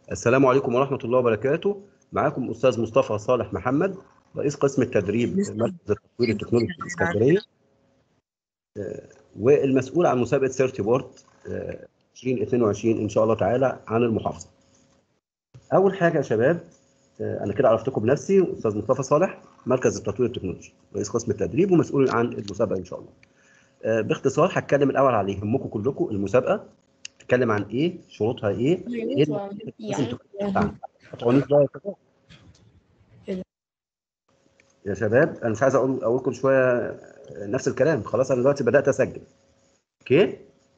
السلام عليكم ورحمة الله وبركاته معاكم أستاذ مصطفى صالح محمد رئيس قسم التدريب مركز التطوير التكنولوجي في الإسكندرية آه، والمسؤول عن مسابقة سيرتي بورد آه، 2022 إن شاء الله تعالى عن المحافظة أول حاجة يا شباب آه، أنا كده عرفتكم بنفسي أستاذ مصطفى صالح مركز التطوير التكنولوجي رئيس قسم التدريب ومسؤول عن المسابقة إن شاء الله آه، باختصار هتكلم الأول على يهمكم كلكم المسابقة تتكلم عن إيه شروطها إيه إيه اللي لازم تكون عنها هتقولي بقى يا شباب يا شباب انا مش عايز اقول اقول لكم شويه نفس الكلام خلاص انا دلوقتي بدات اسجل اوكي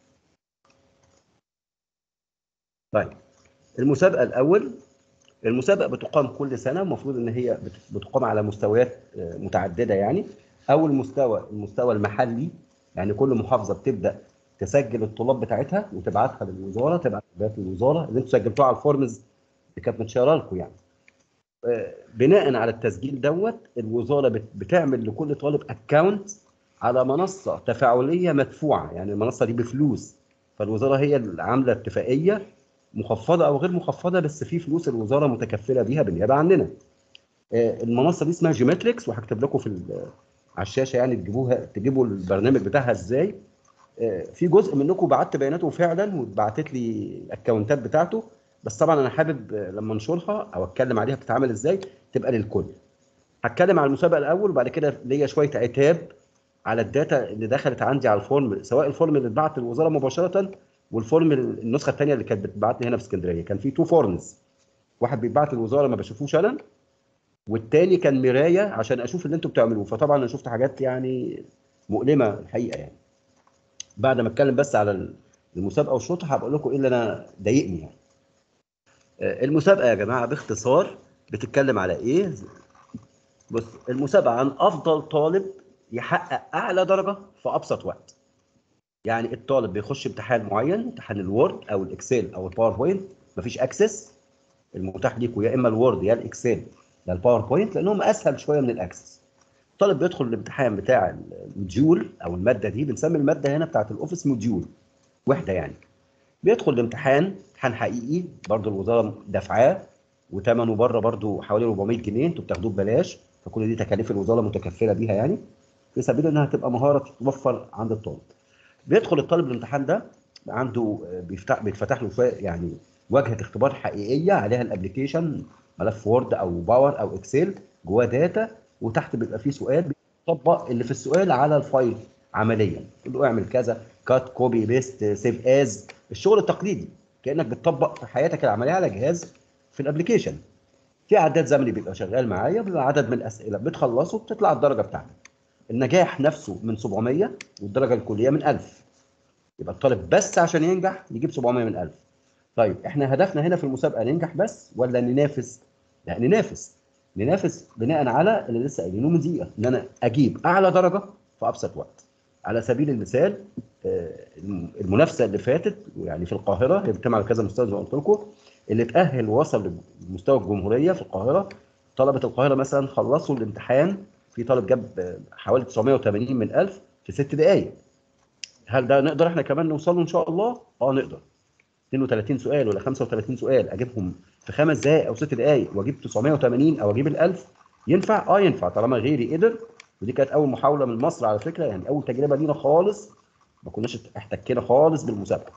طيب المسابقه الاول المسابقه بتقام كل سنه المفروض ان هي بت- بتقام على مستويات آه، متعدده يعني اول مستوى المستوى المحلي يعني كل محافظه بتبدا تسجل الطلاب بتاعتها وتبعتها للوزاره تبعت بيانات للوزاره اللي انتوا سجلتوها على الفورمز اللي كانت متشاره لكم يعني آه، بناء على التسجيل دوت الوزاره بت- بتعمل لكل طالب اكونت على منصه تفاعليه مدفوعه يعني المنصه دي بفلوس فالوزاره هي اللي عامله اتفاقيه مخفضه او غير مخفضه بس في فلوس الوزاره متكفله بيها بالنيابه عننا آه، المنصه دي اسمها جيومتريكس وهكتب لكم في ال- على الشاشه يعني تجيبوها تجيبوا البرنامج بتاعها ازاي آه، في جزء منكم بعت بياناته فعلا وبعتت لي الاكونتات بتاعته بس طبعا انا حابب آه، لما انشرها او اتكلم عليها بتتعمل ازاي تبقى للكل هتكلم على المسابقه الاول وبعد كده ليا شويه عتاب على الداتا اللي دخلت عندي على الفورم سواء الفورم اللي اتبعت للوزاره مباشره والفورم ال- النسخه الثانيه اللي كانت بتبعت لي هنا في اسكندريه كان في تو فورمز واحد بيتبعت للوزاره ما بشوفوش انا والتاني كان مرايه عشان اشوف اللي انتوا بتعملوه فطبعا انا شفت حاجات يعني مؤلمه الحقيقه يعني بعد ما اتكلم بس على المسابقه وشروطها هبقول لكم ايه اللي انا ضايقني يعني آه، المسابقه يا جماعه باختصار بتتكلم على ايه بص المسابقه عن افضل طالب يحقق اعلى درجه في ابسط وقت يعني الطالب بيخش امتحان معين امتحان الوورد او الاكسل او الباوربوينت مفيش اكسس المتاح ليكوا يا اما الوورد يا الاكسل يا الباوربوينت لانهم اسهل شويه من الاكسس الطالب بيدخل الامتحان بتاع الموديول او الماده دي بنسمي الماده هنا بتاعت الاوفيس موديول وحده يعني بيدخل الامتحان امتحان حقيقي برضو الوزاره دافعاه وثمنه بره برضو حوالي 400 جنيه انتوا بتاخدوه ببلاش فكل دي تكاليف الوزاره متكفله بيها يعني في سبيل انها تبقى مهاره تتوفر عند الطالب بيدخل الطالب الامتحان ده عنده آه، بيفتح بيتفتح له شويه يعني واجهه اختبار حقيقيه عليها الابلكيشن ملف وورد او باور او اكسل جواه داتا وتحت بيبقى فيه سؤال بيطبق اللي في السؤال على الفايل عمليا تقول له اعمل كذا كات كوبي بيست سيف از الشغل التقليدي كانك بتطبق في حياتك العمليه على جهاز في الابلكيشن في عداد زمني بيبقى شغال معايا بيبقى عدد من الاسئله بتخلصه بتطلع الدرجه بتاعتك النجاح نفسه من 700 والدرجه الكليه من 1000 يبقى الطالب بس عشان ينجح يجيب 700 من 1000 طيب احنا هدفنا هنا في المسابقه ننجح بس ولا ننافس؟ لا ننافس ننافس بناء على اللي لسه قايلينه من دقيقه ان انا اجيب اعلى درجه في ابسط وقت على سبيل المثال آه، المنافسه اللي فاتت يعني في القاهره هي بتتم على كذا مستوى زي ما قلت لكم اللي اتاهل ووصل لمستوى الجمهوريه في القاهره طلبه القاهره مثلا خلصوا الامتحان في طالب جاب آه، حوالي 980 من 1000 في ست دقائق هل ده نقدر احنا كمان نوصل له ان شاء الله؟ اه نقدر 32 سؤال ولا 35 سؤال اجيبهم في خمس دقائق او ست دقائق واجيب 980 او اجيب ال 1000 ينفع؟ اه ينفع طالما غيري قدر ودي كانت اول محاوله من مصر على فكره يعني اول تجربه لينا خالص ما كناش احتكينا خالص بالمسابقه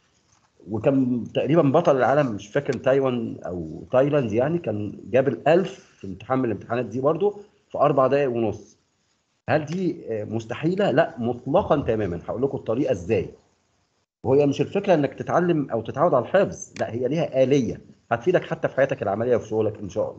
وكان تقريبا بطل العالم مش فاكر تايوان او تايلاند يعني كان جاب ال 1000 في امتحان من الامتحانات دي برضو في اربع دقائق ونص هل دي آه، مستحيله؟ لا مطلقا تماما هقول لكم الطريقه ازاي وهي مش الفكره انك تتعلم او تتعود على الحفظ لا هي ليها اليه هتفيدك حتى في حياتك العمليه وفي شغلك ان شاء الله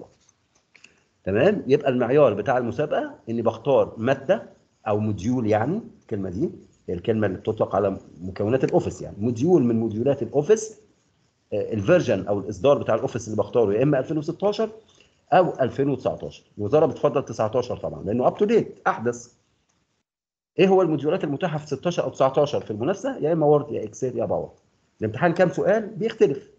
تمام يبقى المعيار بتاع المسابقه اني بختار ماده او موديول يعني الكلمه دي هي الكلمه اللي بتطلق على مكونات الاوفيس يعني موديول من موديولات الاوفيس آه، الفيرجن او الاصدار بتاع الاوفيس اللي بختاره يا اما 2016 او 2019 الوزاره بتفضل 19 طبعا لانه اب تو ديت احدث ايه هو الموديولات المتاحه في 16 او 19 في المنافسه يا اما وورد يا اكسل يا باور الامتحان كام سؤال بيختلف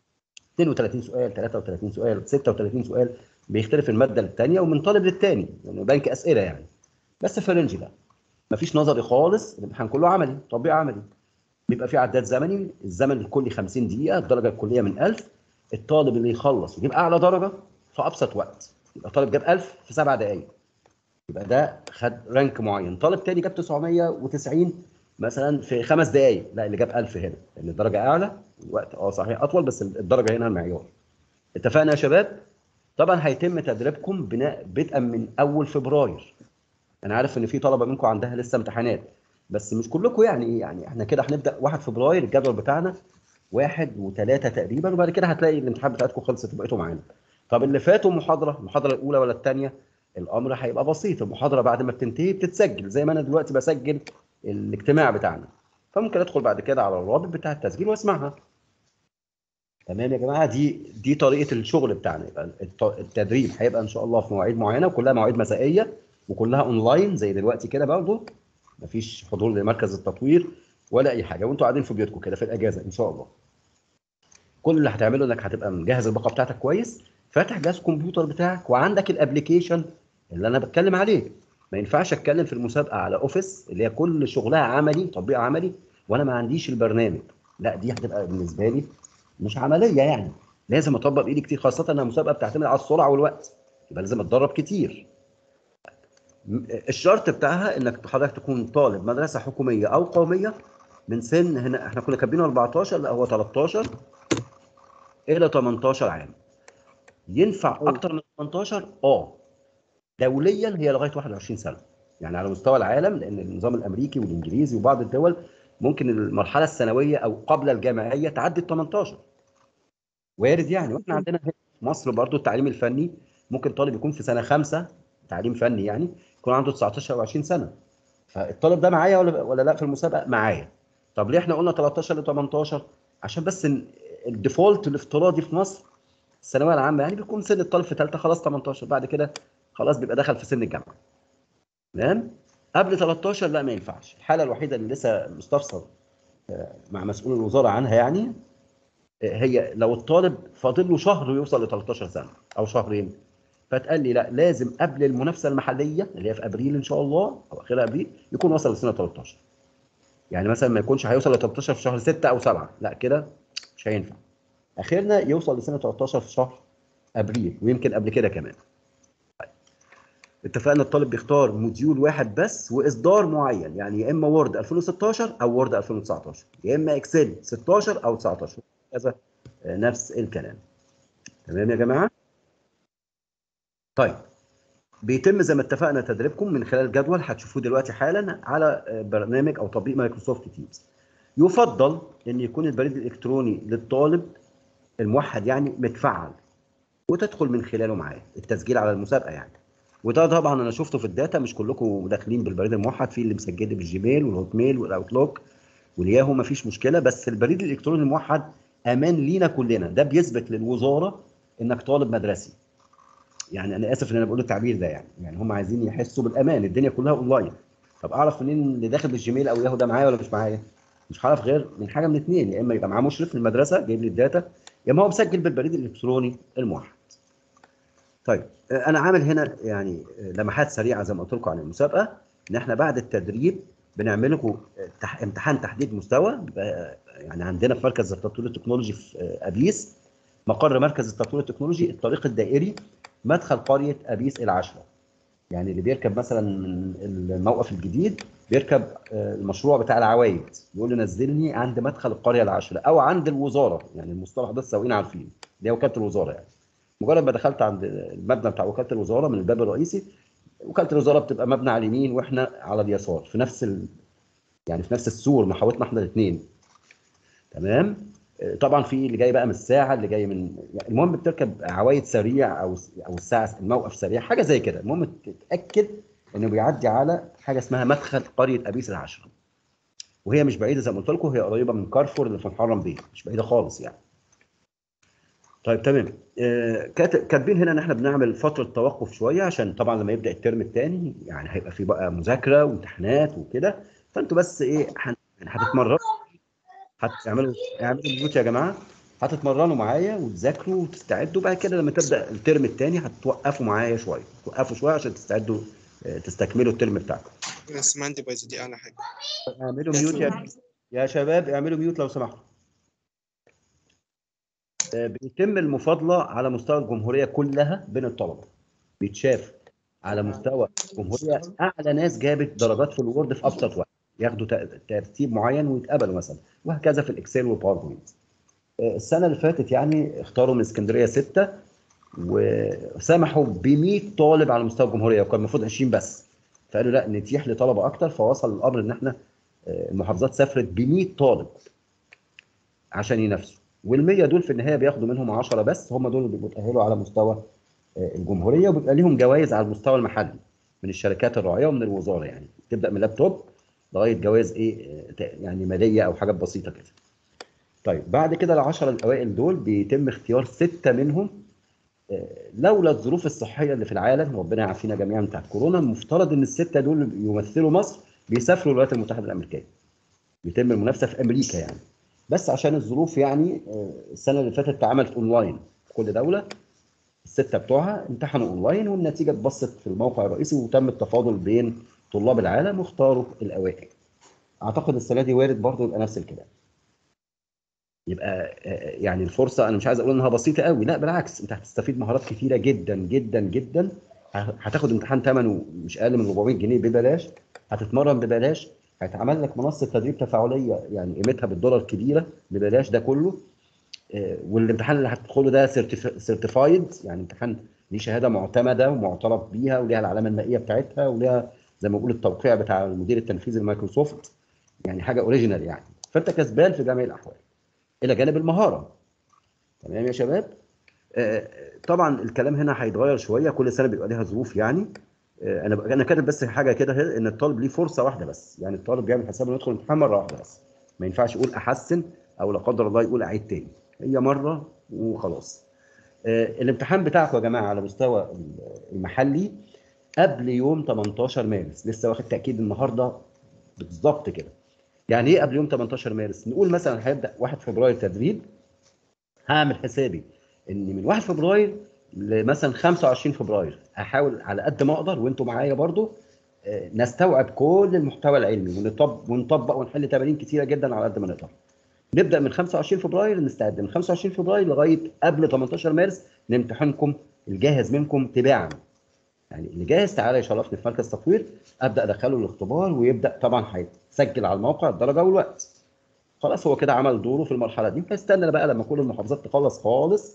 32 سؤال 33 سؤال 36 سؤال بيختلف الماده للثانيه ومن طالب للثاني يعني بنك اسئله يعني بس في الرينج ده مفيش نظري خالص الامتحان كله عملي تطبيق عملي بيبقى في عداد زمني الزمن الكلي 50 دقيقه الدرجه الكليه من 1000 الطالب اللي يخلص ويجيب اعلى درجه في ابسط وقت يبقى طالب جاب 1000 في سبع دقائق يبقى ده خد رانك معين طالب تاني جاب 990 مثلا في خمس دقائق لا اللي جاب 1000 هنا لان الدرجه اعلى الوقت اه صحيح اطول بس الدرجه هنا المعيار اتفقنا يا شباب طبعا هيتم تدريبكم بناء بدءا من اول فبراير انا عارف ان في طلبه منكم عندها لسه امتحانات بس مش كلكم يعني يعني احنا كده هنبدا 1 فبراير الجدول بتاعنا واحد وثلاثة تقريبا وبعد كده هتلاقي الامتحانات بتاعتكم خلصت وبقيتوا معانا. طب اللي فاتوا محاضرة المحاضرة الأولى ولا الثانية الأمر هيبقى بسيط المحاضرة بعد ما بتنتهي بتتسجل زي ما أنا دلوقتي بسجل الاجتماع بتاعنا. فممكن أدخل بعد كده على الرابط بتاع التسجيل وأسمعها. تمام يا جماعة دي دي طريقة الشغل بتاعنا يبقى التدريب هيبقى إن شاء الله في مواعيد معينة وكلها مواعيد مسائية وكلها أونلاين زي دلوقتي كده برضه مفيش حضور لمركز التطوير ولا اي حاجه وانتوا قاعدين في بيوتكم كده في الاجازه ان شاء الله كل اللي هتعمله انك هتبقى مجهز الباقه بتاعتك كويس فاتح جهاز الكمبيوتر بتاعك وعندك الابلكيشن اللي انا بتكلم عليه ما ينفعش اتكلم في المسابقه على اوفيس اللي هي كل شغلها عملي تطبيق عملي وانا ما عنديش البرنامج لا دي هتبقى بالنسبه لي مش عمليه يعني لازم اطبق بايدي كتير خاصه انها مسابقه بتعتمد على السرعه والوقت يبقى لازم اتدرب كتير الشرط بتاعها انك حضرتك تكون طالب مدرسه حكوميه او قوميه من سن هنا احنا كنا كاتبينه 14 لا هو 13 الى 18 عام ينفع اكتر من 18 اه دوليا هي لغايه 21 سنه يعني على مستوى العالم لان النظام الامريكي والانجليزي وبعض الدول ممكن المرحله الثانويه او قبل الجامعيه تعدي ال 18 وارد يعني واحنا عندنا في مصر برضو التعليم الفني ممكن طالب يكون في سنه خمسه تعليم فني يعني يكون عنده 19 او 20 سنه فالطالب ده معايا ولا ولا لا في المسابقه معايا طب ليه احنا قلنا 13 ل 18 عشان بس الديفولت الافتراضي في مصر الثانويه العامه يعني بيكون سن الطالب في ثالثه خلاص 18 بعد كده خلاص بيبقى دخل في سن الجامعه تمام قبل 13 لا ما ينفعش الحاله الوحيده اللي لسه مستفسر مع مسؤول الوزاره عنها يعني هي لو الطالب فاضل له شهر ويوصل ل 13 سنه او شهرين فتقال لي لا لازم قبل المنافسه المحليه اللي هي في ابريل ان شاء الله او اخر ابريل يكون وصل لسنه 13 يعني مثلا ما يكونش هيوصل ل 13 في شهر 6 او 7 لا كده مش هينفع اخرنا يوصل لسنه 13 في شهر ابريل ويمكن قبل كده كمان طيب. اتفقنا الطالب بيختار موديول واحد بس واصدار معين يعني يا اما وورد 2016 او وورد 2019 يا اما اكسل 16 او 19 كذا نفس الكلام تمام يا جماعه طيب بيتم زي ما اتفقنا تدريبكم من خلال جدول هتشوفوه دلوقتي حالا على برنامج او تطبيق مايكروسوفت تيمز يفضل ان يكون البريد الالكتروني للطالب الموحد يعني متفعل وتدخل من خلاله معاه التسجيل على المسابقه يعني وده طبعا انا شفته في الداتا مش كلكم داخلين بالبريد الموحد في اللي مسجل بالجيميل والهوت ميل والاوتلوك والياهو مفيش مشكله بس البريد الالكتروني الموحد امان لينا كلنا ده بيثبت للوزاره انك طالب مدرسي يعني انا اسف ان انا بقول التعبير ده يعني يعني هم عايزين يحسوا بالامان الدنيا كلها اونلاين طب اعرف منين اللي داخل بالجيميل او ياهو ده معايا ولا مش معايا مش هعرف غير من حاجه من اثنين يا اما يبقى معاه مشرف في المدرسه جايب لي الداتا يا اما هو مسجل بالبريد الالكتروني الموحد طيب انا عامل هنا يعني لمحات سريعه زي ما قلت لكم عن المسابقه ان احنا بعد التدريب بنعمل لكم امتحان تحديد مستوى يعني عندنا في مركز التطوير التكنولوجي في ابيس مقر مركز التطوير التكنولوجي الطريق الدائري مدخل قريه ابيس العشره يعني اللي بيركب مثلا من الموقف الجديد بيركب المشروع بتاع العوايد يقول له نزلني عند مدخل القريه العشره او عند الوزاره يعني المصطلح ده السواقين عارفين دي وكاله الوزاره يعني مجرد ما دخلت عند المبنى بتاع وكاله الوزاره من الباب الرئيسي وكاله الوزاره بتبقى مبنى على اليمين واحنا على اليسار في نفس ال... يعني في نفس السور محاوطنا احنا الاثنين تمام طبعا في اللي جاي بقى من الساعه اللي جاي من يعني المهم بتركب عوايد سريع او او الساعه الموقف سريع حاجه زي كده المهم تتاكد انه بيعدي على حاجه اسمها مدخل قريه ابيس العشره وهي مش بعيده زي ما قلت لكم هي قريبه من كارفور اللي في محرم بيه مش بعيده خالص يعني طيب تمام آه كاتبين هنا ان احنا بنعمل فتره توقف شويه عشان طبعا لما يبدا الترم الثاني يعني هيبقى في بقى مذاكره وامتحانات وكده فانتوا بس ايه هتتمرنوا هتعملوا اعملوا ميوت يا جماعه هتتمرنوا معايا وتذاكروا وتستعدوا بعد كده لما تبدا الترم الثاني هتوقفوا معايا شويه توقفوا شويه عشان تستعدوا تستكملوا الترم بتاعكم بس ما عندي بايظه دي اعلى حاجه اعملوا ميوت يا يا شباب اعملوا ميوت لو سمحتوا آه، بيتم المفاضله على مستوى الجمهوريه كلها بين الطلبه بيتشاف على مستوى الجمهوريه اعلى ناس جابت درجات في الوورد في ابسط وقت ياخدوا ت- ترتيب معين ويتقبلوا مثلا وهكذا في الاكسل والباوربوينت آه، السنه اللي فاتت يعني اختاروا من اسكندريه سته وسمحوا ب 100 طالب على مستوى الجمهوريه وكان المفروض 20 بس فقالوا لا نتيح لطلبه اكتر فوصل الامر ان احنا آه، المحافظات سافرت ب 100 طالب عشان ينافسوا وال100 دول في النهايه بياخدوا منهم 10 بس هم دول اللي بيتاهلوا على مستوى آه، الجمهوريه وبيبقى ليهم جوائز على المستوى المحلي من الشركات الراعيه ومن الوزاره يعني تبدا من لابتوب لغايه جوائز ايه آه، ت- يعني ماليه او حاجات بسيطه كده. طيب بعد كده العشرة الاوائل دول بيتم اختيار سته منهم آه، لولا الظروف الصحيه اللي في العالم ربنا يعافينا جميعا بتاعت كورونا المفترض ان السته دول اللي يمثلوا مصر بيسافروا الولايات المتحده الامريكيه. بيتم المنافسه في امريكا يعني. بس عشان الظروف يعني آه، السنه اللي فاتت اتعملت اونلاين في كل دوله السته بتوعها امتحنوا اونلاين والنتيجه اتبسط في الموقع الرئيسي وتم التفاضل بين طلاب العالم واختاروا الاوائل. اعتقد السنه دي وارد برضه يبقى نفس الكلام. يبقى آه، يعني الفرصه انا مش عايز اقول انها بسيطه قوي لا بالعكس انت هتستفيد مهارات كتيره جدا جدا جدا ه- هتاخد امتحان ثمنه مش اقل من 400 جنيه ببلاش هتتمرن ببلاش هيتعمل لك منصه تدريب تفاعليه يعني قيمتها بالدولار كبيره ببلاش ده كله آه، والامتحان اللي هتدخله ده سيرتيفايد يعني امتحان ليه شهاده معتمده ومعترف بيها وليها العلامه النائيه بتاعتها وليها زي ما بقول التوقيع بتاع المدير التنفيذي لمايكروسوفت يعني حاجه اوريجينال يعني فانت كسبان في جميع الاحوال الى جانب المهاره تمام يا شباب آه، طبعا الكلام هنا هيتغير شويه كل سنه بيبقى ليها ظروف يعني آه، انا انا كاتب بس حاجه كده هي ان الطالب ليه فرصه واحده بس يعني الطالب بيعمل حساب انه يدخل الامتحان مره واحده بس ما ينفعش يقول احسن او لا قدر الله يقول اعيد تاني هي مره وخلاص آه، الامتحان بتاعكم يا جماعه على مستوى المحلي قبل يوم 18 مارس لسه واخد تاكيد النهارده بالظبط كده يعني ايه قبل يوم 18 مارس نقول مثلا هيبدا 1 فبراير تدريب هعمل حسابي ان من 1 فبراير لمثلا 25 فبراير احاول على قد ما اقدر وانتم معايا برضو آه، نستوعب كل المحتوى العلمي ونطبق ونطبق ونحل تمارين كتيره جدا على قد ما نقدر نبدا من 25 فبراير نستعد من 25 فبراير لغايه قبل 18 مارس نمتحنكم الجاهز منكم تباعا يعني اللي جاهز تعالى يشرفني في مركز تطوير ابدا ادخله الاختبار ويبدا طبعا هيتسجل على الموقع الدرجه والوقت خلاص هو كده عمل دوره في المرحله دي فاستنى بقى لما كل المحافظات تخلص خالص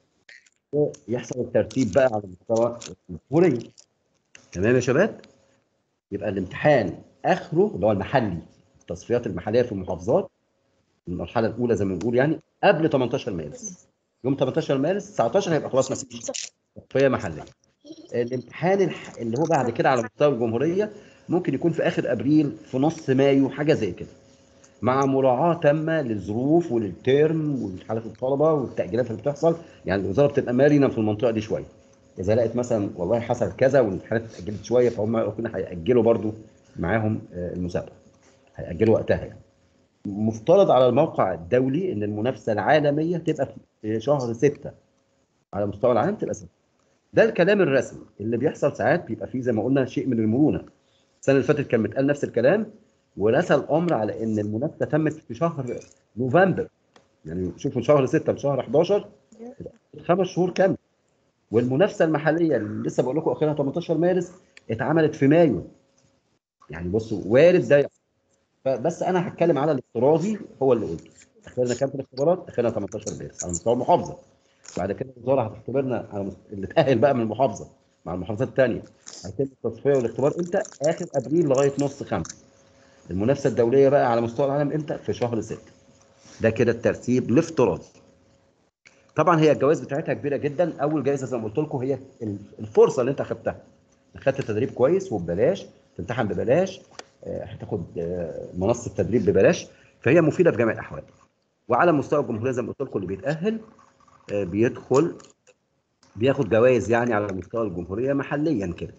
يحصل الترتيب بقى على مستوى الجمهوريه تمام يا شباب يبقى الامتحان اخره اللي هو المحلي التصفيات المحليه في المحافظات المرحله الاولى زي ما بنقول يعني قبل 18 مارس يوم 18 مارس 19 هيبقى خلاص مفيش تصفيه محليه الامتحان الح- اللي هو بعد كده على مستوى الجمهوريه ممكن يكون في اخر ابريل في نص مايو حاجه زي كده مع مراعاه تامه للظروف وللترم ولحالات الطلبه والتاجيلات اللي بتحصل يعني الوزاره بتبقى مرنه في المنطقه دي شويه اذا لقت مثلا والله حصل كذا والامتحانات اتاجلت شويه فهم ربنا هياجلوا برضو معاهم آه، المسابقه هياجلوا وقتها يعني مفترض على الموقع الدولي ان المنافسه العالميه تبقى في شهر ستة على مستوى العالم تبقى ستة ده الكلام الرسمي اللي بيحصل ساعات بيبقى فيه زي ما قلنا شيء من المرونه السنه اللي فاتت كان متقال نفس الكلام ورسى الامر على ان المنافسه تمت في شهر نوفمبر يعني شوفوا شهر 6 لشهر 11 خمس شهور كامله والمنافسه المحليه اللي لسه بقول لكم اخرها 18 مارس اتعملت في مايو يعني بصوا وارد ده يحصل. فبس انا هتكلم على الافتراضي هو اللي قلته اخرنا كام في الاختبارات اخرنا 18 مارس على مستوى المحافظه بعد كده الوزاره هتختبرنا على مست... اللي اتاهل بقى من المحافظه مع المحافظات الثانيه هيتم التصفيه والاختبار امتى اخر ابريل لغايه نص خمسه المنافسه الدوليه بقى على مستوى العالم امتى في شهر 6 ده كده الترتيب الافتراضي طبعا هي الجوائز بتاعتها كبيره جدا اول جائزه زي ما قلت لكم هي الفرصه اللي انت اخدتها اخدت تدريب كويس وببلاش تمتحن ببلاش آه، هتاخد آه، منصه تدريب ببلاش فهي مفيده في جميع الاحوال وعلى مستوى الجمهوريه زي ما قلت لكم اللي بيتاهل آه، بيدخل بياخد جوائز يعني على مستوى الجمهوريه محليا كده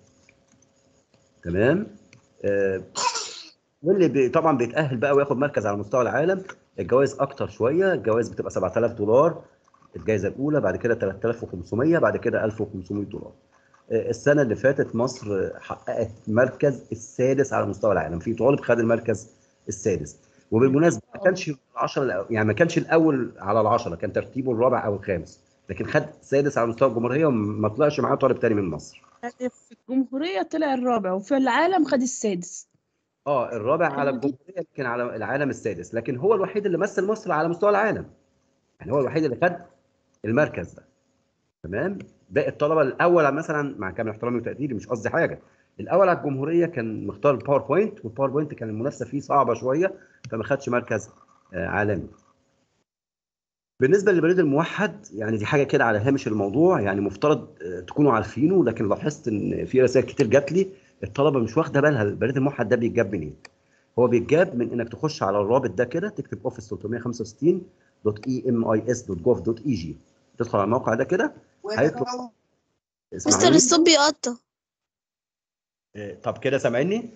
تمام آه، واللي بي طبعا بيتاهل بقى وياخد مركز على مستوى العالم الجوائز اكتر شويه الجوائز بتبقى 7000 دولار الجائزه الاولى بعد كده 3500 بعد كده 1500 دولار آه، السنه اللي فاتت مصر حققت المركز السادس على مستوى العالم في طالب خد المركز السادس وبالمناسبه ما كانش 10 يعني ما كانش الاول على العشره كان ترتيبه الرابع او الخامس لكن خد سادس على مستوى الجمهوريه وما طلعش معاه طالب تاني من مصر يعني في الجمهورية طلع الرابع وفي العالم خد السادس اه الرابع على أيوة دي- الجمهوريه لكن على العالم السادس لكن هو الوحيد اللي مثل مصر على مستوى العالم يعني هو الوحيد اللي خد المركز ده تمام باقي الطلبه الاول مثلا مع كامل احترامي وتقديري مش قصدي حاجه الاول على الجمهوريه كان مختار الباوربوينت والباوربوينت كان المنافسه فيه صعبه شويه فما خدش مركز آه، عالمي بالنسبه للبريد الموحد يعني دي حاجه كده على هامش الموضوع يعني مفترض آه، تكونوا عارفينه لكن لاحظت ان في رسائل كتير جات لي الطلبه مش واخده بالها البريد الموحد ده بيتجاب منين هو بيتجاب من انك تخش على الرابط ده كده تكتب اوفيس 365 دوت اي ام اي اس دوت جوف دوت اي جي تدخل على الموقع ده كده هيطلع مستر اسمعوني الصوت بيقطع آه، طب كده سامعيني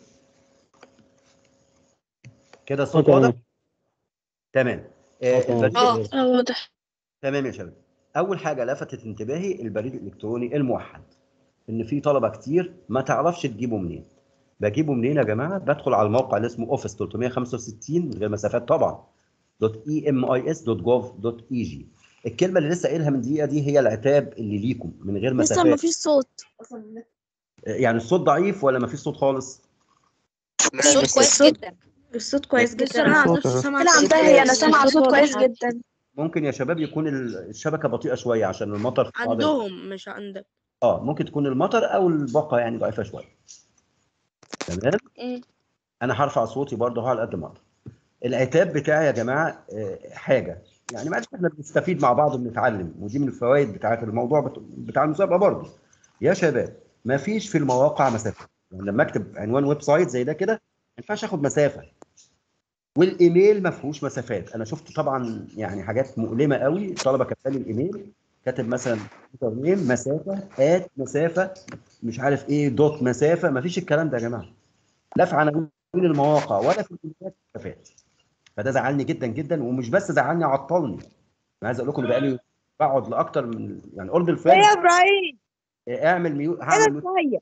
كده الصوت واضح تمام آه، البريد اه اه واضح تمام يا شباب اول حاجه لفتت انتباهي البريد الالكتروني الموحد ان في طلبه كتير ما تعرفش تجيبه منين بجيبه منين يا جماعه بدخل على الموقع اللي اسمه اوفيس 365 من غير مسافات طبعا دوت اي ام اي اس دوت جوف دوت اي جي الكلمه اللي لسه قايلها من دقيقه دي هي العتاب اللي ليكم من غير مستر مسافات مفيش صوت يعني الصوت ضعيف ولا مفيش صوت خالص الصوت كويس جدا الصوت كويس بس جدا أنا الصوت سامعة انا صوت عندها هي انا كويس. سامعه صوت كويس جدا ممكن يا شباب يكون ال- الشبكه بطيئه شويه عشان المطر في بعض ال- عندهم مش عندك اه ممكن تكون المطر او الباقه يعني ضعيفه شويه تمام مم. انا هرفع صوتي برضه على قد ما اقدر العتاب بتاعي يا جماعه آه، حاجه يعني معلش احنا بنستفيد مع بعض وبنتعلم ودي من الفوائد بتاعت الموضوع بت- بتاع المسابقه برضه يا شباب ما فيش في المواقع مسافه يعني لما اكتب عنوان ويب سايت زي ده كده ما ينفعش اخد مسافه والايميل ما فيهوش مسافات انا شفت طبعا يعني حاجات مؤلمه قوي الطلبه كاتبه لي الايميل كاتب مثلا يوزر نيم مسافه ات مسافه مش عارف ايه دوت مسافه ما فيش الكلام ده يا جماعه لا في عناوين المواقع ولا في الايميلات مسافات فده زعلني جدا جدا ومش بس زعلني عطلني انا عايز اقول لكم بقالي بقعد لاكتر من يعني قرب ايه الفجر يا ابراهيم اعمل ميوت ايه هعمل ده ميوت شويه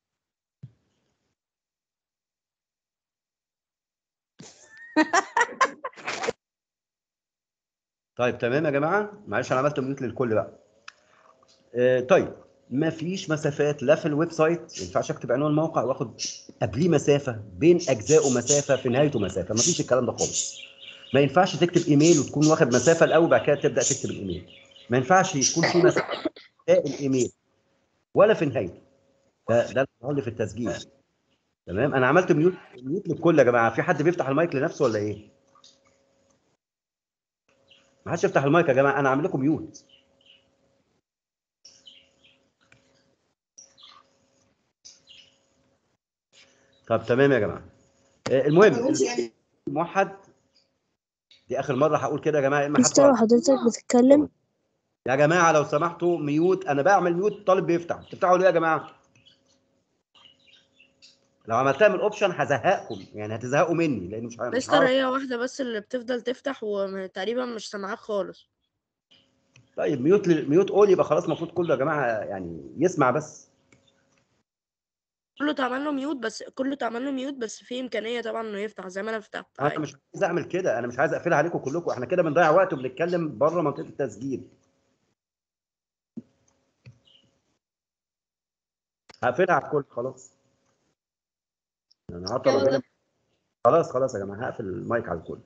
طيب تمام يا جماعه معلش انا عملت ميوت للكل بقى آه طيب ما فيش مسافات لا في الويب سايت ما ينفعش اكتب عنوان موقع واخد قبليه مسافه بين اجزائه مسافه في نهايته مسافه ما فيش الكلام ده خالص ما ينفعش تكتب ايميل وتكون واخد مسافه الاول بعد كده تبدا تكتب الايميل ما ينفعش يكون في مسافه في الايميل ولا في نهايته ده ده اللي في التسجيل تمام انا عملت ميوت ميوت للكل يا جماعه في حد بيفتح المايك لنفسه ولا ايه ما حدش يفتح المايك يا جماعه انا عامل لكم ميوت طب تمام يا جماعه آه، المهم الموحد دي اخر مره هقول كده يا جماعه يا اما مستر هدفع حضرتك بتتكلم يا جماعه لو سمحتوا ميوت انا بعمل ميوت طالب بيفتح بتفتحوا ليه يا جماعه لو عملتها من الاوبشن هزهقكم يعني هتزهقوا مني لان مش مش مستر هعرف هي واحدة بس اللي بتفضل تفتح وتقريبا مش سامعاك خالص طيب ميوت لل- ميوت اول يبقى خلاص المفروض كله يا جماعه يعني يسمع بس كله اتعمل له ميوت بس كله اتعمل له ميوت بس في إمكانية طبعا إنه يفتح زي ما أنا فتحت انا عادي. مش عايز اعمل كده انا مش عايز اقفلها عليكم كلكم احنا كده بنضيع وقت وبنتكلم بره منطقه التسجيل هقفلها على الكل خلاص انا هعطل ربنا خلاص خلاص يا جماعه هقفل المايك على الكل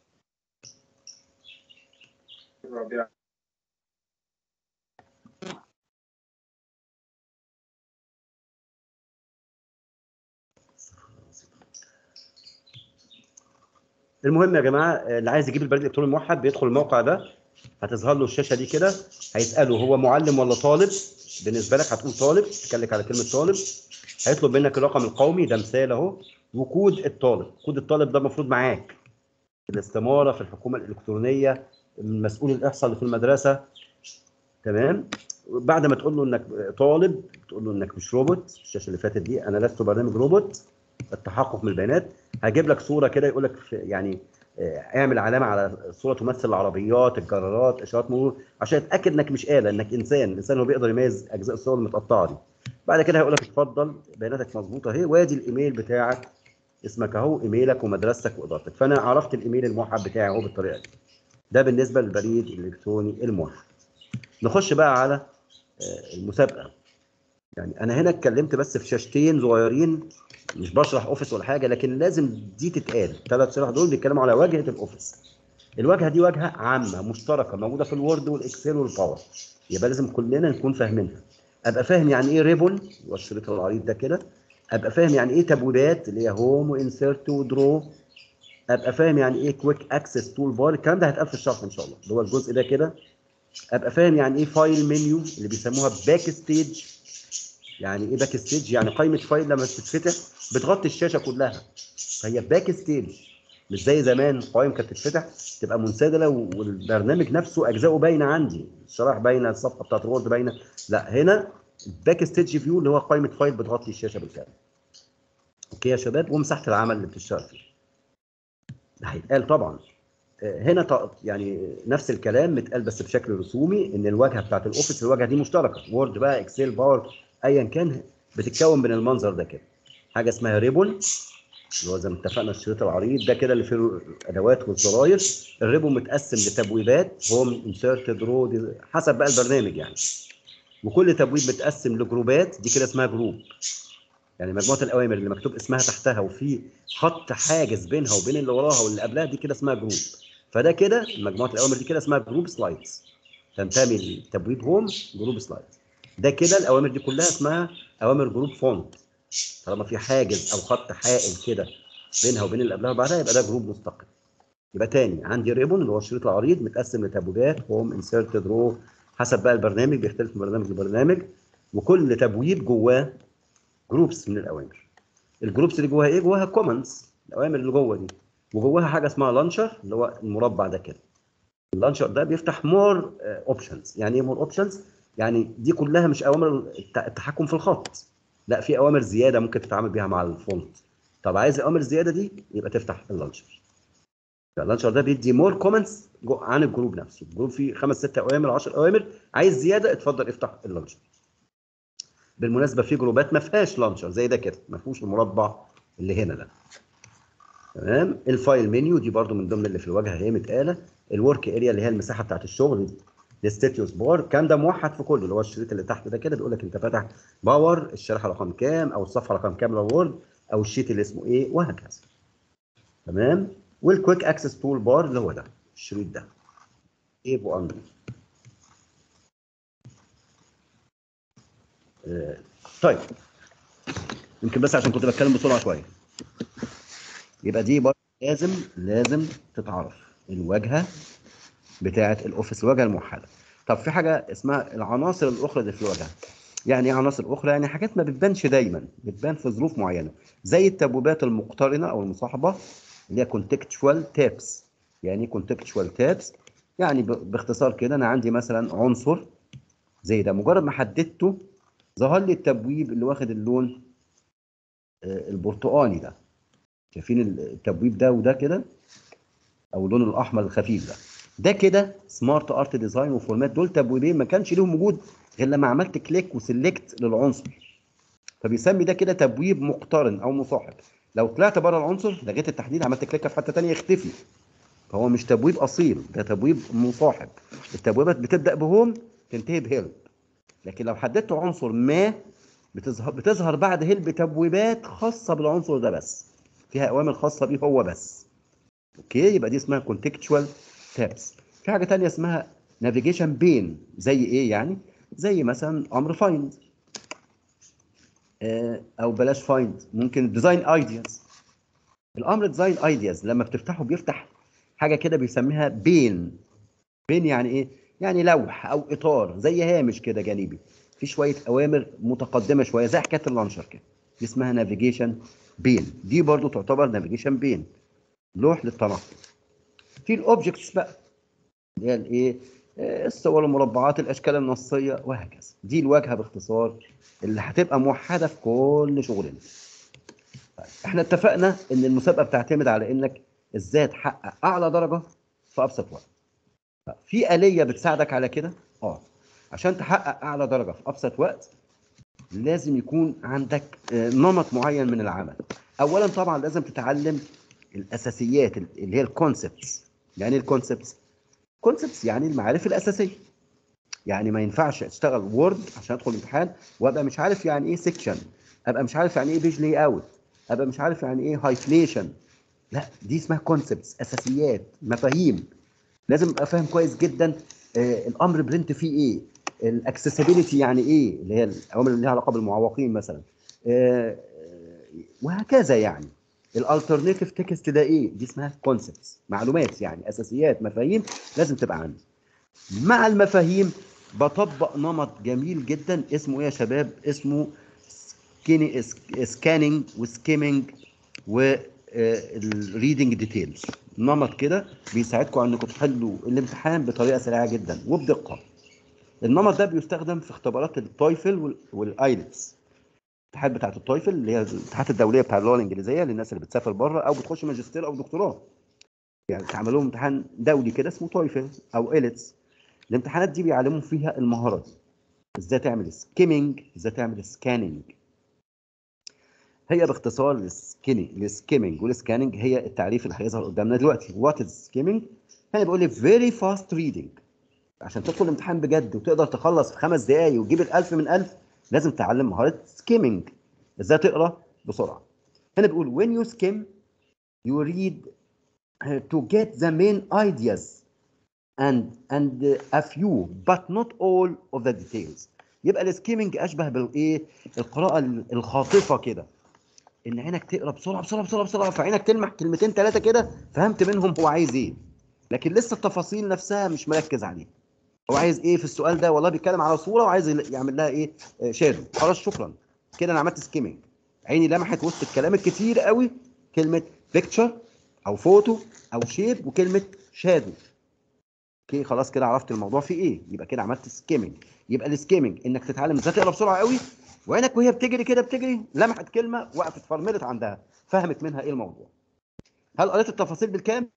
المهم يا جماعه اللي عايز يجيب البريد الالكتروني الموحد بيدخل الموقع ده هتظهر له الشاشه دي كده هيساله هو معلم ولا طالب بالنسبه لك هتقول طالب تكلك على كلمه طالب هيطلب منك الرقم القومي ده مثال اهو وكود الطالب كود الطالب ده المفروض معاك الاستماره في الحكومه الالكترونيه مسؤول الاحصاء اللي في المدرسه تمام بعد ما تقول له انك طالب تقول له انك مش روبوت الشاشه اللي فاتت دي انا لست برنامج روبوت التحقق من البيانات هجيب لك صوره كده يقول لك في- يعني آه، اعمل علامه على صوره تمثل العربيات الجرارات اشارات مرور عشان اتاكد انك مش اله انك انسان الانسان هو بيقدر يميز اجزاء الصور المتقطعه دي بعد كده هيقول لك اتفضل بياناتك مظبوطه اهي وادي الايميل بتاعك اسمك اهو ايميلك ومدرستك وادارتك فانا عرفت الايميل الموحد بتاعي اهو بالطريقه دي ده بالنسبه للبريد الالكتروني الموحد نخش بقى على آه، المسابقه يعني انا هنا اتكلمت بس في شاشتين صغيرين مش بشرح اوفيس ولا حاجه لكن لازم دي تتقال ثلاث شرح دول بيتكلموا على واجهه الاوفيس الواجهه دي واجهه عامه مشتركه موجوده في الوورد والاكسل والباور يبقى لازم كلنا نكون فاهمينها ابقى فاهم يعني ايه ريبون والشريط العريض ده كده ابقى فاهم يعني ايه تبويبات اللي هي هوم وانسيرت ودرو ابقى فاهم يعني ايه كويك اكسس تول بار الكلام ده هيتقال في الشرح ان شاء الله اللي هو الجزء ده كده ابقى فاهم يعني ايه فايل منيو اللي بيسموها باك ستيج يعني ايه باك ستيج يعني قائمه فايل لما بتتفتح بتغطي الشاشه كلها فهي باك ستيج مش زي زمان قوائم كانت تتفتح تبقى منسدله والبرنامج نفسه اجزائه باينه عندي الشرائح باينه الصفحه بتاعت الوورد باينه لا هنا الباك ستيج فيو اللي هو قائمه فايل بتغطي الشاشه بالكامل اوكي يا شباب ومساحه العمل اللي بتشتغل فيه ده هيتقال طبعا آه، هنا ط- يعني نفس الكلام متقال بس بشكل رسومي ان الواجهه بتاعت الاوفيس الواجهه دي مشتركه وورد بقى اكسل باور ايا كان بتتكون من المنظر ده كده حاجه اسمها ريبون اللي هو زي ما اتفقنا الشريط العريض ده كده اللي فيه الادوات والزراير الريبون متقسم لتبويبات هوم انسيرت درو حسب بقى البرنامج يعني وكل تبويب متقسم لجروبات دي كده اسمها جروب يعني مجموعه الاوامر اللي مكتوب اسمها تحتها وفي خط حاجز بينها وبين اللي وراها واللي قبلها دي كده اسمها جروب فده كده مجموعه الاوامر دي كده اسمها جروب سلايدز تنتمي لتبويب هوم جروب سلايدز ده كده الاوامر دي كلها اسمها اوامر جروب فونت طالما في حاجز او خط حائل كده بينها وبين اللي قبلها وبعدها يبقى ده جروب مستقل يبقى تاني عندي ريبون اللي هو الشريط العريض متقسم لتبويبات هوم انسيرت درو حسب بقى البرنامج بيختلف من برنامج لبرنامج وكل تبويب جواه جروبس من الاوامر الجروبس اللي جواها ايه جواها كومنتس الاوامر اللي جوه دي وجواها حاجه اسمها لانشر اللي هو المربع ده كده اللانشر ده بيفتح مور اوبشنز يعني ايه مور اوبشنز يعني دي كلها مش اوامر الت- التحكم في الخط لا في اوامر زياده ممكن تتعامل بيها مع الفونت طب عايز الاوامر الزياده دي يبقى تفتح اللانشر اللانشر ده بيدي مور كومنتس عن الجروب نفسه الجروب فيه خمس ست اوامر 10 اوامر عايز زياده اتفضل افتح اللانشر بالمناسبه في جروبات ما فيهاش لانشر زي ده كده ما فيهوش المربع اللي هنا ده تمام الفايل منيو دي برضو من ضمن اللي في الواجهه هي متقاله الورك اريا اللي هي المساحه بتاعت الشغل دي الستاتيوس بار الكلام ده موحد في كله اللي هو الشريط اللي تحت ده كده بيقول لك انت فاتح باور الشريحه رقم كام او الصفحه رقم كام للوورد او الشيت اللي اسمه ايه وهكذا تمام والكويك اكسس تول بار اللي هو ده الشريط ده ايه ابو امر آه، طيب يمكن بس عشان كنت بتكلم بسرعه شويه يبقى دي برضه لازم لازم تتعرف الواجهه بتاعه الاوفيس الواجهه الموحده طب في حاجه اسمها العناصر الاخرى اللي في الواجهه يعني ايه عناصر اخرى يعني حاجات ما بتبانش دايما بتبان في ظروف معينه زي التبويبات المقترنه او المصاحبه اللي هي كونتكتشوال تابس يعني ايه كونتكتشوال تابس يعني ب- باختصار كده انا عندي مثلا عنصر زي ده مجرد ما حددته ظهر لي التبويب اللي واخد اللون آه، البرتقاني ده شايفين التبويب ده وده كده او اللون الاحمر الخفيف ده ده كده سمارت ارت ديزاين وفورمات دول تبويبين ما كانش ليهم وجود غير لما عملت كليك وسلكت للعنصر فبيسمي ده كده تبويب مقترن او مصاحب لو طلعت بره العنصر لغيت التحديد عملت كليك في حته ثانيه يختفي فهو مش تبويب اصيل ده تبويب مصاحب التبويبات بتبدا بهوم تنتهي بهيلب لكن لو حددت عنصر ما بتظهر بتظهر بعد هيلب تبويبات خاصه بالعنصر ده بس فيها اوامر خاصه بيه هو بس اوكي يبقى دي اسمها كونتكتشوال تابس في حاجه تانية اسمها نافيجيشن بين زي ايه يعني زي مثلا امر فايند او بلاش فايند ممكن ديزاين ايدياز الامر ديزاين ايدياز لما بتفتحه بيفتح حاجه كده بيسميها بين بين يعني ايه يعني لوح او اطار زي هامش كده جانبي في شويه اوامر متقدمه شويه زي حكايه اللانشر كده دي اسمها نافيجيشن بين دي برضو تعتبر نافيجيشن بين لوح للتنقل في الاوبجكتس بقى اللي هي الايه آه، الصور المربعات الاشكال النصيه وهكذا دي الواجهه باختصار اللي هتبقى موحده في كل شغلنا طيب، احنا اتفقنا ان المسابقه بتعتمد على انك ازاي تحقق اعلى درجه في ابسط وقت طيب، في آلية بتساعدك على كده اه عشان تحقق اعلى درجه في ابسط وقت لازم يكون عندك آه، نمط معين من العمل اولا طبعا لازم تتعلم الاساسيات اللي هي الكونسبتس يعني ايه الكونسبتس كونسبتس يعني المعارف الاساسيه يعني ما ينفعش اشتغل وورد عشان ادخل امتحان وابقى مش عارف يعني ايه سيكشن ابقى مش عارف يعني ايه بيج لاي اوت ابقى مش عارف يعني ايه هايفليشن لا دي اسمها كونسبتس اساسيات مفاهيم لازم ابقى فاهم كويس جدا آه الامر برنت فيه ايه الاكسسبيليتي يعني ايه اللي هي الاوامر اللي ليها علاقه بالمعوقين مثلا آه وهكذا يعني الالترناتيف تكست ده ايه دي اسمها كونسبتس معلومات يعني اساسيات مفاهيم لازم تبقى عندي مع المفاهيم بطبق نمط جميل جدا اسمه ايه يا شباب اسمه سكيني سكاننج وسكيمنج والريدنج ديتيلز نمط كده بيساعدكم على انكم تحلوا الامتحان بطريقه سريعه جدا وبدقه النمط ده بيستخدم في اختبارات التويفل والايلتس الامتحانات بتاعت التويفل اللي هي الامتحانات الدوليه بتاع اللغه الانجليزيه للناس اللي بتسافر بره او بتخش ماجستير او دكتوراه يعني تعمل لهم امتحان دولي كده اسمه تويفل او ايلتس الامتحانات دي بيعلموا فيها المهارات ازاي تعمل سكيمنج ازاي تعمل سكاننج هي باختصار السكيننج السكيمنج والسكاننج هي التعريف اللي هيظهر قدامنا دلوقتي وات از سكيمنج هنا بيقول لي فيري فاست ريدنج عشان تدخل الامتحان بجد وتقدر تخلص في خمس دقايق وتجيب الألف من ألف لازم تتعلم مهارة سكيمنج ازاي تقرا بسرعة هنا بيقول when you skim you read to get the main ideas and and a few but not all of the details يبقى السكيمنج اشبه بالايه القراءه الخاطفه كده ان عينك تقرا بسرعه بسرعه بسرعه بسرعه فعينك تلمح كلمتين ثلاثه كده فهمت منهم هو عايز ايه لكن لسه التفاصيل نفسها مش مركز عليها هو عايز ايه في السؤال ده والله بيتكلم على صوره وعايز يعمل لها ايه شادو خلاص شكرا كده انا عملت سكيمنج عيني لمحت وسط الكلام الكتير قوي كلمه بيكتشر او فوتو او شيب وكلمه شادو اوكي خلاص كده عرفت الموضوع فيه ايه يبقى كده عملت سكيمنج يبقى السكيمنج انك تتعلم ازاي تقرا بسرعه قوي وعينك وهي بتجري كده بتجري لمحت كلمه وقفت فرملت عندها فهمت منها ايه الموضوع هل قريت التفاصيل بالكامل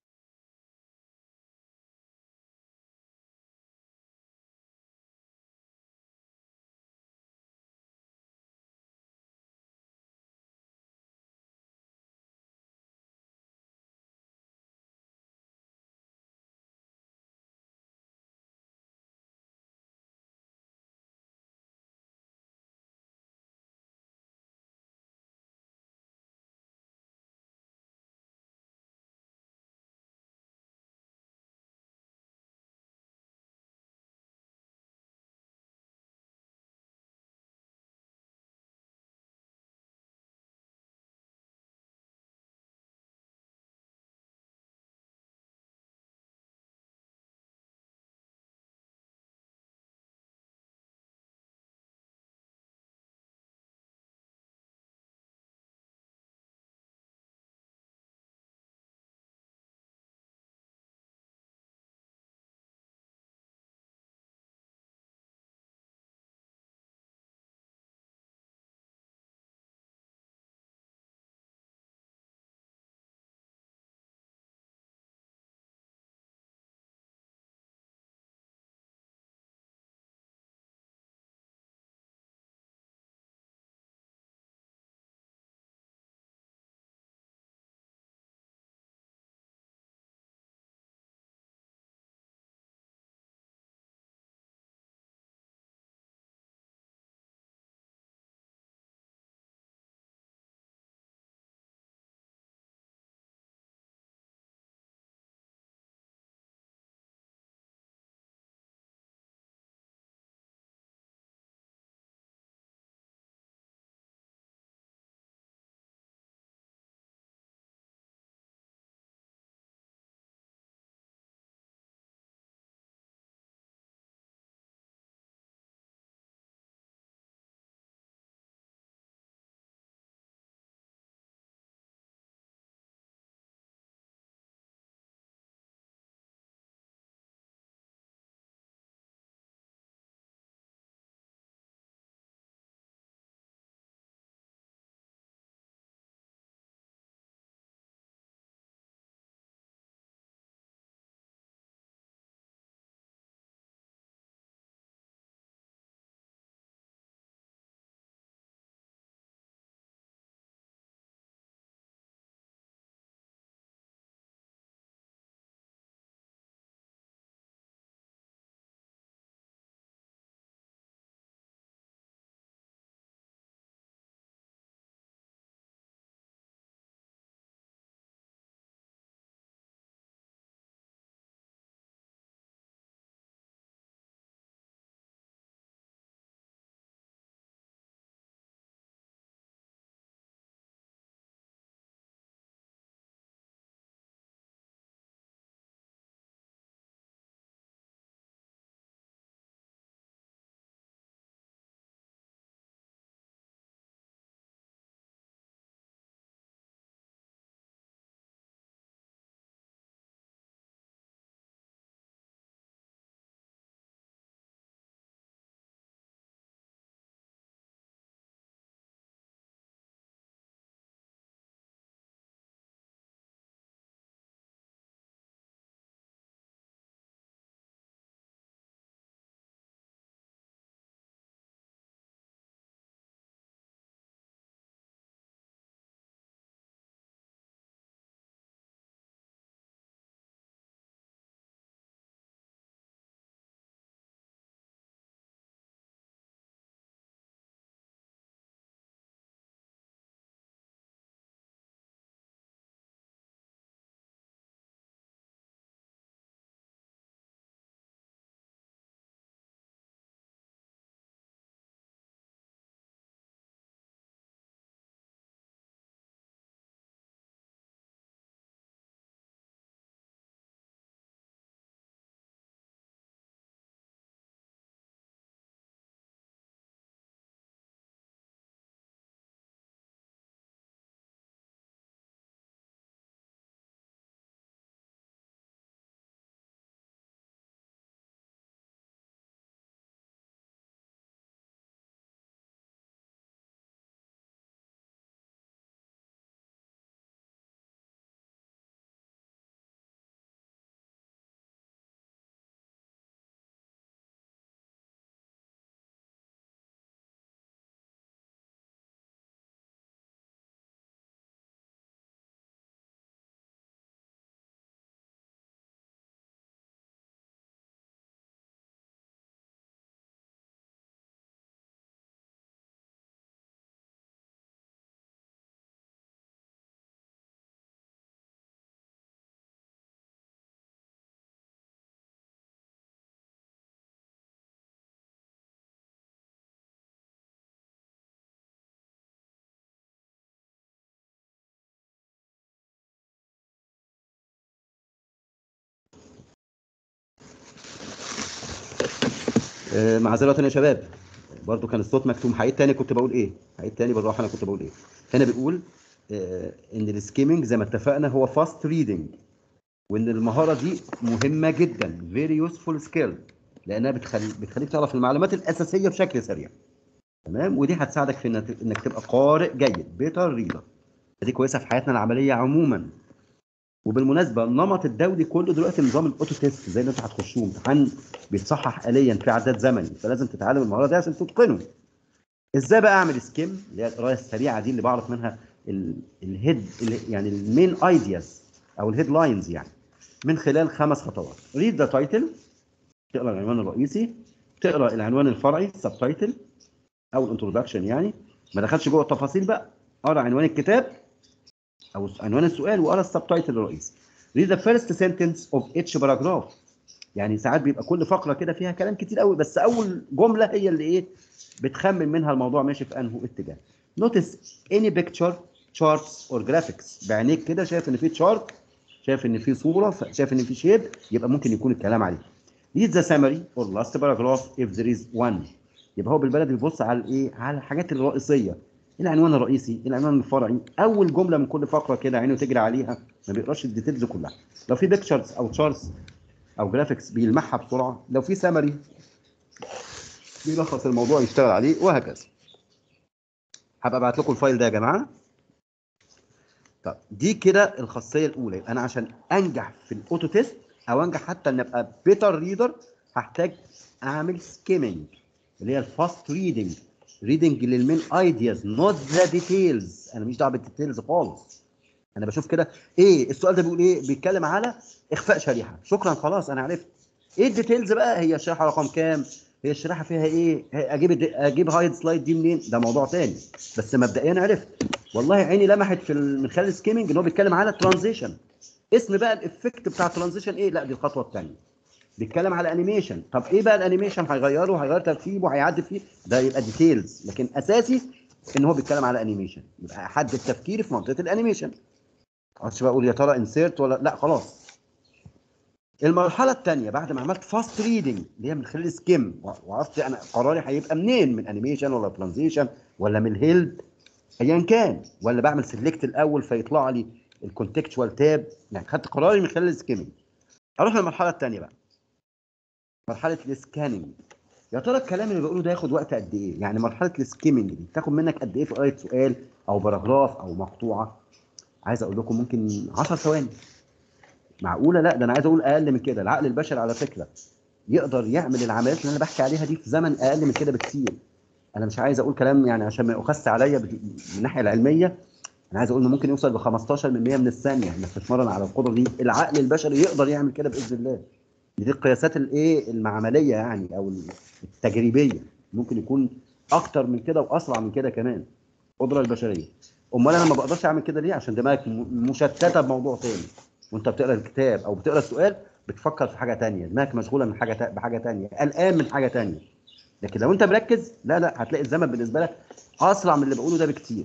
آه، معذرة يا شباب برضو كان الصوت مكتوم هعيد تاني كنت بقول ايه هعيد تاني بالراحه انا كنت بقول ايه هنا بيقول آه، ان السكيمنج زي ما اتفقنا هو فاست ريدنج وان المهاره دي مهمه جدا فيري يوسفول سكيل لانها بتخلي بتخليك تعرف المعلومات الاساسيه بشكل سريع تمام ودي هتساعدك في انك انك تبقى قارئ جيد بيتر ريدر دي كويسه في حياتنا العمليه عموما وبالمناسبه النمط الدولي كله دلوقتي نظام الاوتو تيست زي اللي انتوا هتخشوه امتحان بيتصحح آليا في عداد زمني فلازم تتعلم المهاره دي عشان تتقنه ازاي بقى اعمل سكيم اللي هي القرايه السريعه دي اللي بعرف منها ال- الهيد ال- يعني المين ايدياز او الهيد لاينز يعني من خلال خمس خطوات ريد ذا تايتل تقرا العنوان الرئيسي تقرا العنوان الفرعي سب تايتل او الانترودكشن يعني ما دخلش جوه التفاصيل بقى اقرا عنوان الكتاب او عنوان السؤال واقرا السب تايتل الرئيسي read the first sentence of each paragraph يعني ساعات بيبقى كل فقره كده فيها كلام كتير قوي بس اول جمله هي اللي ايه بتخمن منها الموضوع ماشي في انه اتجاه notice any picture charts or graphics بعينيك كده شايف ان في تشارت شايف ان في صوره شايف ان في شيب يبقى ممكن يكون الكلام عليه read the summary or last paragraph if there is one يبقى هو بالبلد بيبص على الايه على الحاجات الرئيسيه العنوان الرئيسي العنوان الفرعي اول جمله من كل فقره كده عينه تجري عليها ما بيقراش الديتيلز كلها لو في بيكتشرز او تشارتس او جرافيكس بيلمحها بسرعه لو في سمري بيلخص الموضوع يشتغل عليه وهكذا هبقى ابعت لكم الفايل ده يا جماعه طب دي كده الخاصيه الاولى انا عشان انجح في الاوتو تيست او انجح حتى ان ابقى بيتر ريدر هحتاج اعمل سكيمنج اللي هي الفاست ريدنج ريدنج للمين ايدياز نوت ذا ديتيلز انا مش دعوه بالديتيلز خالص انا بشوف كده ايه السؤال ده بيقول ايه بيتكلم على اخفاء شريحه شكرا خلاص انا عرفت ايه الديتيلز بقى هي الشريحه رقم كام هي الشريحه فيها ايه هي- اجيب الد- اجيب هايد سلايد دي منين ده موضوع تاني بس مبدئيا عرفت والله عيني لمحت في ال- من خلال السكيمنج ان هو بيتكلم على ترانزيشن اسم بقى الافكت بتاع ترانزيشن ايه لا دي الخطوه الثانيه بيتكلم على انيميشن طب ايه بقى الانيميشن هيغيره هيغير ترتيبه هيعدل فيه ده يبقى ديتيلز لكن اساسي ان هو بيتكلم على انيميشن يبقى حد التفكير في منطقه الانيميشن ما اقعدش بقى اقول يا ترى انسيرت ولا لا خلاص المرحله الثانيه بعد ما عملت فاست ريدنج اللي هي من خلال سكيم وعرفت انا قراري هيبقى منين من انيميشن ولا ترانزيشن ولا من الهيلد ايا كان ولا بعمل سيلكت الاول فيطلع لي الكونتكتشوال تاب يعني خدت قراري من خلال السكيمنج اروح للمرحله الثانيه بقى مرحله السكاننج يا ترى الكلام اللي بقوله ده ياخد وقت قد ايه يعني مرحله السكيمنج دي تاخد منك قد ايه في قرايه سؤال او باراجراف او مقطوعه عايز اقول لكم ممكن 10 ثواني معقوله لا ده انا عايز اقول اقل من كده العقل البشري على فكره يقدر يعمل العمليات اللي انا بحكي عليها دي في زمن اقل من كده بكتير انا مش عايز اقول كلام يعني عشان ما يؤخذش عليا بت- من الناحيه العلميه انا عايز اقول انه ممكن يوصل ل 15 من 100 من الثانيه انك تتمرن على القدره دي العقل البشري يقدر يعمل كده باذن الله دي القياسات الايه المعمليه يعني او التجريبيه ممكن يكون اكتر من كده واسرع من كده كمان القدره البشريه امال انا ما بقدرش اعمل كده ليه عشان دماغك م- مشتته بموضوع تاني وانت بتقرا الكتاب او بتقرا السؤال بتفكر في حاجه تانية دماغك مشغوله من حاجه تا- بحاجه تانية قلقان من حاجه تانية لكن لو انت مركز لا لا هتلاقي الزمن بالنسبه لك اسرع من اللي بقوله ده بكتير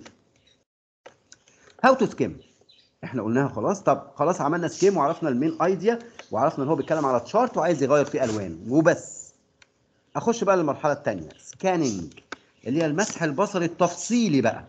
هاو تو سكيم احنا قلناها خلاص طب خلاص عملنا سكيم وعرفنا المين ايديا وعرفنا ان هو بيتكلم على تشارت وعايز يغير فيه الوان وبس اخش بقى للمرحله الثانيه سكاننج اللي هي المسح البصري التفصيلي بقى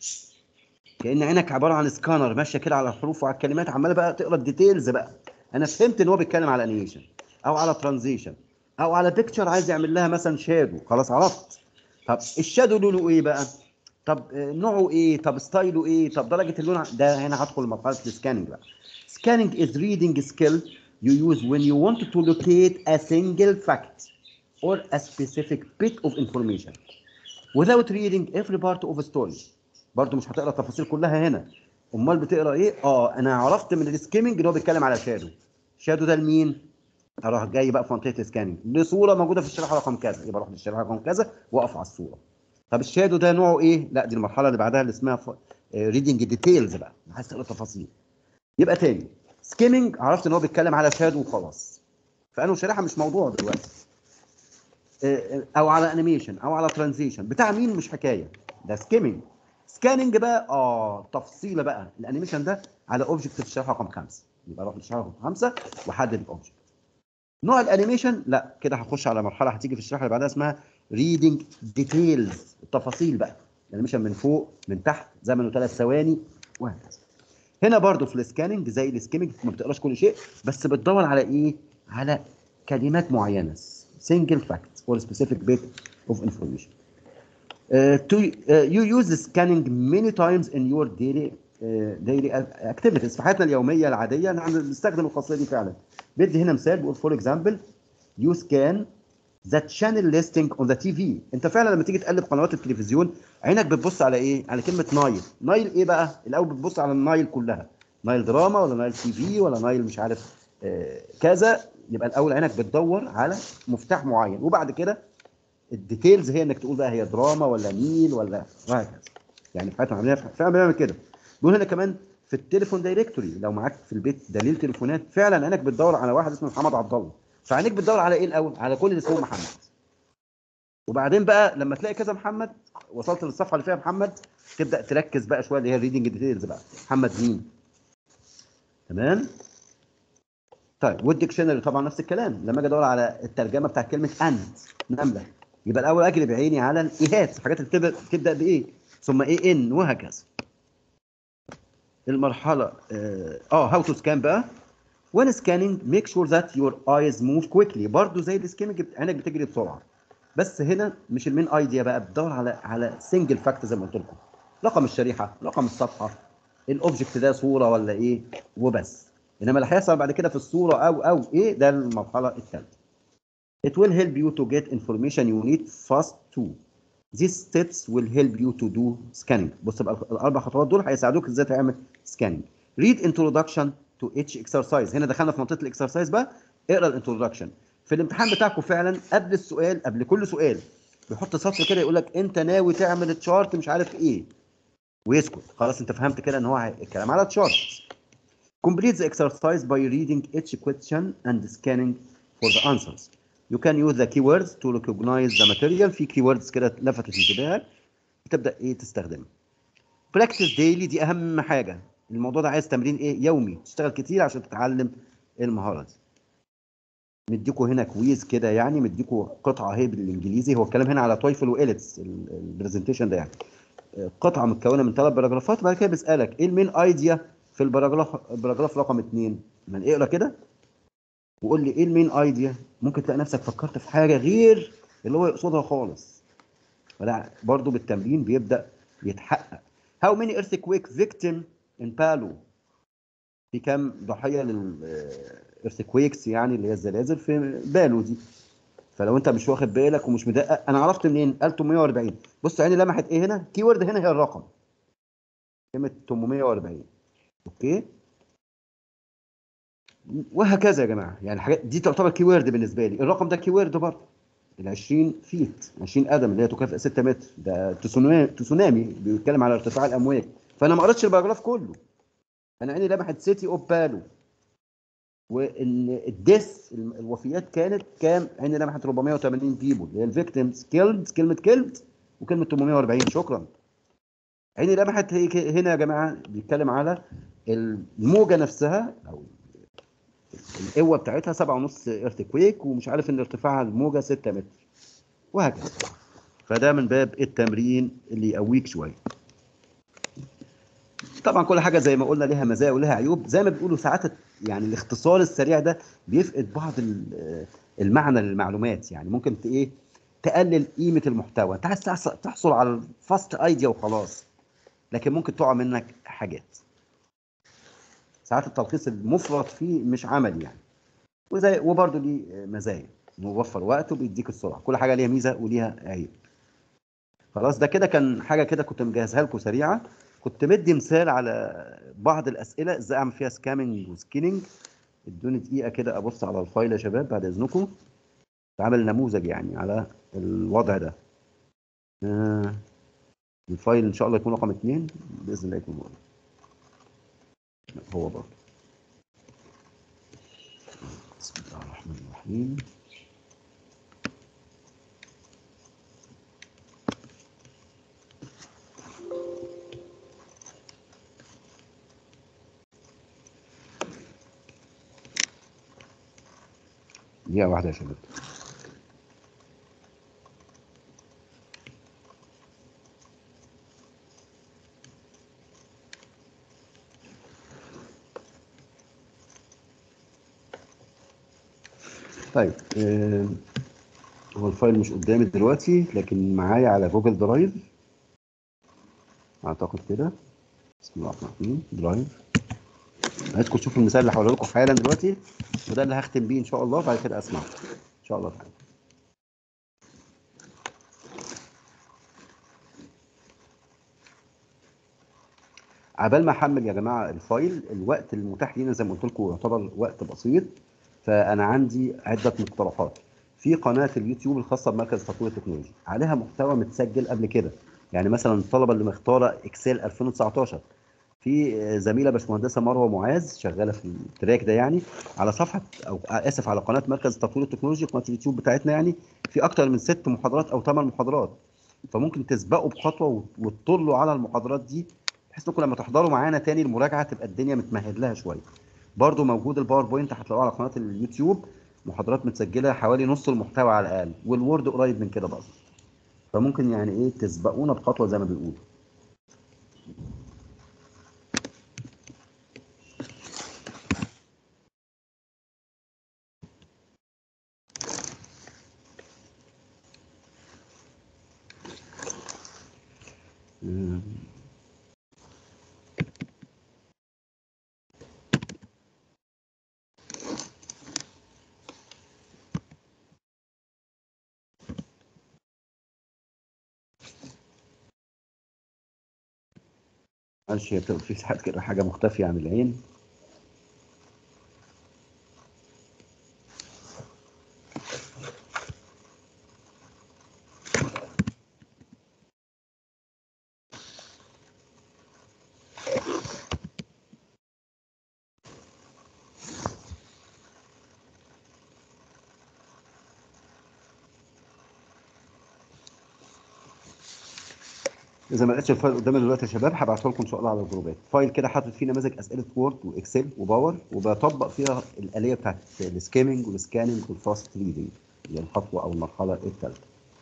كان عينك عباره عن سكانر ماشيه كده على الحروف وعلى الكلمات عماله بقى تقرا الديتيلز بقى انا فهمت ان هو بيتكلم على انيميشن او على ترانزيشن او على بيكتشر عايز يعمل لها مثلا شادو خلاص عرفت طب الشادو لونه ايه بقى طب آه، نوعه ايه طب ستايله ايه طب درجه اللون ع- ده هنا هدخل مرحله السكاننج بقى scanning is reading skill you use when you want to locate a single fact or a specific bit of information without reading every part of a story برضه مش هتقرا التفاصيل كلها هنا امال بتقرا ايه اه انا عرفت من السكيمنج ان هو بيتكلم على شادو شادو ده لمين اروح جاي بقى في منطقه سكاننج لصوره موجوده في الشريحه رقم كذا يبقى اروح للشريحه رقم كذا واقف على الصوره طب الشادو ده نوعه ايه لا دي المرحله اللي بعدها اللي اسمها ريدنج ديتيلز بقى عايز تقرا تفاصيل يبقى تاني سكيمنج عرفت ان هو بيتكلم على شادو وخلاص فانه شريحه مش موضوع دلوقتي آه، او على انيميشن او على ترانزيشن بتاع مين مش حكايه ده سكيمنج سكاننج بقى اه تفصيله بقى الانيميشن ده على اوبجكت في الشريحه رقم خمسه يبقى اروح للشريحه رقم خمسه واحدد الاوبجكت نوع الانيميشن لا كده هخش على مرحله هتيجي في الشرح اللي بعدها اسمها ريدنج ديتيلز التفاصيل بقى الانيميشن من فوق من تحت زمنه ثلاث ثواني وهكذا هنا برضو في السكاننج زي السكيمنج ما بتقراش كل شيء بس بتدور على ايه على كلمات معينه single fact or specific bit of information Uh, to, uh, you use the scanning many times in your daily uh, daily activities في حياتنا اليوميه العاديه نحن بنستخدم الخاصيه دي فعلا بدي هنا مثال بقول فور اكزامبل you scan the channel listing on the TV انت فعلا لما تيجي تقلب قنوات التلفزيون عينك بتبص على ايه على كلمه نايل نايل ايه بقى الاول بتبص على النايل كلها نايل دراما ولا نايل تي في ولا نايل مش عارف آه كذا يبقى الاول عينك بتدور على مفتاح معين وبعد كده الديتيلز هي انك تقول بقى هي دراما ولا نيل ولا وهكذا يعني في حياتنا العمليه فعلا بنعمل كده بيقول هنا كمان في التليفون دايركتوري لو معاك في البيت دليل تليفونات فعلا عينك بتدور على واحد اسمه محمد عبد الله فعينيك بتدور على ايه الاول على كل اللي اسمه محمد وبعدين بقى لما تلاقي كذا محمد وصلت للصفحه اللي فيها محمد تبدا تركز بقى شويه اللي هي الريدنج ديتيلز بقى محمد مين تمام طيب والديكشنري طبعا نفس الكلام لما اجي ادور على الترجمه بتاع كلمه انت نمله يبقى الاول اجري بعيني على الايهات الحاجات اللي بتبدا تبدا بايه ثم ايه ان وهكذا المرحله اه هاو تو سكان بقى when scanning make sure that your eyes move quickly برضو زي السكيمنج عينك بتجري بسرعه بس هنا مش المين ايديا بقى بتدور على على سنجل فاكت زي ما قلت لكم رقم الشريحه رقم الصفحه الاوبجكت ده صوره ولا ايه وبس انما اللي هيحصل بعد كده في الصوره او او ايه ده المرحله الثالثه It will help you to get information you need fast too. These steps will help you to do scanning. بص بقى الاربع خطوات دول هيساعدوك ازاي تعمل scanning. Read introduction to each exercise. هنا دخلنا في منطقه الاكسرسايز بقى اقرا الانترودكشن. في الامتحان بتاعكم فعلا قبل السؤال قبل كل سؤال بيحط سطر كده يقول لك انت ناوي تعمل تشارت مش عارف ايه ويسكت خلاص انت فهمت كده ان هو الكلام على تشارت. Complete the exercise by reading each question and scanning for the answers. You can use the keywords to recognize the material في keywords كده لفتت انتباهك تبدا ايه تستخدمها. Practice daily دي اهم حاجه الموضوع ده عايز تمرين ايه يومي تشتغل كتير عشان تتعلم المهاره دي. مديكوا هنا كويز كده يعني مديكوا قطعه اهي بالانجليزي هو الكلام هنا على تويفل واليتس البرزنتيشن ده يعني قطعه متكونه من ثلاث باراجرافات وبعد كده بيسالك ايه المين ايديا في الباراجراف الباراجراف رقم اثنين من اقرا كده وقول لي ايه المين ايديا ممكن تلاقي نفسك فكرت في حاجه غير اللي هو يقصدها خالص فده برضه بالتمرين بيبدا يتحقق How many earthquake victim in Palu في كام ضحيه للايرثكويكس يعني اللي هي الزلازل في بالو دي فلو انت مش واخد بالك ومش مدقق انا عرفت منين قال 840 بص عيني لمحت ايه هنا كيورد هنا هي الرقم كلمه 840 اوكي وهكذا يا جماعه يعني الحاجات دي تعتبر كيورد بالنسبه لي الرقم ده كيورد برضه ال 20 فيت 20 قدم اللي هي تكافئ 6 متر ده تسونامي تسونامي بيتكلم على ارتفاع الامواج فانا ما قريتش الباراجراف كله انا عيني لمحت سيتي اوف بالو وان الديس الوفيات كانت كام عيني لمحت 480 بيبول اللي هي الفيكتيمز كيلد كلمه كيلد وكلمه 840 شكرا عيني لمحت هنا يا جماعه بيتكلم على الموجه نفسها او القوه بتاعتها 7.5 ارتكويك ومش عارف ان ارتفاع الموجه 6 متر وهكذا فده من باب التمرين اللي يقويك شويه طبعا كل حاجه زي ما قلنا ليها مزايا ولها عيوب زي ما بيقولوا ساعات يعني الاختصار السريع ده بيفقد بعض المعنى للمعلومات يعني ممكن ايه تقلل قيمه المحتوى انت عايز تحصل على الفاست ايديا وخلاص لكن ممكن تقع منك حاجات ساعات التلخيص المفرط فيه مش عملي يعني وزي وبرده ليه مزايا انه بيوفر وقت وبيديك السرعه كل حاجه ليها ميزه وليها عيب خلاص ده كده كان حاجه كده كنت مجهزها لكم سريعه كنت مدي مثال على بعض الاسئله ازاي اعمل فيها سكامنج وسكيننج ادوني دقيقه كده ابص على الفايل يا شباب بعد اذنكم بعمل نموذج يعني على الوضع ده آه الفايل ان شاء الله يكون رقم اثنين باذن الله يكون واضح هو برضه بسم الله الرحمن الرحيم دقيقة واحدة يا شباب طيب آه، هو الفايل مش قدامي دلوقتي لكن معايا على جوجل درايف اعتقد كده بسم الله الرحمن الرحيم درايف عايزكم تشوفوا المثال اللي هقوله لكم حالا دلوقتي وده اللي هختم بيه ان شاء الله بعد كده اسمعه ان شاء الله تعالى عبال ما احمل يا جماعه الفايل الوقت المتاح لينا زي ما قلت لكم يعتبر وقت بسيط فانا عندي عده مقترحات في قناه اليوتيوب الخاصه بمركز تطوير التكنولوجي عليها محتوى متسجل قبل كده يعني مثلا الطلبه اللي مختاره اكسل 2019 في زميله باشمهندسه مروه معاذ شغاله في التراك ده يعني على صفحه او اسف على قناه مركز تطوير التكنولوجي قناه اليوتيوب بتاعتنا يعني في اكتر من ست محاضرات او ثمان محاضرات فممكن تسبقوا بخطوه وتطلوا على المحاضرات دي بحيث انكم لما تحضروا معانا تاني المراجعه تبقى الدنيا متمهد لها شويه برضو موجود الباوربوينت هتلاقوه على قناه اليوتيوب محاضرات متسجله حوالي نص المحتوى على الاقل والوورد قريب من كده برضه فممكن يعني ايه تسبقونا بخطوه زي ما بيقولوا مم. معلش هي بتبقى في ساعات كده حاجة مختفية عن العين اذا ما لقيتش الفايل قدامي دلوقتي يا شباب هبعته لكم ان شاء الله على الجروبات فايل كده حاطط فيه نماذج اسئله وورد واكسل وباور وبطبق فيها الاليه بتاعت السكيمنج والسكاننج والفاست ريدنج اللي هي الخطوه او المرحله الثالثه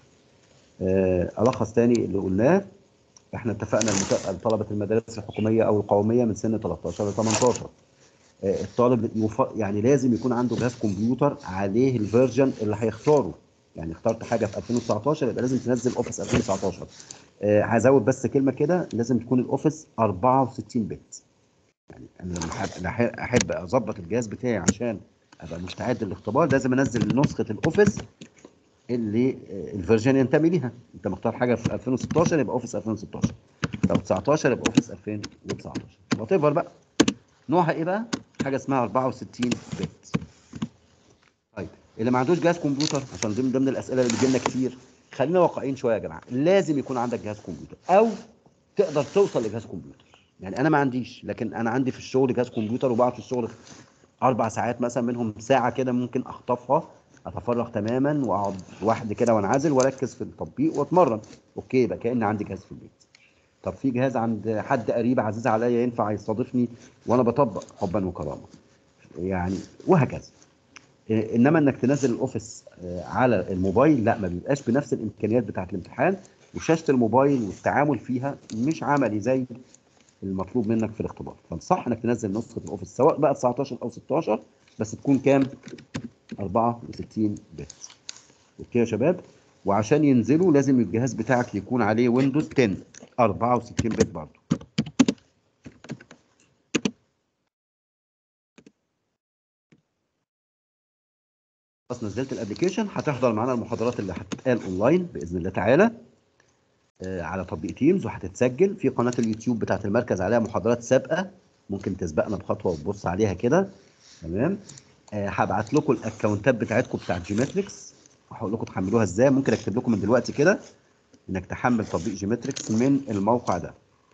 آه، الخص تاني اللي قلناه احنا اتفقنا المت- طلبه المدارس الحكوميه او القوميه من سن 13 ل 18 آه، الطالب يف... يعني لازم يكون عنده جهاز كمبيوتر عليه الفيرجن اللي هيختاره يعني اخترت حاجه في 2019 يبقى لازم تنزل اوفيس 2019 آه، هزود بس كلمه كده لازم تكون الاوفيس 64 بت يعني انا لما أحب- أحب- احب اظبط الجهاز بتاعي عشان ابقى مستعد للاختبار لازم انزل نسخه الاوفيس اللي آه، الفيرجن ينتمي ليها انت مختار حاجه في 2016 يبقى اوفيس 2016 لو 19 يبقى اوفيس 2019 وات ايفر بقى نوعها ايه بقى حاجه اسمها 64 بت طيب اللي ما عندوش جهاز كمبيوتر عشان دي من ضمن الاسئله اللي بتجي لنا كتير خلينا واقعيين شويه يا جماعه لازم يكون عندك جهاز كمبيوتر او تقدر توصل لجهاز كمبيوتر يعني انا ما عنديش لكن انا عندي في الشغل جهاز كمبيوتر وبقعد في الشغل اربع ساعات مثلا منهم ساعه كده ممكن اخطفها اتفرغ تماما واقعد لوحدي كده وانعزل واركز في التطبيق واتمرن اوكي يبقى كان عندي جهاز في البيت طب في جهاز عند حد قريب عزيز عليا ينفع يستضيفني وانا بطبق حبا وكرامه يعني وهكذا إيه، انما انك تنزل الاوفيس آه، على الموبايل لا ما بيبقاش بنفس الامكانيات بتاعه الامتحان وشاشه الموبايل والتعامل فيها مش عملي زي المطلوب منك في الاختبار فالصح انك تنزل نسخه الاوفيس سواء بقى 19 او 16 بس تكون كام 64 بت اوكي يا شباب وعشان ينزلوا لازم الجهاز بتاعك يكون عليه ويندوز 10 64 بت برضه خلاص نزلت الابلكيشن هتحضر معانا المحاضرات اللي هتتقال اونلاين باذن الله تعالى آه، على تطبيق تيمز وهتتسجل في قناه اليوتيوب بتاعت المركز عليها محاضرات سابقه ممكن تسبقنا بخطوه وتبص عليها كده تمام آه، هبعت لكم الاكونتات بتاعتكم بتاعت جيمتريكس وهقول لكم تحملوها ازاي ممكن اكتب لكم من دلوقتي كده انك تحمل تطبيق جيمتريكس من الموقع ده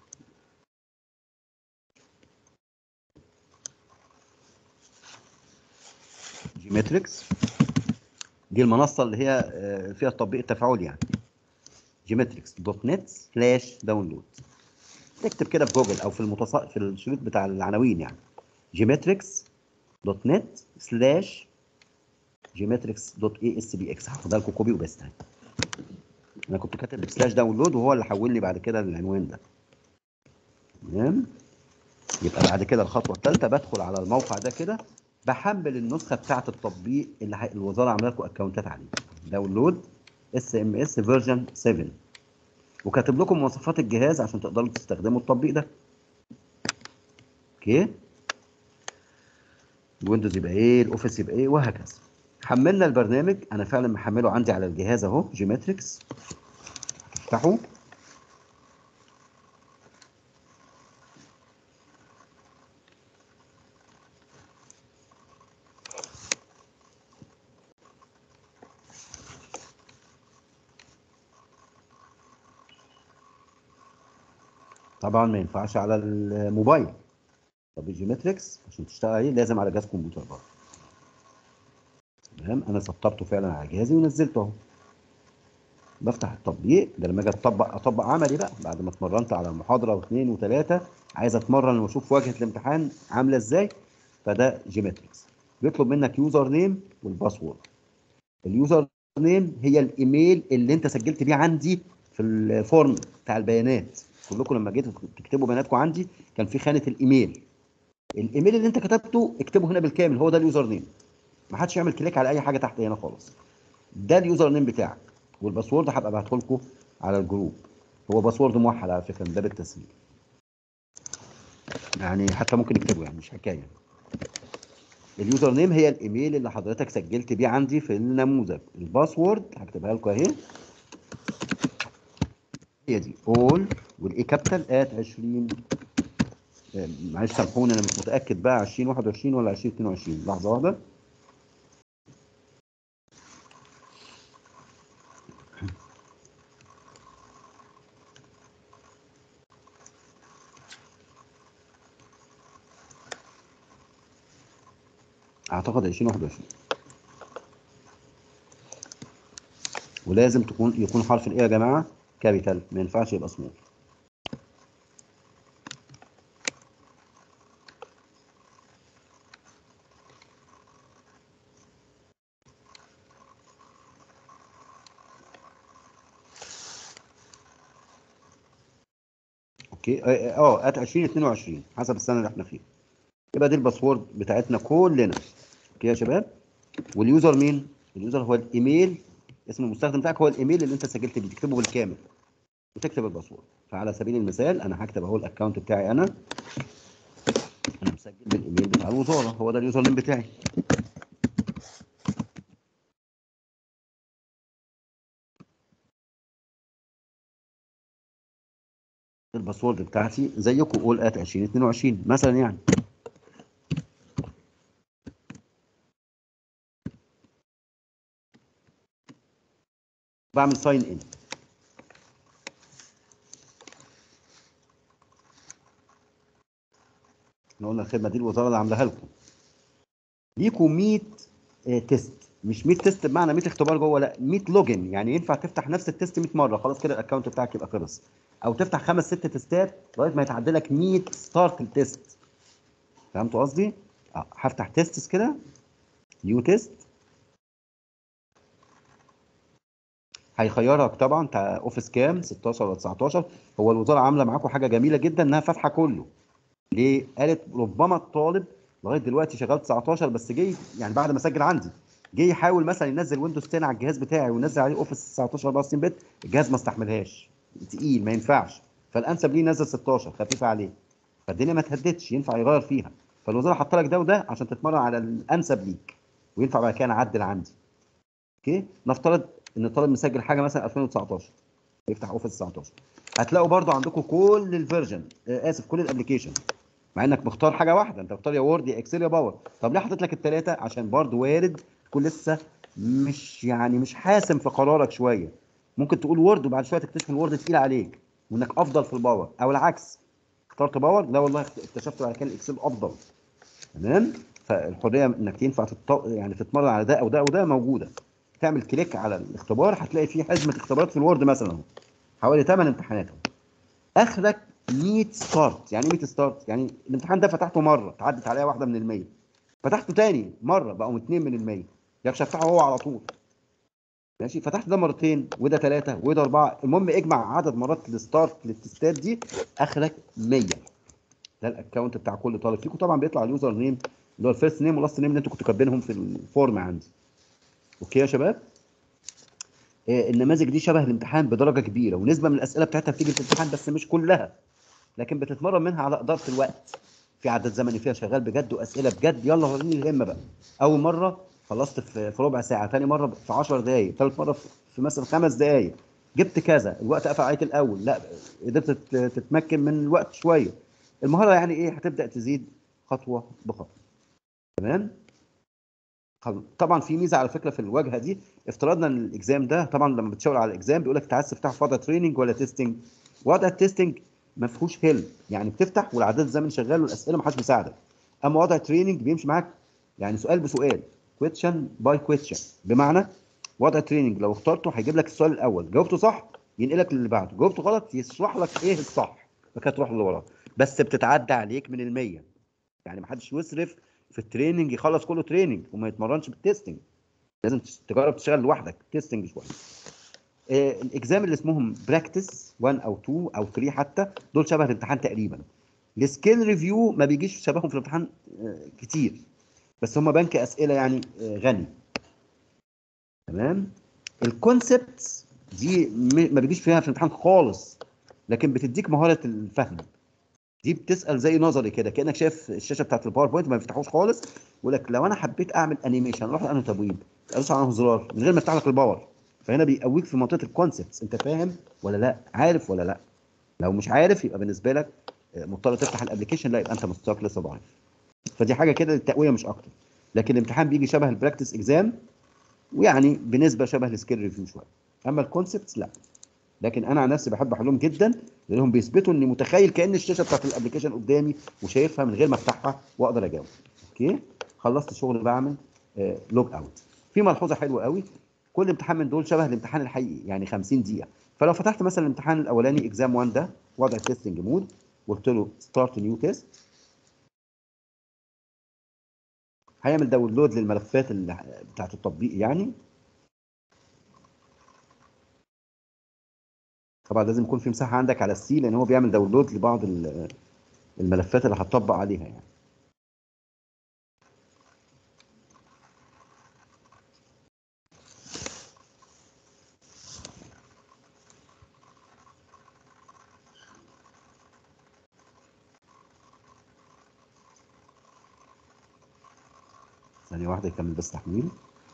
جيمتريكس دي المنصه اللي هي آه، فيها التطبيق التفاعلي يعني جيمتريكس دوت نت سلاش داونلود تكتب كده في جوجل او في المتص... في الشريط بتاع العناوين يعني جيمتريكس دوت نت سلاش جيماتريكس دوت اي اس بي اكس هاخدها لكم كوبي وبيست اهي. انا كنت كاتب سلاش داونلود وهو اللي حول لي بعد كده للعنوان ده تمام يبقى بعد كده الخطوه الثالثه بدخل على الموقع ده كده بحمل النسخه بتاعه التطبيق اللي ح- الوزاره عامله لكم اكونتات عليه داونلود اس ام اس فيرجن 7 وكاتب لكم مواصفات الجهاز عشان تقدروا تستخدموا التطبيق ده اوكي الويندوز يبقى ايه الاوفيس يبقى ايه وهكذا حملنا البرنامج انا فعلا محمله عندي على الجهاز اهو جيماتريكس افتحه طبعا ما ينفعش على الموبايل طب الجيومتريكس عشان تشتغل عليه لازم على جهاز كمبيوتر برضه تمام انا سطبته فعلا على جهازي ونزلته اهو بفتح التطبيق ده لما اجي اطبق اطبق عملي بقى بعد ما اتمرنت على محاضره واثنين وثلاثه عايز اتمرن واشوف واجهه الامتحان عامله ازاي فده جيومتريكس بيطلب منك يوزر نيم والباسورد اليوزر نيم هي الايميل اللي انت سجلت بيه عندي في الفورم بتاع البيانات كلكم لما جيتوا تكتبوا بياناتكم عندي كان في خانه الايميل الايميل اللي انت كتبته اكتبه هنا بالكامل هو ده اليوزر نيم ما حدش يعمل كليك على اي حاجه تحت هنا خالص ده اليوزر نيم بتاعك والباسورد هبقى ابعته لكم على الجروب هو باسورد موحد على فكره من باب التسجيل يعني حتى ممكن نكتبه يعني مش حكايه اليوزر نيم هي الايميل اللي حضرتك سجلت بيه عندي في النموذج الباسورد هكتبها لكم اهي هي دي all والاي كابيتال ات 20 آه، معلش سامحوني انا مش متاكد بقى 2021 ولا 2022 لحظه واحده اعتقد 2021 ولازم تكون يكون حرف الايه يا جماعه كابيتال ما ينفعش يبقى سمول اوكي اه اه ات 2022 حسب السنه اللي احنا فيها يبقى دي الباسورد بتاعتنا كلنا اوكي يا شباب واليوزر مين اليوزر هو الايميل اسم المستخدم بتاعك هو الايميل اللي انت سجلت بيه تكتبه بالكامل وتكتب الباسورد فعلى سبيل المثال انا هكتب اهو الاكونت بتاعي انا انا مسجل بالايميل بتاع الوزاره هو ده اليوزر نيم بتاعي الباسورد بتاعتي زيكم قول ات 2022 مثلا يعني بعمل ساين ان احنا قلنا الخدمه دي الوزاره اللي عاملاها لكم ليكوا 100 آه، تيست مش 100 تيست بمعنى 100 اختبار جوه لا 100 لوجن يعني ينفع تفتح نفس التيست 100 مره خلاص كده الاكونت بتاعك يبقى خلص او تفتح خمس ست تيستات لغايه ما يتعدى لك 100 ستارت التيست فهمتوا قصدي؟ اه هفتح تيستس كده نيو تيست هيخيرك طبعا بتاع اوفيس كام 16 ولا 19 هو الوزاره عامله معاكم حاجه جميله جدا انها فاتحه كله ليه؟ قالت ربما الطالب لغايه دلوقتي شغال 19 بس جه يعني بعد ما سجل عندي جه يحاول مثلا ينزل ويندوز 10 على الجهاز بتاعي وينزل عليه اوفيس 19 64 بت الجهاز ما استحملهاش تقيل ما ينفعش فالانسب ليه ينزل 16 خفيفه عليه فالدنيا ما تهدتش ينفع يغير فيها فالوزاره حاطه لك ده وده عشان تتمرن على الانسب ليك وينفع بعد كده نعدل عندي اوكي نفترض ان الطالب مسجل حاجه مثلا 2019 يفتح اوفيس 19 هتلاقوا برضو عندكم كل الفيرجن آه، اسف كل الابلكيشن مع انك مختار حاجه واحده انت مختار يا وورد يا اكسل يا باور طب ليه حاطط لك الثلاثه عشان برضو وارد تكون لسه مش يعني مش حاسم في قرارك شويه ممكن تقول وورد وبعد شويه تكتشف الوورد تقيل عليك وانك افضل في الباور او العكس اخترت باور لا والله اكتشفت بعد كده الاكسل افضل تمام فالحريه انك ينفع تط... يعني تتمرن على ده او ده او ده موجوده تعمل كليك على الاختبار هتلاقي فيه حزمه اختبارات في الوورد مثلا اهو حوالي 8 امتحانات اهو اخرك 100 ستارت يعني ايه 100 ستارت يعني الامتحان ده فتحته مره تعدت عليها واحده من ال100 فتحته تاني مره بقوا 2 من ال100 يكش افتحه هو على طول ماشي فتحت ده مرتين وده ثلاثه وده اربعه المهم اجمع عدد مرات الستارت للتستات دي اخرك 100 ده الاكونت بتاع كل طالب فيكم طبعا بيطلع اليوزر نيم اللي هو الفيرست نيم واللاست نيم اللي انتوا كنتوا كاتبينهم في الفورم عندي اوكي يا شباب آه، النماذج دي شبه الامتحان بدرجه كبيره ونسبه من الاسئله بتاعتها بتيجي في الامتحان بس مش كلها لكن بتتمرن منها على اداره الوقت في عدد زمني فيها شغال بجد واسئله بجد يلا وريني الهمه بقى اول مره خلصت في في ربع ساعه ثاني مره في 10 دقائق ثالث مره في- في مثلا خمس دقائق جبت كذا الوقت قفل عليك الاول لا قدرت تت- تتمكن من الوقت شويه المهاره يعني ايه هتبدا تزيد خطوه بخطوه تمام خل- طبعا في ميزه على فكره في الواجهه دي افترضنا ان الاكزام ده طبعا لما بتشاور على الاكزام بيقول لك انت عايز تفتحه في وضع تريننج ولا تيستنج وضع التيستنج ما فيهوش هيلب يعني بتفتح والعدد الزمني شغال والاسئله ما حدش بيساعدك اما وضع تريننج بيمشي معاك يعني سؤال بسؤال كويتشن باي كويتشن بمعنى وضع تريننج لو اخترته هيجيب لك السؤال الاول جاوبته صح ينقلك للي بعده جاوبته غلط يشرح لك ايه الصح فكده تروح اللي وراه بس بتتعدى عليك من المية يعني ما حدش يسرف في التريننج يخلص كله تريننج وما يتمرنش بالتستنج لازم تجرب تشتغل لوحدك تستنج شويه آه، الاكزام اللي اسمهم براكتس 1 او 2 او 3 حتى دول شبه الامتحان تقريبا السكيل ريفيو ما بيجيش شبههم في الامتحان آه، كتير بس هم بنك اسئله يعني آه، غني تمام الكونسبت دي م- ما بيجيش فيها في الامتحان خالص لكن بتديك مهاره الفهم دي بتسال زي نظري كده كانك شايف الشاشه بتاعت الباوربوينت ما بيفتحوش خالص يقول لك لو انا حبيت اعمل انيميشن اروح لانه تبويب ادوس على انه زرار من غير ما يفتح لك الباور فهنا بيقويك في منطقه الكونسبتس انت فاهم ولا لا عارف ولا لا لو مش عارف يبقى بالنسبه لك آه، مضطر تفتح الابلكيشن لا يبقى انت مستواك لسه ضعيف فدي حاجه كده التقويه مش اكتر لكن الامتحان بيجي شبه البراكتس اكزام ويعني بنسبه شبه السكيل ريفيو شويه اما الكونسبتس لا لكن انا عن نفسي بحب احلهم جدا لانهم بيثبتوا اني متخيل كان الشاشه بتاعت الابلكيشن قدامي وشايفها من غير ما افتحها واقدر اجاوب اوكي خلصت شغل بعمل لوج اوت في ملحوظه حلوه قوي كل امتحان من دول شبه الامتحان الحقيقي يعني 50 دقيقه فلو فتحت مثلا الامتحان الاولاني اكزام 1 ده وضع تيستنج مود وقلت له ستارت نيو تيست هيعمل داونلود للملفات اللي بتاعت التطبيق يعني طبعا لازم يكون في مساحه عندك على السي لان هو بيعمل داونلود لبعض ال- الملفات اللي هتطبق عليها يعني ثانية واحدة يكمل بس تحميل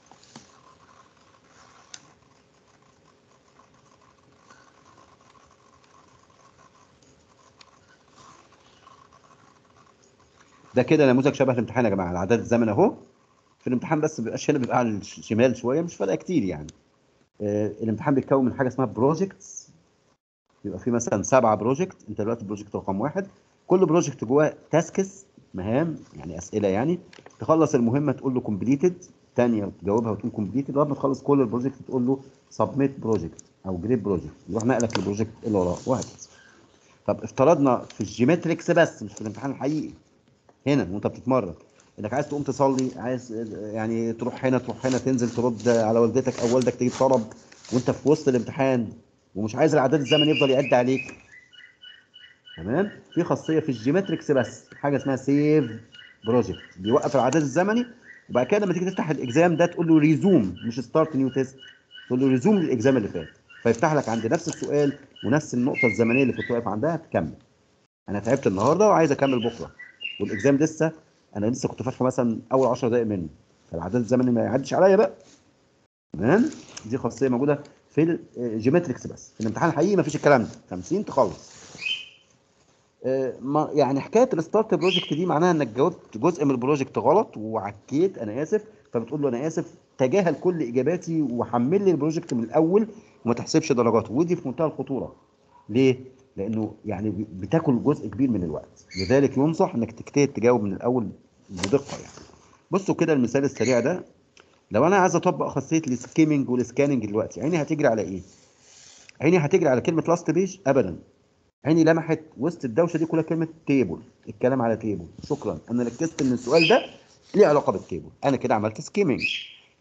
ده كده نموذج شبه الامتحان يا جماعة العدد الزمن اهو في الامتحان بس ما بيبقاش هنا بيبقى على الشمال شوية مش فارقة كتير يعني آه، الامتحان بيتكون من حاجة اسمها بروجكتس يبقى في مثلا سبعة بروجكت انت دلوقتي بروجكت رقم واحد كل بروجكت جواه تاسكس مهام يعني اسئله يعني تخلص المهمه تقول له كومبليتد ثانيه تجاوبها وتقول كومبليتد لغايه ما تخلص كل البروجكت تقول له سبميت بروجكت او جريد بروجكت يروح نقلك للبروجكت اللي وراه وهكذا طب افترضنا في الجيومتريكس بس مش في الامتحان الحقيقي هنا وانت بتتمرن انك عايز تقوم تصلي عايز يعني تروح هنا تروح هنا تنزل ترد على والدتك او والدك تجيب طلب وانت في وسط الامتحان ومش عايز العداد الزمني يفضل يعد عليك تمام في خاصيه في الجيومتريكس بس حاجه اسمها سيف بروجكت بيوقف العداد الزمني وبعد كده لما تيجي تفتح الاكزام ده تقول له ريزوم مش ستارت نيو تيست تقول له ريزوم للاكزام اللي فات فيفتح لك عند نفس السؤال ونفس النقطه الزمنيه اللي كنت واقف عندها تكمل انا تعبت النهارده وعايز اكمل بكره والاكزام لسه انا لسه كنت فاتحه مثلا اول 10 دقائق منه فالعداد الزمني ما يعديش عليا بقى تمام دي خاصيه موجوده في الجيومتريكس بس في الامتحان الحقيقي ما فيش الكلام ده 50 تخلص آه، ما يعني حكايه الستارت بروجكت دي معناها انك جاوبت جزء من البروجكت غلط وعكيت انا اسف فبتقول له انا اسف تجاهل كل اجاباتي وحمل لي البروجكت من الاول وما تحسبش درجاته ودي في منتهى الخطوره ليه؟ لانه يعني بتاكل جزء كبير من الوقت لذلك ينصح انك تجتهد تجاوب من الاول بدقه يعني بصوا كده المثال السريع ده لو انا عايز اطبق خاصيه السكيمنج والسكاننج دلوقتي عيني هتجري على ايه؟ عيني هتجري على كلمه لاست بيج ابدا عيني لمحت وسط الدوشه دي كلها كلمه تيبل الكلام على تيبل شكرا انا ركزت ان السؤال ده ليه علاقه بالتيبل انا كده عملت سكيمنج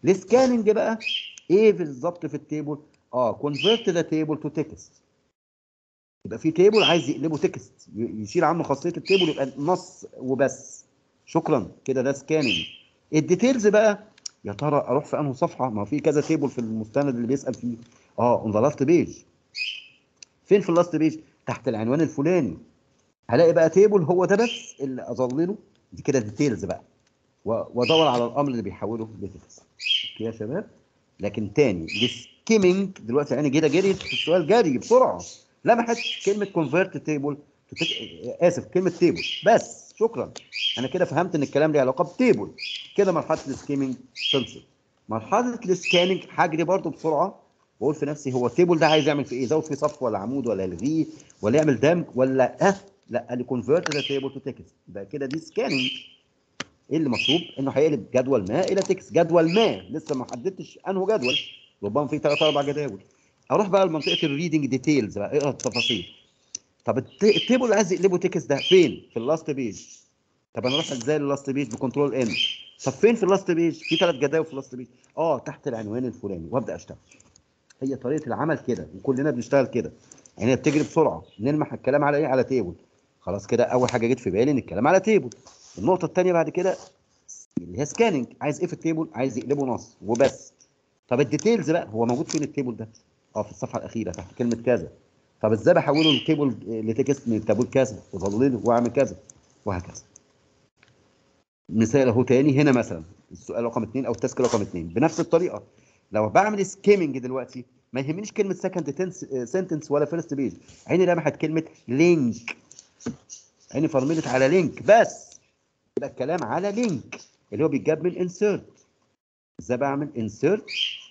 السكاننج بقى ايه بالظبط في التيبل اه كونفيرت ذا تيبل تو تكست يبقى في تيبل عايز يقلبه تكست يشيل عنه خاصيه التيبل يبقى نص وبس شكرا كده ده سكاننج الديتيلز بقى يا ترى اروح في انهي صفحه ما في كذا تيبل في المستند اللي بيسال فيه اه اون ذا لاست بيج فين في اللاست بيج تحت العنوان الفلاني هلاقي بقى تيبل هو ده بس اللي اظلله دي كده ديتيلز بقى و- وادور على الامر اللي بيحوله لتكست اوكي يا شباب لكن تاني السكيمنج دلوقتي انا كده جريت في السؤال جري بسرعه لمحت كلمه كونفيرت تيبل اسف كلمه تيبل بس شكرا انا كده فهمت ان الكلام ليه علاقه بتيبل كده مرحله السكيمنج خلصت مرحله السكاننج هجري برضو بسرعه واقول في نفسي هو التيبل ده عايز يعمل فيه ايه يزود فيه صف ولا عمود ولا يلغيه ولا يعمل دمج ولا اه لا قال لي كونفيرت ذا تيبل تو تكست يبقى كده دي سكاننج ايه اللي مطلوب انه هيقلب جدول ما الى تكست جدول ما لسه ما حددتش انه جدول ربما في ثلاث اربع جداول اروح بقى لمنطقه الريدنج ديتيلز بقى اقرا التفاصيل طب الت- التيبل اللي عايز يقلبه تكست ده فين في اللاست بيج طب انا اروح ازاي للاست بيج بكنترول ان طب فين في اللاست بيج في ثلاث جداول في اللاست بيج اه تحت العنوان الفلاني وابدا اشتغل هي طريقه العمل كده وكلنا بنشتغل كده يعني هي بتجري بسرعه نلمح الكلام على ايه على تيبل خلاص كده اول حاجه جت في بالي ان الكلام على تيبل النقطه الثانيه بعد كده اللي هي سكاننج عايز ايه في التيبل عايز يقلبه نص وبس طب الديتيلز بقى هو موجود فين التيبل ده اه في الصفحه الاخيره تحت كلمه كذا طب ازاي بحوله لتيبل لتكست من تابول كذا واظلله واعمل كذا وهكذا مثال اهو تاني هنا مثلا السؤال رقم اثنين او التاسك رقم اثنين بنفس الطريقه لو بعمل سكيمنج دلوقتي ما يهمنيش كلمه سكند سنتنس ولا فيرست بيج عيني لمحت كلمه لينك عيني فرملت على لينك بس يبقى الكلام على لينك اللي هو بيتجاب من انسيرت ازاي بعمل انسيرت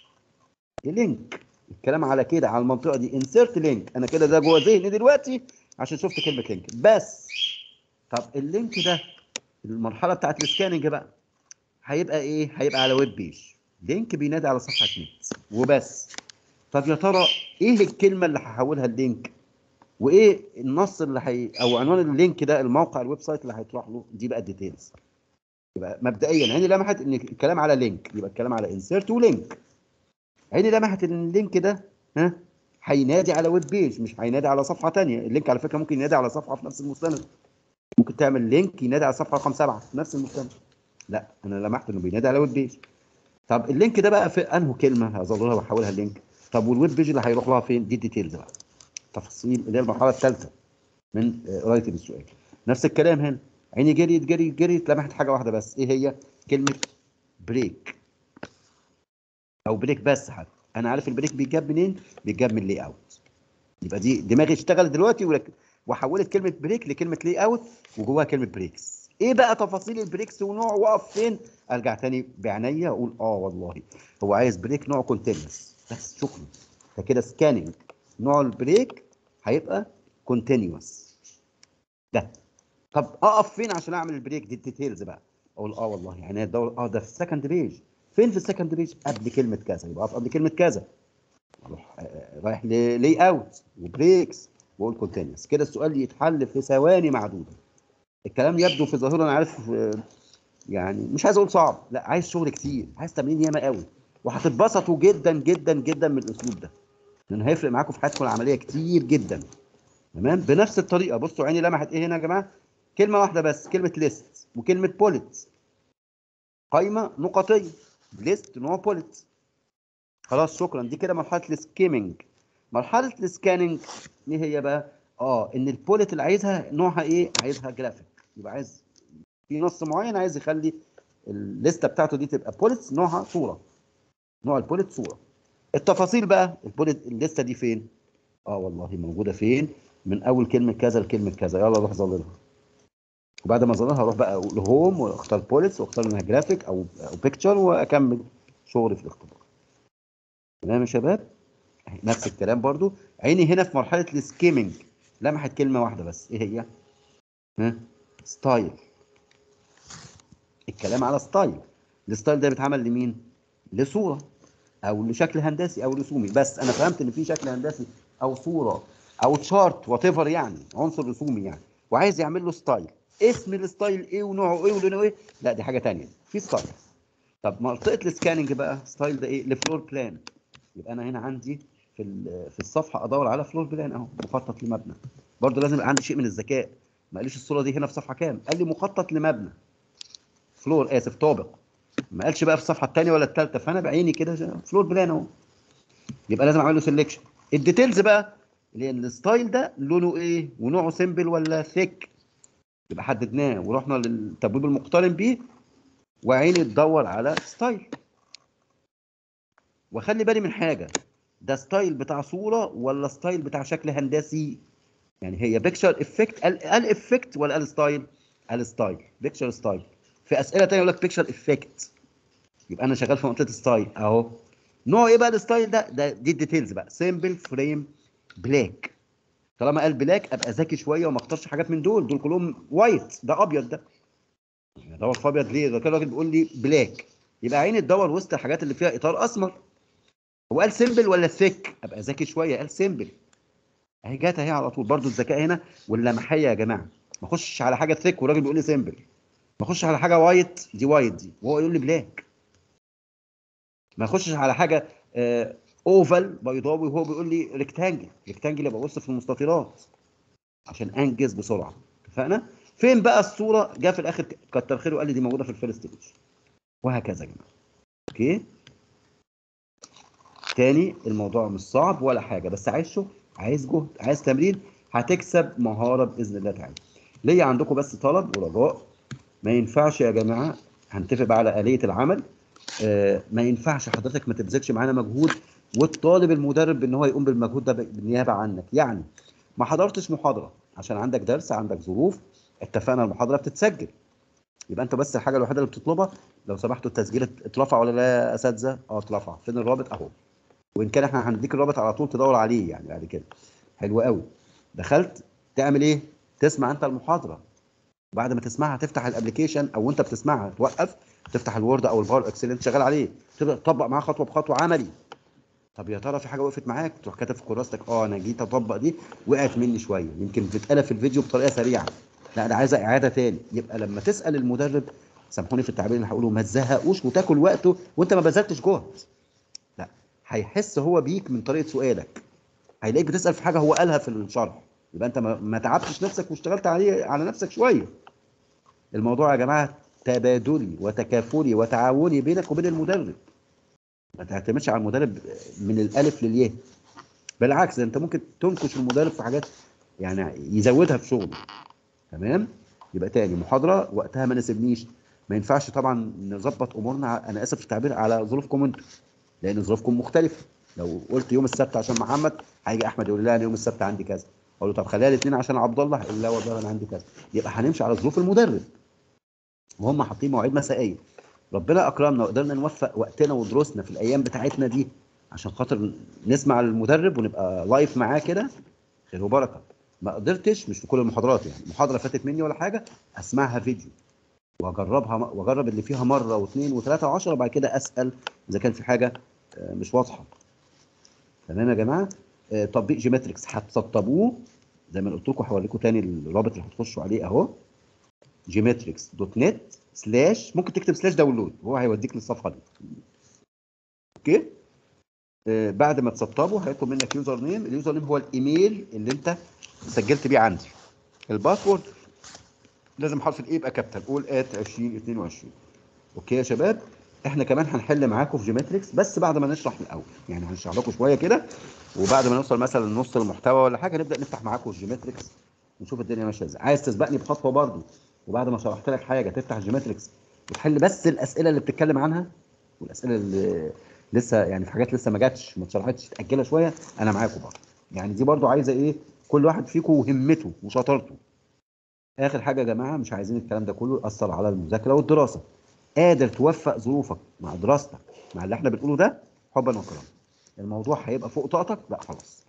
لينك الكلام على كده على المنطقه دي انسيرت لينك انا كده ده جوه ذهني دلوقتي عشان شفت كلمه لينك بس طب اللينك ده المرحله بتاعت السكاننج بقى هيبقى ايه هيبقى على ويب بيج لينك بينادي على صفحه نت وبس طب يا ترى ايه الكلمه اللي هحولها اللينك وايه النص اللي هي او عنوان اللينك ده الموقع الويب سايت اللي هيطرح له دي بقى الديتيلز يبقى مبدئيا عيني لمحت ان الكلام على لينك يبقى الكلام على انسيرت ولينك عيني لمحت ان اللينك ده ها هينادي على ويب بيج مش هينادي على صفحه ثانيه اللينك على فكره ممكن ينادي على صفحه في نفس المستند ممكن تعمل لينك ينادي على صفحه رقم سبعه في نفس المستند لا انا لمحت انه بينادي على ويب بيج طب اللينك ده بقى في انه كلمه هظللها واحولها لينك طب والويب بيج اللي هيروح لها فين دي ديتيلز بقى تفاصيل اللي هي المرحله الثالثه من آه، قرايه السؤال نفس الكلام هنا عيني جريت جريت جريت لمحت حاجه واحده بس ايه هي كلمه بريك او بريك بس حتى انا عارف البريك بيتجاب منين بيتجاب من لي اوت يبقى دي دماغي اشتغلت دلوقتي ولك- وحولت كلمه بريك لكلمه لي اوت وجواها كلمه بريكس ايه بقى تفاصيل البريكس ونوعه واقف فين ارجع تاني بعينيا اقول اه والله هو عايز بريك نوع كونتينوس بس شكرا ده كده سكاننج نوع البريك هيبقى كونتينوس ده طب اقف فين عشان اعمل البريك دي الديتيلز بقى اقول اه والله يعني الدور اه ده في السكند بيج فين في السكند بيج قبل كلمه كذا يبقى اقف قبل كلمه كذا اروح آه، رايح لي اوت وبريكس واقول كونتينوس كده السؤال يتحل في ثواني معدوده الكلام يبدو في ظاهره انا عارف آه، يعني مش عايز اقول صعب لا عايز شغل كتير عايز تمرين ياما قوي وهتتبسطوا جدا جدا جدا من الاسلوب ده لان هيفرق معاكم في حياتكم العمليه كتير جدا تمام بنفس الطريقه بصوا عيني لمحت ايه هنا يا جماعه كلمه واحده بس كلمه ليست وكلمه بوليت قايمه نقطيه ليست نوع بوليت خلاص شكرا دي كده مرحله السكيمنج مرحله السكاننج ايه هي بقى اه ان البوليت اللي عايزها نوعها ايه عايزها جرافيك يبقى عايز في نص معين عايز يخلي الليسته بتاعته دي تبقى بوليت نوعها صوره نوع البوليت صوره التفاصيل بقى البوليت الليسته دي فين اه والله موجوده فين من اول كلمه كذا لكلمه كذا يلا روح ظللها وبعد ما ظللها اروح بقى اقول هوم واختار بوليتس واختار منها جرافيك او او بيكتشر واكمل شغلي في الاختبار تمام يا شباب نفس الكلام برضو عيني هنا في مرحله السكيمنج لمحت كلمه واحده بس ايه هي ها ستايل الكلام على ستايل الستايل ده بيتعمل لمين لصوره او لشكل هندسي او رسومي بس انا فهمت ان في شكل هندسي او صوره او تشارت وات ايفر يعني عنصر رسومي يعني وعايز يعمل له ستايل اسم الستايل ايه ونوعه ايه ولونه ايه لا دي حاجه تانية في ستايل طب منطقه السكاننج بقى ستايل ده ايه الفلور بلان يبقى انا هنا عندي في ال- في الصفحه ادور على فلور بلان اهو مخطط لمبنى برضه لازم يبقى عندي شيء من الذكاء ما قاليش الصوره دي هنا في صفحه كام قال لي مخطط لمبنى فلور اسف طابق ما قالش بقى في الصفحه الثانيه ولا الثالثه فانا بعيني كده شا- فلور بلان اهو يبقى لازم اعمل له سيلكشن الديتيلز بقى اللي هي الستايل ده لونه ايه ونوعه سيمبل ولا ثيك يبقى حددناه ورحنا للتبويب المقترن بيه وعيني تدور على ستايل وخلي بالي من حاجه ده ستايل بتاع صوره ولا ستايل بتاع شكل هندسي يعني هي بيكتشر افكت قال قال افكت ولا قال ستايل قال ستايل بيكتشر ستايل في اسئله تانية يقول لك بيكتشر افكت يبقى انا شغال في منطقه ستايل اهو نوع ايه بقى الستايل ده ده دي الديتيلز بقى سيمبل فريم بلاك طالما قال بلاك ابقى ذكي شويه وما اختارش حاجات من دول دول كلهم وايت ده ابيض ده يعني ادور في ابيض ليه ده كده الراجل بيقول لي بلاك يبقى عيني تدور وسط الحاجات اللي فيها اطار اسمر هو قال سيمبل ولا ثيك ابقى ذكي شويه قال سيمبل اهي جت اهي على طول برضو الذكاء هنا واللمحيه يا جماعه ما اخشش على حاجه ثيك والراجل بيقول لي سيمبل ما اخشش على حاجه وايت دي وايت دي وهو يقول لي بلاك ما اخشش على حاجه آه اوفال بيضاوي وهو بيقول لي ريكتانجل ريكتانجل يبقى بص في المستطيلات عشان انجز بسرعه اتفقنا فين بقى الصوره جه في الاخر كتر خيره وقال لي دي موجوده في الفيرست بيج وهكذا يا جماعه اوكي تاني الموضوع مش صعب ولا حاجه بس عايز شغل عايز جهد عايز تمرين هتكسب مهاره باذن الله تعالى ليا عندكم بس طلب ورجاء ما ينفعش يا جماعه هنتفق بقى على اليه العمل آه ما ينفعش حضرتك ما تبذلش معانا مجهود وتطالب المدرب ان هو يقوم بالمجهود ده بالنيابه عنك يعني ما حضرتش محاضره عشان عندك درس عندك ظروف اتفقنا المحاضره بتتسجل يبقى انت بس الحاجه الوحيده اللي بتطلبها لو سمحتوا التسجيل اترفع ولا لا يا اساتذه اه اترفع فين الرابط اهو وان كان احنا هنديك الرابط على طول تدور عليه يعني بعد كده حلو قوي دخلت تعمل ايه تسمع انت المحاضره بعد ما تسمعها تفتح الابلكيشن او انت بتسمعها توقف تفتح الوورد او الباور اكسل اللي انت شغال عليه تبدا تطبق معاه خطوه بخطوه عملي طب يا ترى في حاجه وقفت معاك تروح كاتب في كراستك اه انا جيت اطبق دي وقعت مني شويه يمكن بتتقلب في الفيديو بطريقه سريعه لا انا عايزه اعاده تاني يبقى لما تسال المدرب سامحوني في التعبير اللي هقوله ما تزهقوش وتاكل وقته وانت ما بذلتش جهد لا هيحس هو بيك من طريقه سؤالك هيلاقيك بتسال في حاجه هو قالها في الشرح يبقى انت ما, ما تعبتش نفسك واشتغلت عليه على نفسك شويه الموضوع يا جماعه تبادلي وتكافلي وتعاوني بينك وبين المدرب ما تعتمدش على المدرب من الالف للياء بالعكس ده انت ممكن تنكش المدرب في حاجات يعني يزودها في شغله تمام يبقى تاني محاضره وقتها ما نسيبنيش ما ينفعش طبعا نظبط امورنا انا اسف في التعبير على ظروفكم انتم لان ظروفكم مختلفه لو قلت يوم السبت عشان محمد هيجي احمد يقول لي لا انا يوم السبت عندي كذا اقول له طب خليها الاثنين عشان عبد الله يقول لا والله انا عندي كذا يبقى هنمشي على ظروف المدرب وهم حاطين مواعيد مسائيه ربنا اكرمنا وقدرنا نوفق وقتنا ودروسنا في الايام بتاعتنا دي عشان خاطر نسمع المدرب ونبقى لايف معاه كده خير وبركه ما قدرتش مش في كل المحاضرات يعني محاضره فاتت مني ولا حاجه اسمعها فيديو واجربها واجرب اللي فيها مره واثنين وثلاثه وعشرة وبعد كده اسال اذا كان في حاجه آه، مش واضحه تمام يا جماعه آه، تطبيق جيومتريكس هتسطبوه زي ما قلت لكم هوريكم تاني الرابط اللي هتخشوا عليه اهو جيومتريكس دوت نت سلاش ممكن تكتب سلاش داونلود هو هيوديك للصفحه دي اوكي آه بعد ما تسطبه هيطلب منك يوزر نيم اليوزر نيم هو الايميل اللي انت سجلت بيه عندي الباسورد لازم حرف الاي يبقى كابيتال قول ات 2022 اوكي يا شباب احنا كمان هنحل معاكم في جيومتريكس بس بعد ما نشرح الاول يعني هنشرح لكم شويه كده وبعد ما نوصل مثلا لنص المحتوى ولا حاجه نبدا نفتح معاكم الجيومتريكس ونشوف الدنيا ماشيه ازاي عايز تسبقني بخطوه برضو وبعد ما شرحت لك حاجه تفتح الجيومتريكس وتحل بس الاسئله اللي بتتكلم عنها والاسئله اللي لسه يعني في حاجات لسه ما جاتش ما اتشرحتش تاجلها شويه انا معاكم برضه يعني دي برضو عايزه ايه كل واحد فيكم وهمته وشطارته اخر حاجه يا جماعه مش عايزين الكلام ده كله ياثر على المذاكره والدراسه قادر توفق ظروفك مع دراستك مع اللي احنا بنقوله ده حبا وكرما الموضوع هيبقى فوق طاقتك لا خلاص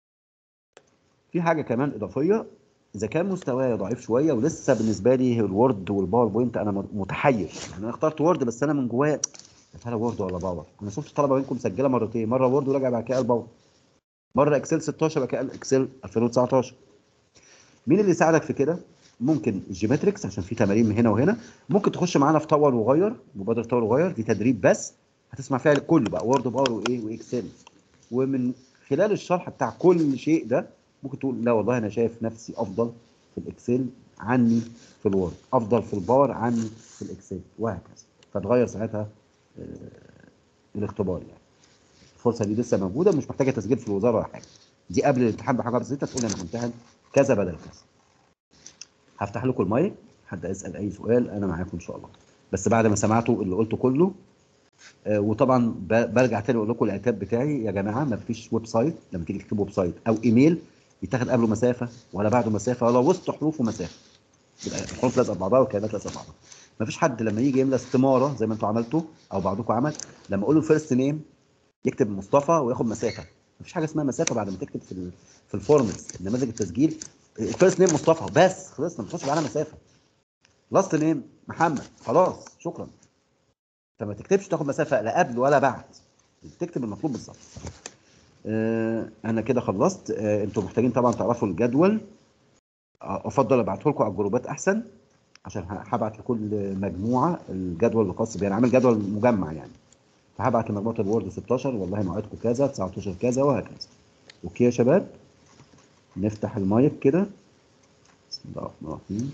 في حاجه كمان اضافيه اذا كان مستواي ضعيف شويه ولسه بالنسبه لي الوورد والباوربوينت انا متحير يعني انا اخترت وورد بس انا من جوايا يا ترى وورد ولا باور انا شفت طلبه منكم مسجله مرتين مره وورد وراجع بعد كده الباور مره اكسل 16 بعد كده اكسل 2019 مين اللي يساعدك في كده ممكن الجيومتريكس عشان في تمارين من هنا وهنا ممكن تخش معانا في طور وغير مبادره طور وغير دي تدريب بس هتسمع فيها كله بقى وورد باور وايه واكسل ومن خلال الشرح بتاع كل شيء ده ممكن تقول لا والله انا شايف نفسي افضل في الاكسل عني في الوورد افضل في الباور عني في الاكسل وهكذا فتغير ساعتها آه، الاختبار يعني الفرصه دي لسه موجوده مش محتاجه تسجيل في الوزاره ولا حاجه دي قبل الامتحان بحاجه بسيطه تقول انا همتحن كذا بدل كذا هفتح لكم المايك حد يسال اي سؤال انا معاكم ان شاء الله بس بعد ما سمعتوا اللي قلته كله آه، وطبعا ب- برجع تاني اقول لكم العتاب بتاعي يا جماعه ما فيش ويب سايت لما تيجي تكتبوا ويب سايت او ايميل يتاخد قبله مسافه ولا بعده مسافه ولا وسط حروفه مسافه يبقى الحروف لازقه ببعضها والكلمات لازقه ببعضها ما فيش حد لما يجي يملى استماره زي ما انتوا عملتوا او بعضكم عمل لما اقول له فيرست نيم يكتب مصطفى وياخد مسافه ما فيش حاجه اسمها مسافه بعد ما تكتب في ال- في الفورمز نماذج التسجيل الفيرست نيم مصطفى بس خلصنا ما تخش على مسافه لاست نيم محمد خلاص شكرا فما تكتبش تاخد مسافه لا قبل ولا بعد تكتب المطلوب بالظبط آه انا كده خلصت آه انتوا محتاجين طبعا تعرفوا الجدول آه، افضل ابعته لكم على الجروبات احسن عشان ه- هبعت لكل مجموعه الجدول الخاص بيها انا عامل جدول مجمع يعني فهبعت لمجموعه الوورد 16 والله موعدكم كذا 19 كذا وهكذا اوكي يا شباب نفتح المايك كده بسم الله الرحمن الرحيم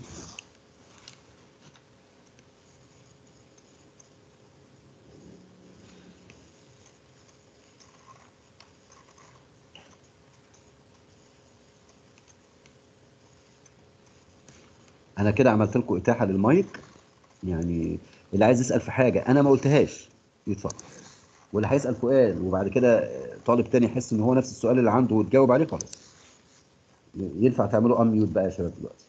انا كده عملت لكم اتاحه للمايك يعني اللي عايز يسال في حاجه انا ما قلتهاش يتفضل واللي هيسال سؤال وبعد كده طالب تاني يحس ان هو نفس السؤال اللي عنده وتجاوب عليه خلاص ينفع تعملوا اميوت بقى يا شباب دلوقتي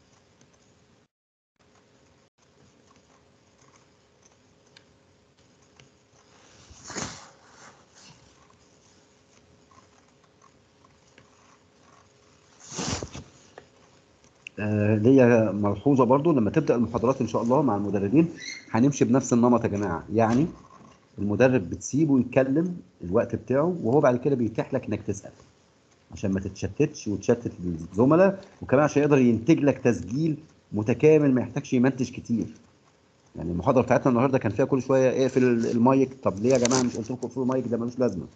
آه، ليا ملحوظه برضو لما تبدا المحاضرات ان شاء الله مع المدربين هنمشي بنفس النمط يا جماعه يعني المدرب بتسيبه يتكلم الوقت بتاعه وهو بعد كده بيتيح لك انك تسال عشان ما تتشتتش وتشتت الزملاء وكمان عشان يقدر ينتج لك تسجيل متكامل ما يحتاجش يمنتج كتير يعني المحاضره بتاعتنا النهارده كان فيها كل شويه اقفل المايك طب ليه يا جماعه مش قلت لكم اقفلوا المايك ده ملوش لازمه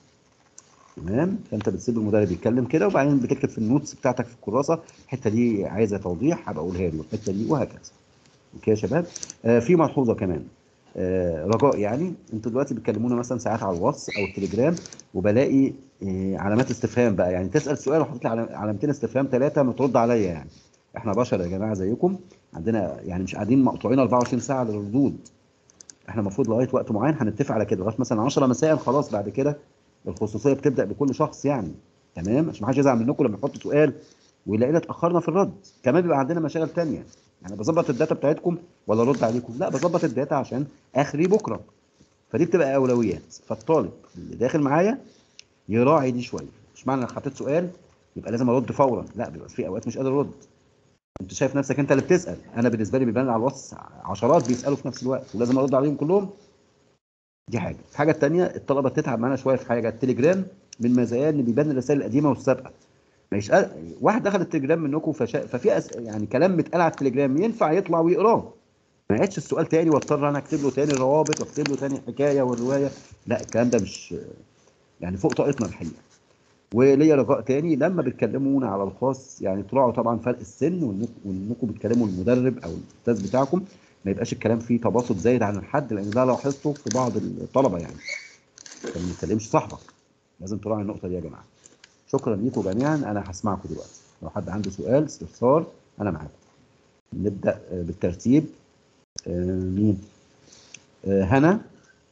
تمام فانت بتسيب المدرب يتكلم كده وبعدين بتكتب في النوتس بتاعتك في الكراسه الحته دي عايزه توضيح هبقى اقولها له الحته دي وهكذا اوكي يا شباب آه في ملحوظه كمان آه رجاء يعني انتوا دلوقتي بتكلمونا مثلا ساعات على الواتس او التليجرام وبلاقي آه علامات استفهام بقى يعني تسال سؤال وحاطط لي علام- علامتين استفهام ثلاثه ما ترد عليا يعني احنا بشر يا جماعه زيكم عندنا يعني مش قاعدين مقطوعين 24 ساعه للردود احنا المفروض لغايه وقت معين هنتفق على كده لغايه مثلا 10 مساء خلاص بعد كده الخصوصيه بتبدا بكل شخص يعني تمام عشان ما حدش يزعل منكم لما يحط سؤال ويلاقينا اتاخرنا في الرد كمان بيبقى عندنا مشاغل تانية يعني بظبط الداتا بتاعتكم ولا ارد عليكم لا بظبط الداتا عشان اخري بكره فدي بتبقى اولويات فالطالب اللي داخل معايا يراعي دي شويه مش معنى انك حطيت سؤال يبقى لازم ارد فورا لا بيبقى في اوقات مش قادر ارد انت شايف نفسك انت اللي بتسال انا بالنسبه لي بيبان على الواتس عشرات بيسالوا في نفس الوقت ولازم ارد عليهم كلهم دي حاجه الحاجه الثانيه الطلبه بتتعب معانا شويه في حاجه التليجرام من مزاياه ان بيبان الرسائل القديمه والسابقه مش قا- واحد دخل التليجرام منكم فشا... ففي أس... يعني كلام متقال على التليجرام ينفع يطلع ويقراه ما يعيدش السؤال تاني واضطر انا اكتب له تاني روابط واكتب له تاني حكايه والروايه لا الكلام ده مش يعني فوق طاقتنا الحقيقه وليا رجاء تاني لما بتكلمونا على الخاص يعني تراعوا طبعا فرق السن وإنك- وانكم بتكلموا المدرب او الاستاذ بتاعكم ما يبقاش الكلام فيه تباسط زايد عن الحد لان ده لاحظته في بعض الطلبه يعني فما تكلمش صاحبك لازم تراعي النقطه دي يا جماعه شكرا ليكم جميعا انا هسمعكم دلوقتي لو حد عنده سؤال استفسار انا معاكم نبدا آه، بالترتيب آه، مين آه، هنا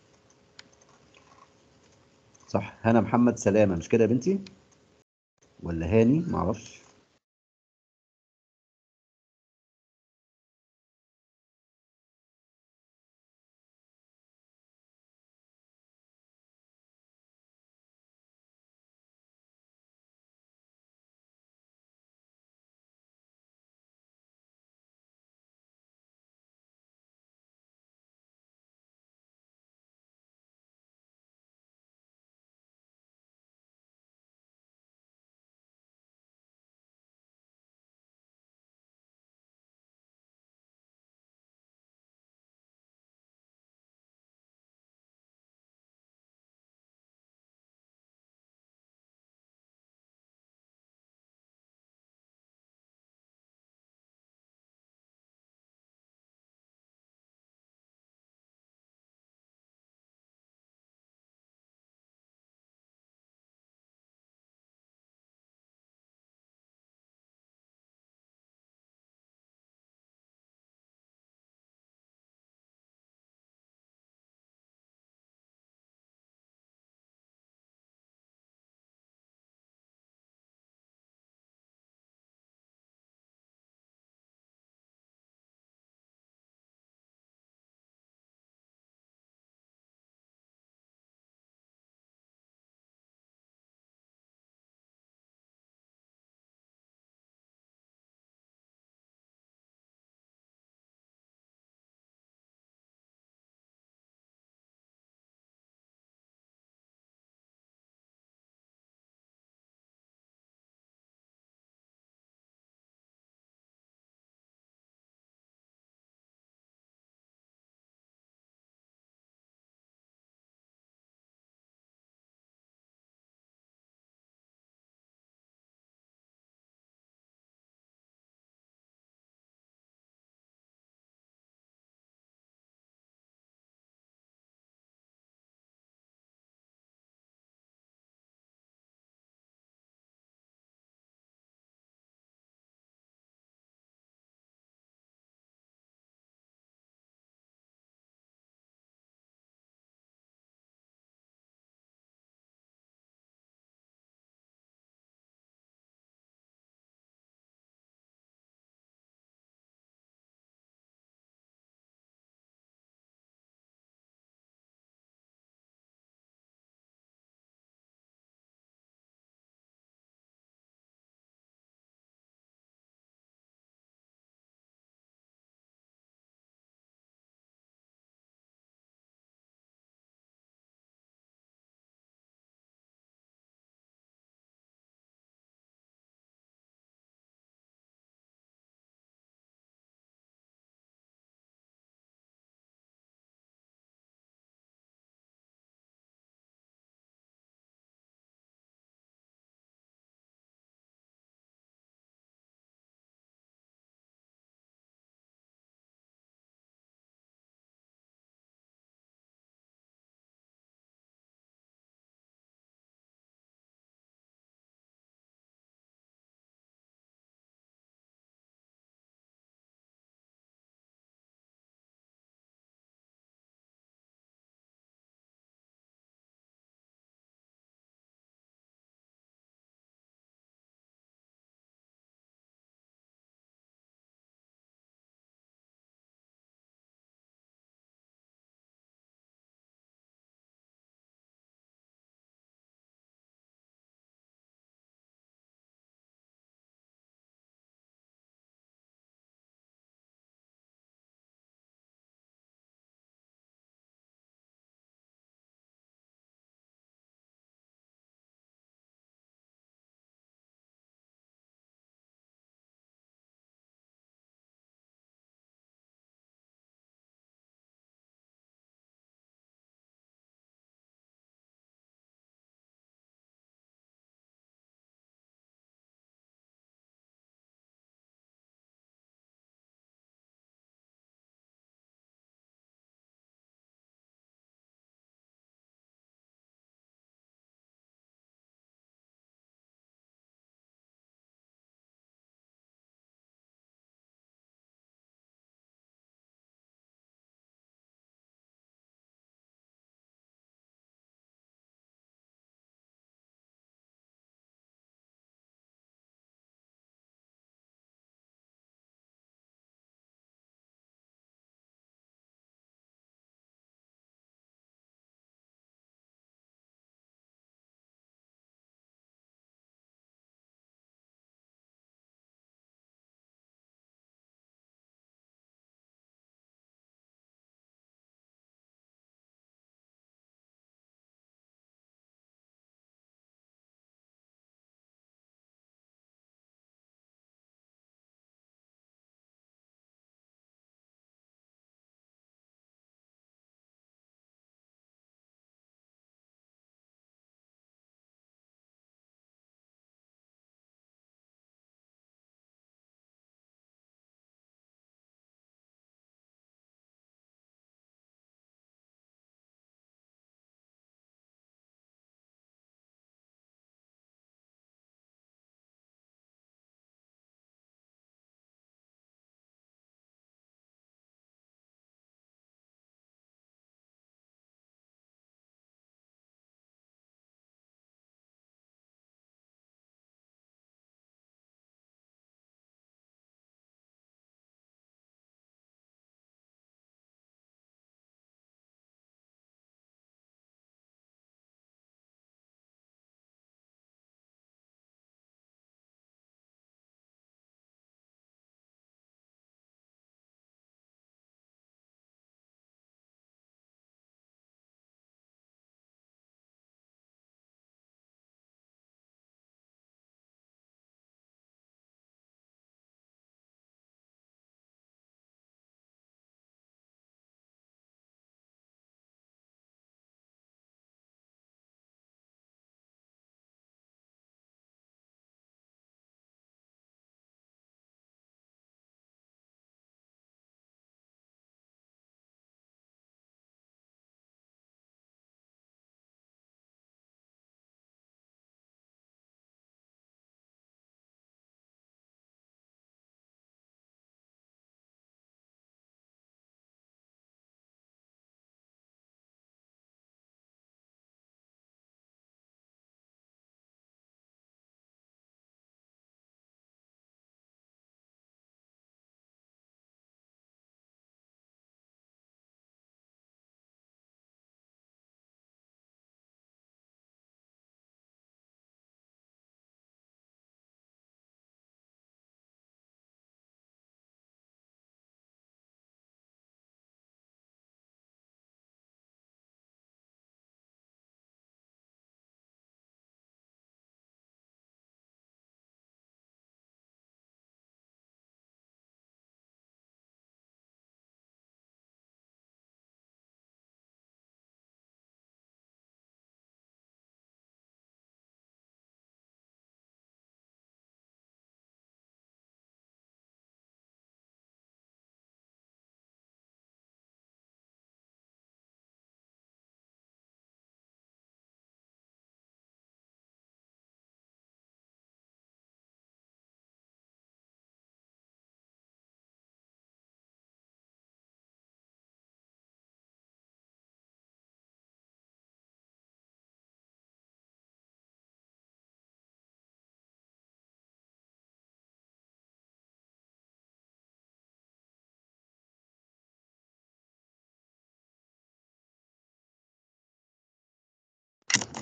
صح هنا محمد سلامه مش كده يا بنتي ولا هاني معرفش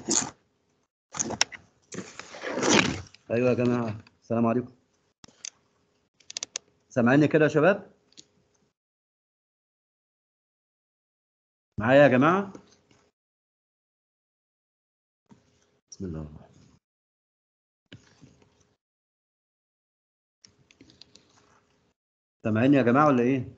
ايوه يا جماعه السلام عليكم سامعيني كده يا شباب معايا يا جماعه بسم الله الرحمن الرحيم سامعيني يا جماعه ولا ايه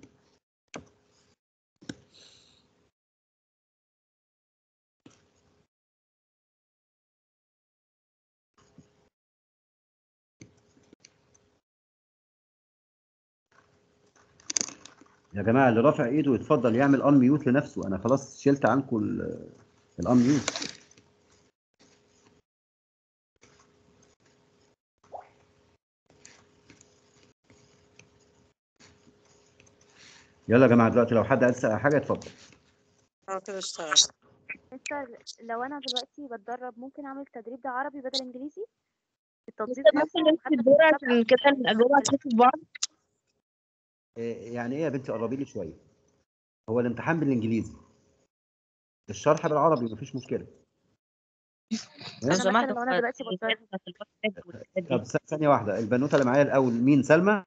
يا جماعه اللي رافع ايده يتفضل يعمل ان ميوت لنفسه انا خلاص شلت عنكم الان ميوت يلا يا جماعه دلوقتي لو حد عايز يسال حاجه اتفضل اه كده اشتغل مستر لو انا دلوقتي بتدرب ممكن اعمل التدريب ده عربي بدل انجليزي التوظيف ممكن نفسه نمشي حتى في الدور المسابقة عشان كده الأجوبة هتشوف بعض إيه يعني ايه يا بنتي قربي لي شويه هو الامتحان بالانجليزي الشرح بالعربي مفيش مشكله انا تمام؟ مثلا لو انا دلوقتي بتدرب طب ث- ثانيه واحده البنوته اللي معايا الاول مين سلمى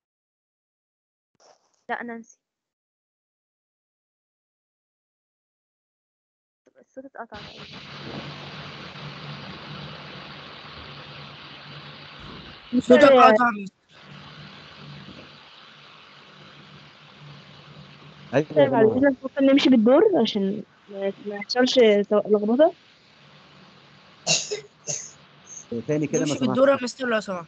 لا نانسي الصوت اتقطع تقريبا صوتك قطع ايوه يا طيب جماعة. عايزين ممكن نمشي بالدور عشان ما ما يحصلش لخبطة تاني كده ما نمشي سمعت بالدور يا مستر لو سمحت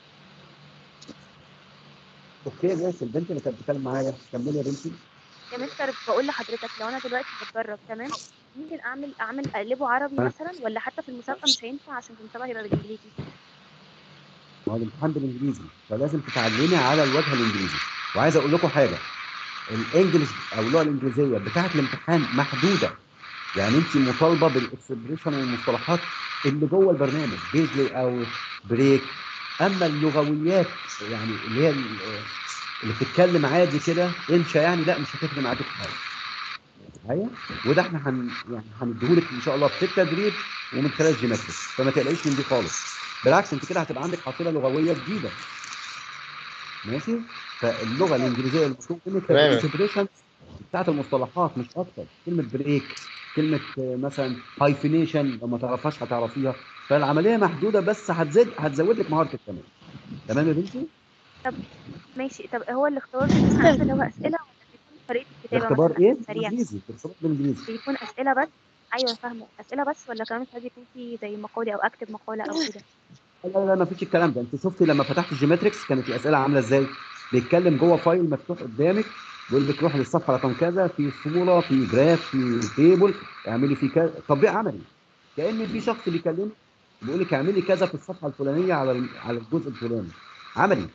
اوكي ماشي البنت اللي كانت بتتكلم معايا كملي يا بنتي يا مستر بقول لحضرتك لو انا دلوقتي بتدرب تمام ممكن اعمل اعمل اقلبه عربي ها؟ مثلا ولا حتى في المسابقه مش هينفع عشان في المسابقه هيبقى بالانجليزي ما هو الامتحان بالانجليزي فلازم تتعلمي على الوجه الانجليزي وعايز اقول لكم حاجه الانجليش او اللغه الانجليزيه بتاعه الامتحان محدوده يعني انت مطالبه بالاكسبريشن والمصطلحات اللي جوه البرنامج بيجلي او بريك اما اللغويات يعني اللي هي ال- اللي بتتكلم عادي كده انشا يعني لا مش هتفرق معاك في حاجه ايوه وده احنا هن يعني هنديهولك ان شاء الله في التدريب ومن خلال الجيماتريكس فما تقلقيش من دي خالص بالعكس انت كده هتبقى عندك حصيله لغويه جديده ماشي فاللغه الانجليزيه المطلوب منك تمام. الاكسبريشن بتاعت المصطلحات مش اكتر كلمه بريك كلمه آه، مثلا هايفينيشن لو ما تعرفهاش هتعرفيها فالعمليه محدوده بس هتزيد هتزود لك مهارتك كمان تمام يا بنتي ماشي طب هو الاختبار بيكون عارف اللي هو اسئله ولا بيكون طريقه الكتابه الاختبار مثلا ايه سريع بالانجليزي الاختبار بالانجليزي بيكون اسئله بس ايوه فاهمه اسئله بس ولا كمان ساعات بيكون في زي مقالي او اكتب مقاله او كده لا لا لا ما فيش الكلام ده انت شفتي لما فتحت الجيومتريكس كانت الاسئله عامله ازاي بيتكلم جوه فايل مفتوح قدامك بيقول لك روح للصفحه رقم كذا في صوره في جراف في تيبل اعملي في كذا تطبيق عملي كان في شخص بيكلمك بيقول لك اعملي كذا في الصفحه الفلانيه على ال- على الجزء الفلاني عملي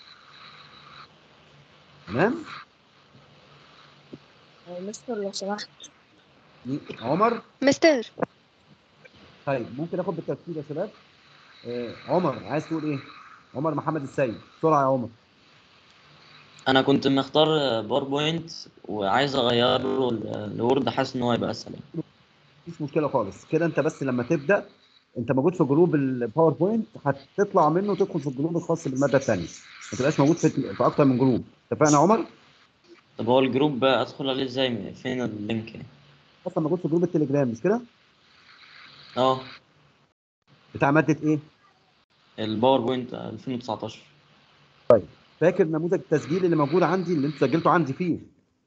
تمام مستر لو سمحت عمر مستر طيب ممكن اخد بالترتيب يا شباب آه عمر عايز تقول ايه عمر محمد السيد بسرعه يا عمر انا كنت مختار باوربوينت وعايز اغير له الوورد حاسس ان هو هيبقى اسهل مفيش مشكله خالص كده انت بس لما تبدا انت موجود في جروب الباوربوينت هتطلع منه وتدخل في الجروب الخاص بالماده الثانيه ما تبقاش موجود في, في اكتر من جروب اتفقنا يا عمر طب هو الجروب بقى ادخل عليه ازاي فين اللينك اصلا موجود في جروب التليجرام مش كده اه بتاع ماده ايه الباوربوينت 2019 فاكر نموذج التسجيل اللي موجود عندي اللي انت سجلته عندي فيه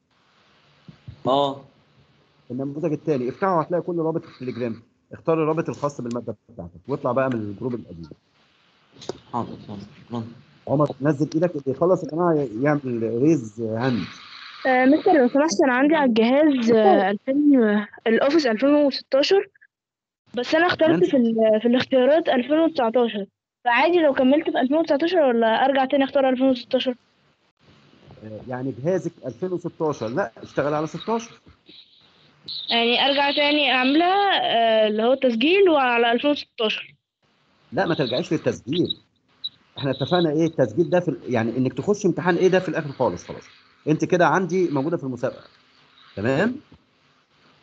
اه النموذج الثاني افتحه هتلاقي كل رابط في التليجرام اختار الرابط الخاص بالماده بتاعتك واطلع بقى من الجروب القديم حاضر حاضر شكرا عمر نزل ايدك اللي يخلص يا جماعه يعمل ريز هاند آه مستر لو سمحت انا عندي على الجهاز آه 2000 الاوفيس 2016 بس انا اخترت نانسي. في ال- في الاختيارات 2019 فعادي لو كملت في 2019 ولا ارجع تاني اختار 2016 يعني جهازك 2016 لا اشتغل على 16 يعني ارجع تاني اعملها آه اللي هو تسجيل وعلى 2016 لا ما ترجعيش للتسجيل احنا اتفقنا ايه التسجيل ده في ال- يعني انك تخش امتحان ايه ده في الاخر خالص خلاص انت كده عندي موجوده في المسابقه تمام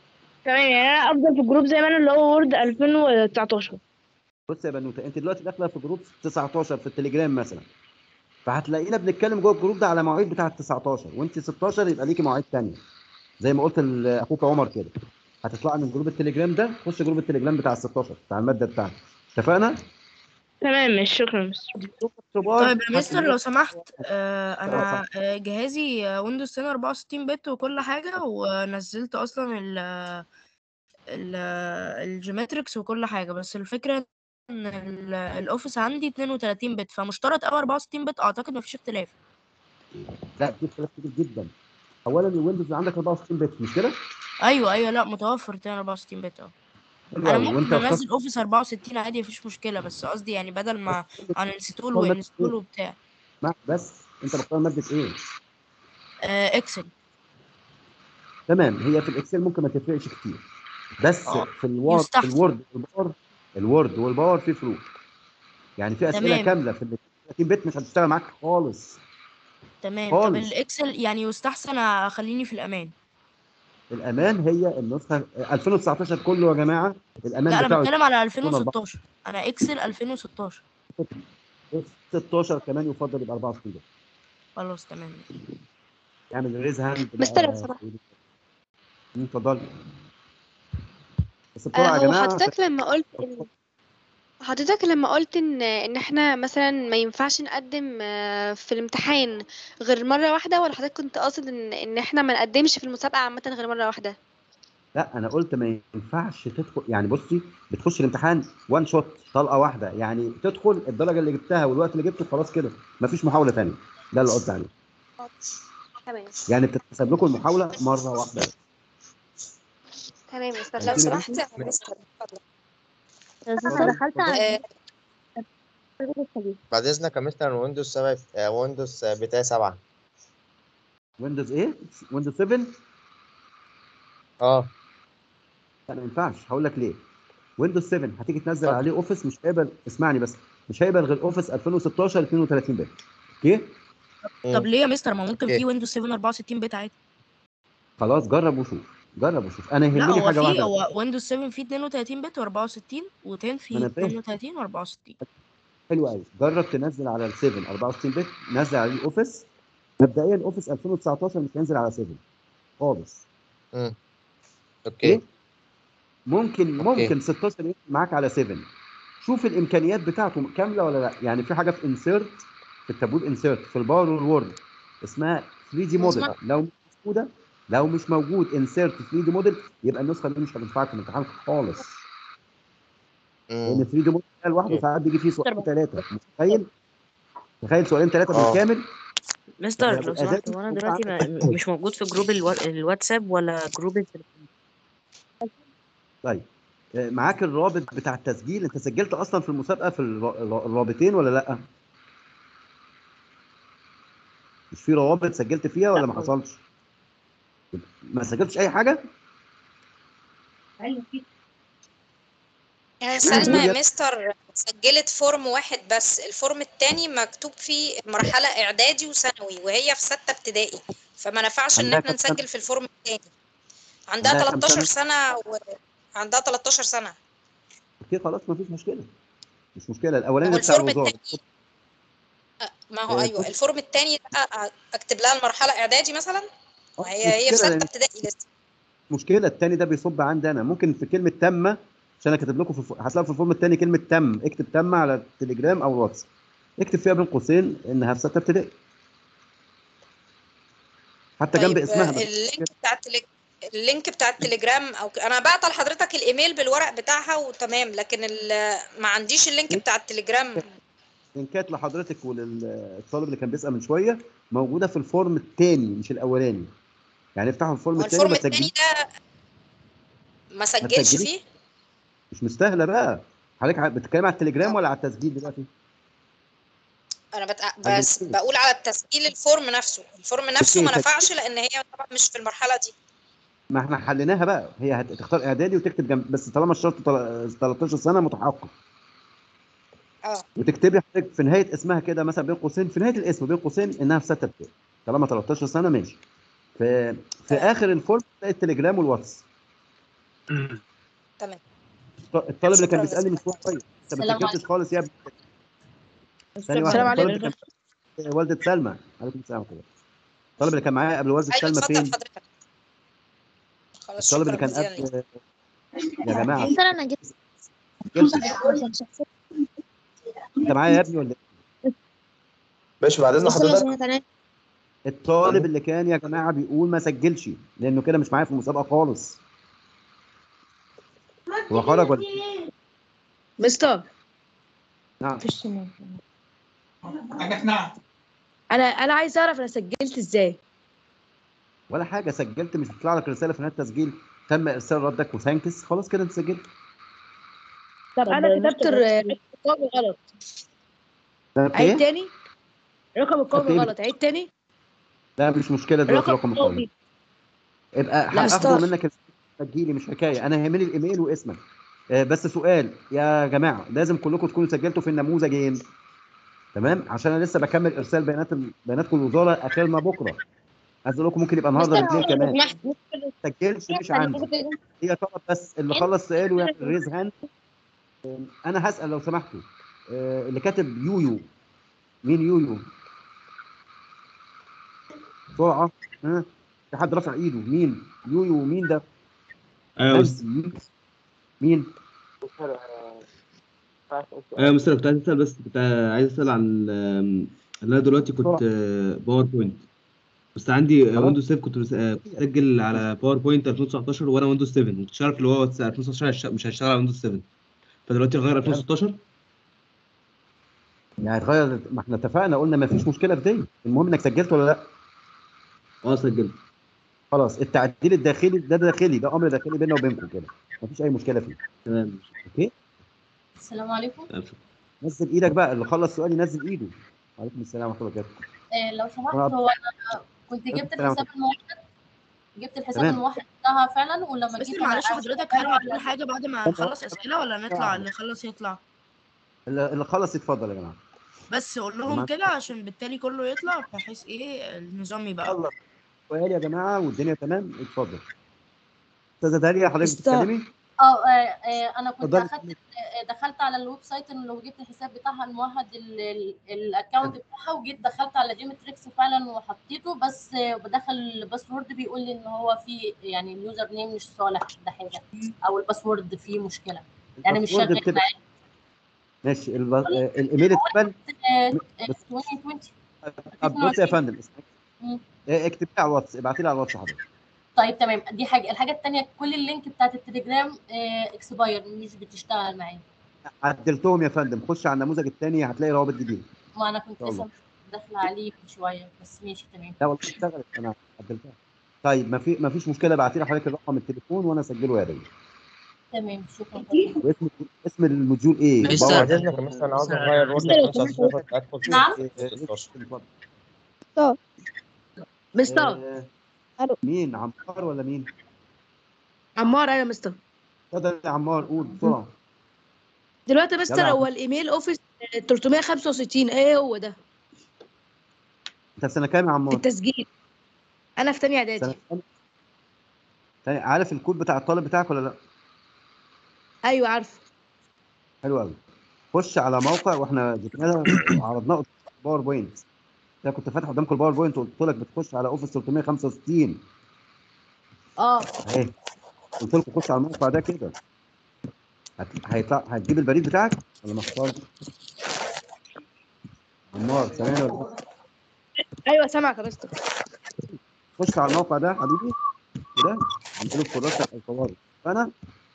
تمام يعني انا افضل في الجروب زي ما انا اللي هو وورد 2019 بص يا بنوته انت دلوقتي داخله في جروب 19 في التليجرام مثلا فهتلاقينا بنتكلم جوه الجروب ده على مواعيد بتاعه 19 وانت 16 يبقى ليكي مواعيد ثانيه زي ما قلت لاخوك عمر كده هتطلعي من جروب التليجرام ده خش جروب التليجرام بتاع ال 16 بتاع الماده بتاعتك اتفقنا؟ تمام ماشي شكرا مستر طيب يا مستر لو سمحت آه انا آه، جهازي ويندوز 10 64 بت وكل حاجه ونزلت اصلا ال ال الجيومتريكس وكل حاجه بس الفكره ان ال- الاوفيس عندي 32 بت فمشترط او 64 بت اعتقد مفيش اختلاف لا في اختلاف كبير جدا اولا الويندوز عندك 64 بت مش كده؟ ايوه ايوه لا متوفر 64 بت اه حلو انا قوي ممكن وانت انزل اوفيس 64 عادي مفيش مشكله بس قصدي يعني بدل ما انستول وانستول وبتاع ما بس انت مختار ماده ايه؟ آه اكسل تمام هي في الاكسل ممكن ما تفرقش كتير بس اه في الوورد في يستحسن. الوورد والباور الوورد والباور في فروق يعني في اسئله تمام. كامله في ال 30 بت مش هتشتغل معاك خالص تمام طب خالص. الاكسل يعني يستحسن اخليني في الامان الامان هي النسخه 2019 كله يا جماعه الامان لا انا بتاعه بتكلم على يكون أربعة. 2016 انا اكسل 2016 16 كمان يفضل يبقى 64 بت خلاص تمام يعمل ريز هاند مستر لو سمحت. اتفضل بس آه، بسرعه يا هو جماعه حضرتك لما قلت إن حضرتك لما قلت ان ان احنا مثلا ما ينفعش نقدم آه، في الامتحان غير مرة واحدة ولا حضرتك كنت قاصد ان ان احنا ما نقدمش في المسابقة عامة غير مرة واحدة لا انا قلت ما ينفعش تدخل يعني بصي بتخش الامتحان وان شوت طلقه واحده يعني تدخل الدرجه اللي جبتها والوقت اللي جبته خلاص كده مفيش محاوله ثانيه ده اللي قصدي عليه تمام يعني بتتحسب لكم المحاوله مره واحده بس. تمام يا مستر لو لو فهمتني سمحت بس؟ يا مستر اتفضل. انا دخلت على آه، بعد اذنك يا مستر ويندوز 7 آه، ويندوز آه، بتاعي 7 ويندوز ايه؟ ويندوز 7 اه لا ما ينفعش هقول لك ليه ويندوز 7 هتيجي تنزل اتفضل. عليه اوفيس مش هيقبل اسمعني بس مش هيقبل غير اوفيس 2016 32 بت اوكي طب ليه يا مستر ما ممكن اوكي. في ويندوز 7 64 بت عادي خلاص جرب وشوف جرب وشوف انا لا يهمني هو حاجه في واحده هو ويندوز 7 فيه 32 بت و64 و10 ما فيه أنا فاهم. 32 و64 حلو قوي جرب تنزل على ال 7 64 بت نزل عليه اوفيس مبدئيا اوفيس 2019 مش هينزل على 7 خالص امم اوكي اوكي ممكن أوكي. ممكن 16 ينزل معاك على 7 شوف الامكانيات بتاعته كامله ولا لا يعني في حاجه في انسيرت في التابول انسيرت في الباور والوورد اسمها 3 دي موديل مظبوط. لو مش موجوده لو مش موجود انسيرت 3 دي موديل يبقى النسخه دي مش هتنفعك في الامتحان خالص لان امم 3 دي موديل ده لوحده أوكي. ساعات بيجي فيه سؤالين ثلاثه متخيل تخيل سؤالين ثلاثه آه. بالكامل مستر يعني لو أساسي سمحت هو انا دلوقتي ما مش موجود في جروب الوا... الواتساب ولا جروب التليفون طيب آه، معاك الرابط بتاع التسجيل انت سجلت اصلا في المسابقه في الر- الر- الرابطين ولا لا مش في روابط سجلت فيها ولا ما حصلش ما سجلتش اي حاجه يا سلمى هي- يا مستر سجلت فورم واحد بس الفورم التاني مكتوب فيه مرحلة إعدادي وثانوي وهي في ستة ابتدائي فما نفعش إن عندها احنا كام سنة؟ نسجل في الفورم التاني عندها عندها كام 13 سنة؟ سنة و... عندها 13 سنة اوكي خلاص ما فيش مشكله مش مشكله هو الاولاني بتاع الفورم الوزاره التاني أه، ما هو آه، أيوه الفورم- الفورم التاني ده اكتب لها المرحلة إعدادي مثلا آه، وهي هي في مشكله ستة لأن- ابتدائي لسه مشكله التاني ده بيصب عندي انا ممكن في كلمه تامه عشان انا كاتب لكم في الف... هتلاقوا في الفورم التاني كلمه تم اكتب تم على التليجرام او الواتس اكتب فيها بين قوسين انها في سته ابتدائي حتى جنب طيب اسمها آه، بس اللينك بتاع التليج... اللينك بتاع التليجرام او ك- انا بعت لحضرتك الايميل بالورق بتاعها وتمام لكن ال... ما عنديش اللينك بتاع التليجرام لينكات لحضرتك وللطالب اللي كان بيسال من شويه موجوده في الفورم الثاني مش الاولاني يعني افتحوا الفورم هو الثاني الفورم ما التاني تسجليش ده ما سجلش تسجليش. فيه مش مستاهله بقى حضرتك ع- بتتكلم على التليجرام ولا على التسجيل دلوقتي؟ انا بت... على بس الفورم. بقول على التسجيل الفورم نفسه الفورم نفسه أوكي، ما تسجيل. نفعش لان هي طبعا مش في المرحله دي ما احنا حليناها بقى هي هتختار اعدادي وتكتب جنب بس طالما الشرط تل- 13 سنه متحقق اه وتكتبي حضرتك في نهايه اسمها كده مثلا بين قوسين في نهايه الاسم بين قوسين انها في سته ابتدائي طالما 13 سنه ماشي في في تمام. اخر الفورم تلاقي التليجرام والواتس تمام الطالب اللي كان شكراً بيسالني من جزيلاً. شويه انت ما السلام سجلتش عليكم. خالص يا ابني ثانية واحدة السلام الطالب عليكم. اللي كان والدة سلمى عليكم السلام كده الطالب اللي كان معايا قبل والدة ايوه سلمى اتفضل فين؟ حضرتك خلاص الطالب اللي شكرا كان جزيلا ليك قبل يا جماعة مستر انا جبت سجلتش انت معايا يا ابني ولا إيه؟ ماشي بعد اذن حضرتك الطالب اللي كان يا جماعة بيقول ما سجلش لأنه كده مش معايا في المسابقة خالص هو خرج ولا إيه؟ مستر نعم انا انا عايز اعرف انا سجلت ازاي ولا حاجة سجلت مش هتطلع لك رسالة في نهاية التسجيل تم إرسال ردك وثانكس خلاص كده أنت سجلت طب انا كتبت الر- الرقم غلط ده عيد إيه؟ تاني رقم كتبت القومي إيه؟ غلط عيد تاني لا مش مشكلة دلوقتي رقم رقم القومي القومي يبقى لا، هاخده ستار. منك تسجيلي مش حكايه انا هيهمني الايميل واسمك آه، بس سؤال يا جماعه لازم كلكم تكونوا سجلتوا في النموذجين تمام عشان انا لسه بكمل ارسال بيانات بياناتكم الوزاره اخرنا بكره عايز اقول لكم ممكن يبقى النهارده بالليل كمان ما سجلش مش عندي هي طلب بس اللي خلص سؤاله يعمل ريز هاند انا هسال لو سمحتوا آه، اللي كاتب يويو مين يويو بسرعه ها في حد رافع ايده مين يويو مين ده ايوه نانسي مين مين ايوه مستر كنت عايز اسال بس كنت عايز اسال عن آم، اللي انا دلوقتي كنت آه، باوربوينت بس عندي خلاص. ويندوز 7 كنت بس- آه، كنت مسجل على باوربوينت 2019 وانا ويندوز 7 ما كنتش عارف اللي هو 2019 هيشت- مش هيشتغل على ويندوز 7 فدلوقتي غير 2016 يعني هتغير ما احنا اتفقنا قلنا ما فيش مشكله في دي المهم انك سجلت ولا لا اه سجلت خلاص التعديل الداخلي ده داخلي ده امر داخلي بيننا وبينكم كده ما فيش اي مشكله فيه تمام اوكي السلام عليكم تمام، شكرا. نزل ايدك بقى اللي خلص سؤال ينزل ايده وعليكم السلام ورحمه الله وبركاته آه لو سمحت أنا- هو انا كنت جبت السلام الحساب الموحد جبت الحساب تمام. الموحد بتاعها فعلا ولما بس جيت معلش أنا- حضرتك هل هتقول حاجة بعد ما نخلص أسئلة ولا نطلع اللي خلص يطلع اللي اللي خلص يتفضل يا جماعه بس قول جماعة. لهم كده عشان بالتالي كله يطلع بحيث ايه النظام يبقى خلص سؤال يا جماعه والدنيا تمام اتفضل استاذه داليا حضرتك أستاذ. بتتكلمي اه آه، آه، انا كنت اتفضلي. اخدت آه، دخلت على الويب سايت إن لو جبت الحساب بتاعها الموحد الاكونت بتاعها وجيت دخلت على جيمتريكس فعلا وحطيته بس آه، بدخل الباسورد بيقول لي ان هو في يعني اليوزر نيم مش صالح ده حاجه او الباسورد فيه مشكله يعني مش الباسورد شغال بتبقى- معايا ماشي الب... آه، الايميل اتقبل آه، بس- آه، 2020 طب بص يا فندم اسمعي. مم. آه، اكتبي لي على الواتس ابعتي لي على الواتس حضرتك طيب تمام دي حاجه الحاجه الثانيه كل اللينك بتاعت التليجرام اكسباير مش بتشتغل معايا عدلتهم يا فندم خش على النموذج الثاني هتلاقي روابط جديده ما انا كنت إن شاء الله. لسه داخله عليه من شويه بس ماشي تمام لا والله اشتغلت انا عدلتها طيب ما في ما فيش مشكله ابعتي لي حضرتك الرقم التليفون وانا اسجله يا ريت تمام شكرا واسم اسم الموديول ايه؟ مستر باور. بعد اذنك يا مستر انا عاوز اغير الوورد مستر، 15 ادخل نعم. في 16 اتفضل. مستر آه، الو مين عمار ولا مين؟ عمار ايوه مستر اتفضل يا عمار قول بسرعه دلوقتي يلا مستر يا هو عم. الايميل اوفيس 365 ايه هو ده انت في سنه كام يا في عمار؟ التسجيل انا في تانية سنه اعدادي كام؟ تاني عارف الكود بتاع الطالب بتاعك ولا لا؟ ايوه عارفه حلو قوي خش على موقع واحنا جبناه وعرضناه قدام باوربوينت انا كنت فاتح قدامكم الباوربوينت وقلت لك بتخش على اوفيس 365 اه اهي قلت لكم خش على الموقع ده كده هت... هيطلع هتجيب البريد بتاعك ولا مختار؟ عمار سامعني ولا لا؟ ايوه سامعك يا مستر خش على الموقع ده حبيبي كده هنقول كراسه الفوارق فانا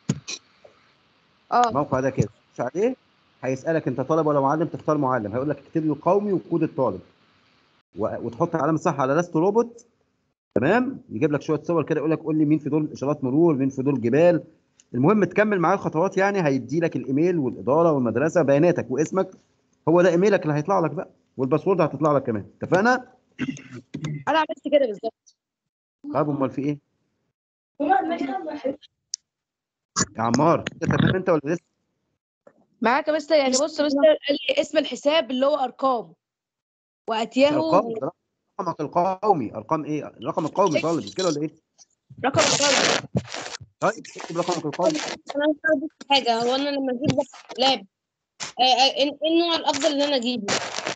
اه الموقع ده كده خش عليه هيسالك انت طالب ولا معلم تختار معلم هيقول لك اكتب له قومي وكود الطالب و... وتحط علامه صح على لست روبوت تمام يجيب لك شويه صور كده يقول لك قول لي مين في دول اشارات مرور مين في دول جبال المهم تكمل معاه الخطوات يعني هيدي لك الايميل والاداره والمدرسه بياناتك واسمك هو ده ايميلك اللي هيطلع لك بقى والباسورد هتطلع لك كمان اتفقنا؟ انا عملت كده بالظبط طب امال في ايه؟ يا عمار انت تمام انت ولا لسه؟ معاك يا مستر يعني بص مستر قال لي اسم الحساب اللي هو ارقام واتياهو ارقام ده رقمك القومي ارقام ايه؟ الرقم القومي طالب مش كده ولا ايه؟ رقم الطالب طيب اكتب رقمك القومي انا مش عارف بس حاجه هو انا لما اجيب بس لاب آه، آه، ايه إيه النوع الافضل ان انا اجيبه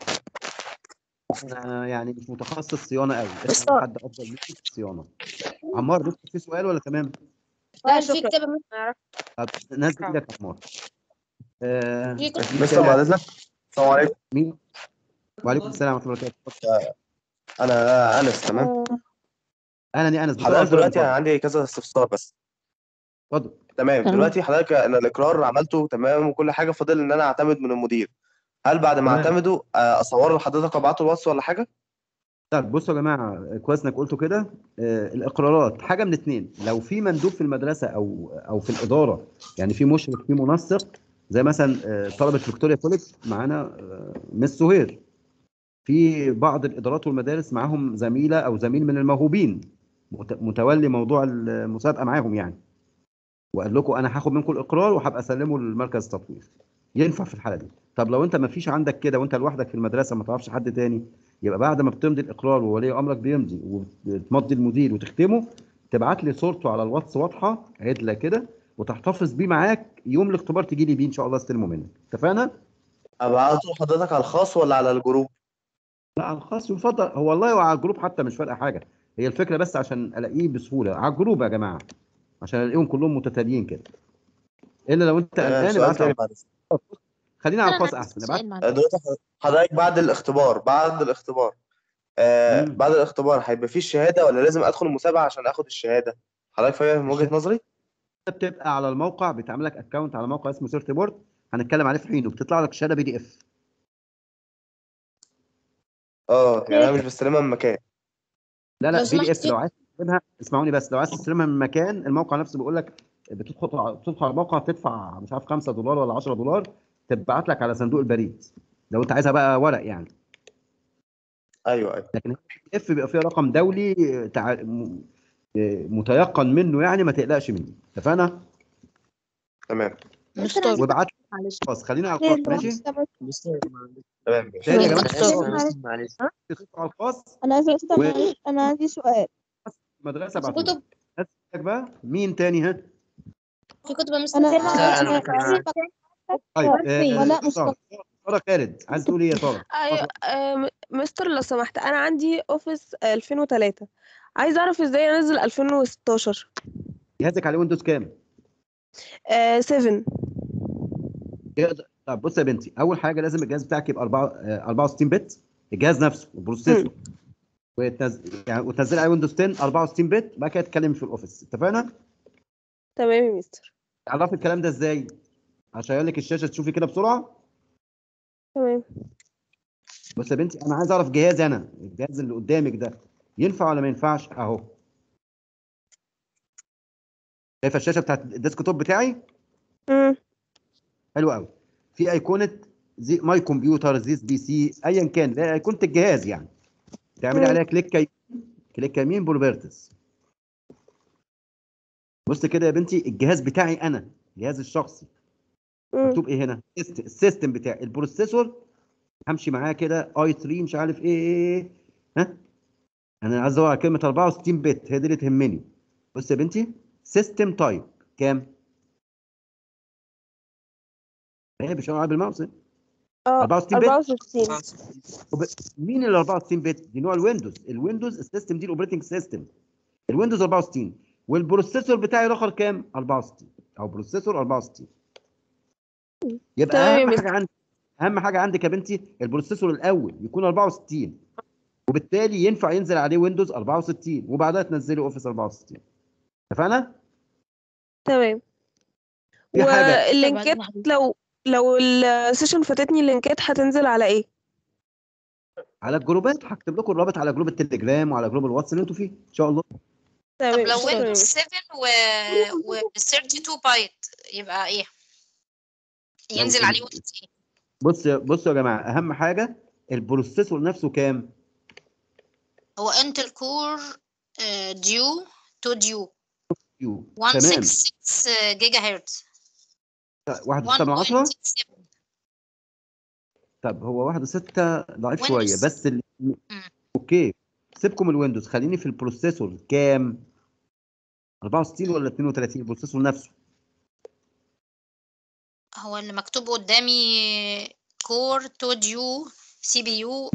انا يعني مش متخصص صيانه قوي بس اسال حد افضل مني في الصيانه عمار لسه في سؤال ولا تمام؟ لا في كتابه مثلا طب نزل ايدك يا عمار آه في كتب- في مستر كده- بعد اذنك السلام عليكم مين؟ وعليكم السلام ورحمه الله وبركاته انا انس تمام اهلا يا انس بسرعة حضرتك بسرعة دلوقتي اتفضل. انا عندي كذا استفسار بس اتفضل تمام تمام. دلوقتي حضرتك انا الاقرار عملته تمام وكل حاجه فاضل ان انا اعتمد من المدير هل بعد ما تمام. اعتمده آه، اصوره لحضرتك وابعته الواتس ولا حاجه طيب بصوا يا جماعه كويس انك قلتوا كده آه الاقرارات حاجه من اتنين لو في مندوب في المدرسه او او في الاداره يعني في مشرف في منسق زي مثلا آه طلبه فيكتوريا كوليج معانا آه مس سهير في بعض الادارات والمدارس معاهم زميله او زميل من الموهوبين مت- متولي موضوع المسابقه معاهم يعني وقال لكم انا هاخد منكم الاقرار وهبقى اسلمه للمركز التطوير ينفع في الحاله دي طب لو انت ما فيش عندك كده وانت لوحدك في المدرسه ما تعرفش حد تاني يبقى بعد ما بتمضي الاقرار وولي امرك بيمضي وتمضي المدير وتختمه تبعت لي صورته على الواتس واضحه عدله كده وتحتفظ بيه معاك يوم الاختبار تجي لي بيه ان شاء الله استلمه منك اتفقنا؟ ابعته لحضرتك على الخاص ولا على الجروب لا على الخاص يفضل هو والله وعلى الجروب حتى مش فارقه حاجه هي الفكره بس عشان الاقيه بسهوله على الجروب يا جماعه عشان الاقيهم كلهم متتاليين كده الا لو انت تمام، قلقان سؤال ابعت تاني على بعد الخاص. خلينا على الخاص احسن ابعت آه، دلوقتي حضرتك بعد الاختبار بعد الاختبار آه بعد الاختبار هيبقى فيه الشهاده ولا لازم ادخل المسابقه عشان اخد الشهاده حضرتك فاهم وجهه نظري بتبقى على الموقع بيتعمل لك اكونت على موقع اسمه سيرت بورد هنتكلم عليه في حينه بتطلع لك شهاده بي دي اف اه يعني انا مش بستلمها من مكان لا لا لو بي دي اف سمحت لو عايز تستلمها اسمعوني بس لو عايز تستلمها من مكان الموقع نفسه بيقول لك بتدخل بتدخل على الموقع تدفع مش عارف 5 دولار ولا 10 دولار تبعت لك على صندوق البريد لو انت عايزها بقى ورق يعني ايوه ايوه لكن اف بيبقى فيها رقم دولي تع... م- متيقن منه يعني ما تقلقش منه اتفقنا؟ تمام وابعت لي خلاص خلينا على الخاص ماشي؟ تمام تاني يا جماعه معلش تدخل على الخاص انا عايزه أسأل و- معلش انا عندي سؤال مدرسه في ابعتوا كتب بقى مين تاني ها؟ في كتب يا مستر انا سيرما طيب آه، ولا سارة مصطفى سارة خالد عايز تقول ايه يا سارة؟ ايوه آه، م- مستر لو سمحت انا عندي اوفيس 2003 عايزه اعرف ازاي انزل 2016 جهازك عليه ويندوز كام؟ آه 7 يقدر- طب بص يا بنتي اول حاجه لازم الجهاز بتاعك يبقى 4 آه، 64 بت الجهاز نفسه البروسيسور وتنزل يعني وتنزل عليه ويندوز 10 64 بت بعد كده تتكلم في الاوفيس اتفقنا؟ تمام يا مستر تعرفي الكلام ده ازاي؟ عشان اقول لك الشاشه تشوفي كده بسرعه تمام بص يا بنتي انا عايز اعرف جهازي انا الجهاز اللي قدامك ده ينفع ولا ما ينفعش اهو شايفه الشاشه بتاعت الديسك توب بتاعي امم حلو قوي في ايقونه زي ماي كمبيوتر زيس بي سي ايا كان لا ايقونه الجهاز يعني تعملي مم. عليها كليك يمين كليك يمين بروبرتس بص كده يا بنتي الجهاز بتاعي انا جهازي الشخصي مكتوب ايه هنا السيست- السيستم بتاعي البروسيسور همشي معاه كده اي 3 مش عارف ايه ايه ايه ها انا عايز ادور على كلمه 64 بت هي دي اللي تهمني بص يا بنتي سيستم تايب كام؟ ايه بيشاور عليها بالماوس إيه؟ اه 64 بت 64 وب- مين ال 64 بت؟ دي نوع الويندوز، الويندوز السيستم دي الاوبريتنج سيستم. الويندوز 64 والبروسيسور بتاعي الاخر كام؟ 64 او بروسيسور 64. يبقى تمام يا اهم مستر. حاجه عندي اهم حاجه عندك يا بنتي البروسيسور الاول يكون 64 وبالتالي ينفع ينزل عليه ويندوز 64 وبعدها تنزلي اوفيس 64 اتفقنا؟ تمام في حاجه واللينكات لو لو السيشن فاتتني اللينكات هتنزل على ايه على الجروبات هكتب لكم الرابط على جروب التليجرام وعلى جروب الواتس اللي انتوا فيه ان شاء الله طب تمام لو شكرا يا ويندوز مستر 7 و, و 32 بايت يبقى ايه ينزل لو- عليه ويندوز ايه بص بصوا يا جماعه اهم حاجه البروسيسور نفسه كام؟ هو انتل كور ديو تو ديو يو 166 جيجا هرتز واحد ستة من عشرة 1.67 طب هو واحد ستة ضعيف شوية ويندوز. بس ال... اوكي سيبكم الويندوز خليني في البروسيسور كام 64 ولا 32 البروسيسور نفسه هو اللي مكتوب قدامي كور تو ديو سي بي يو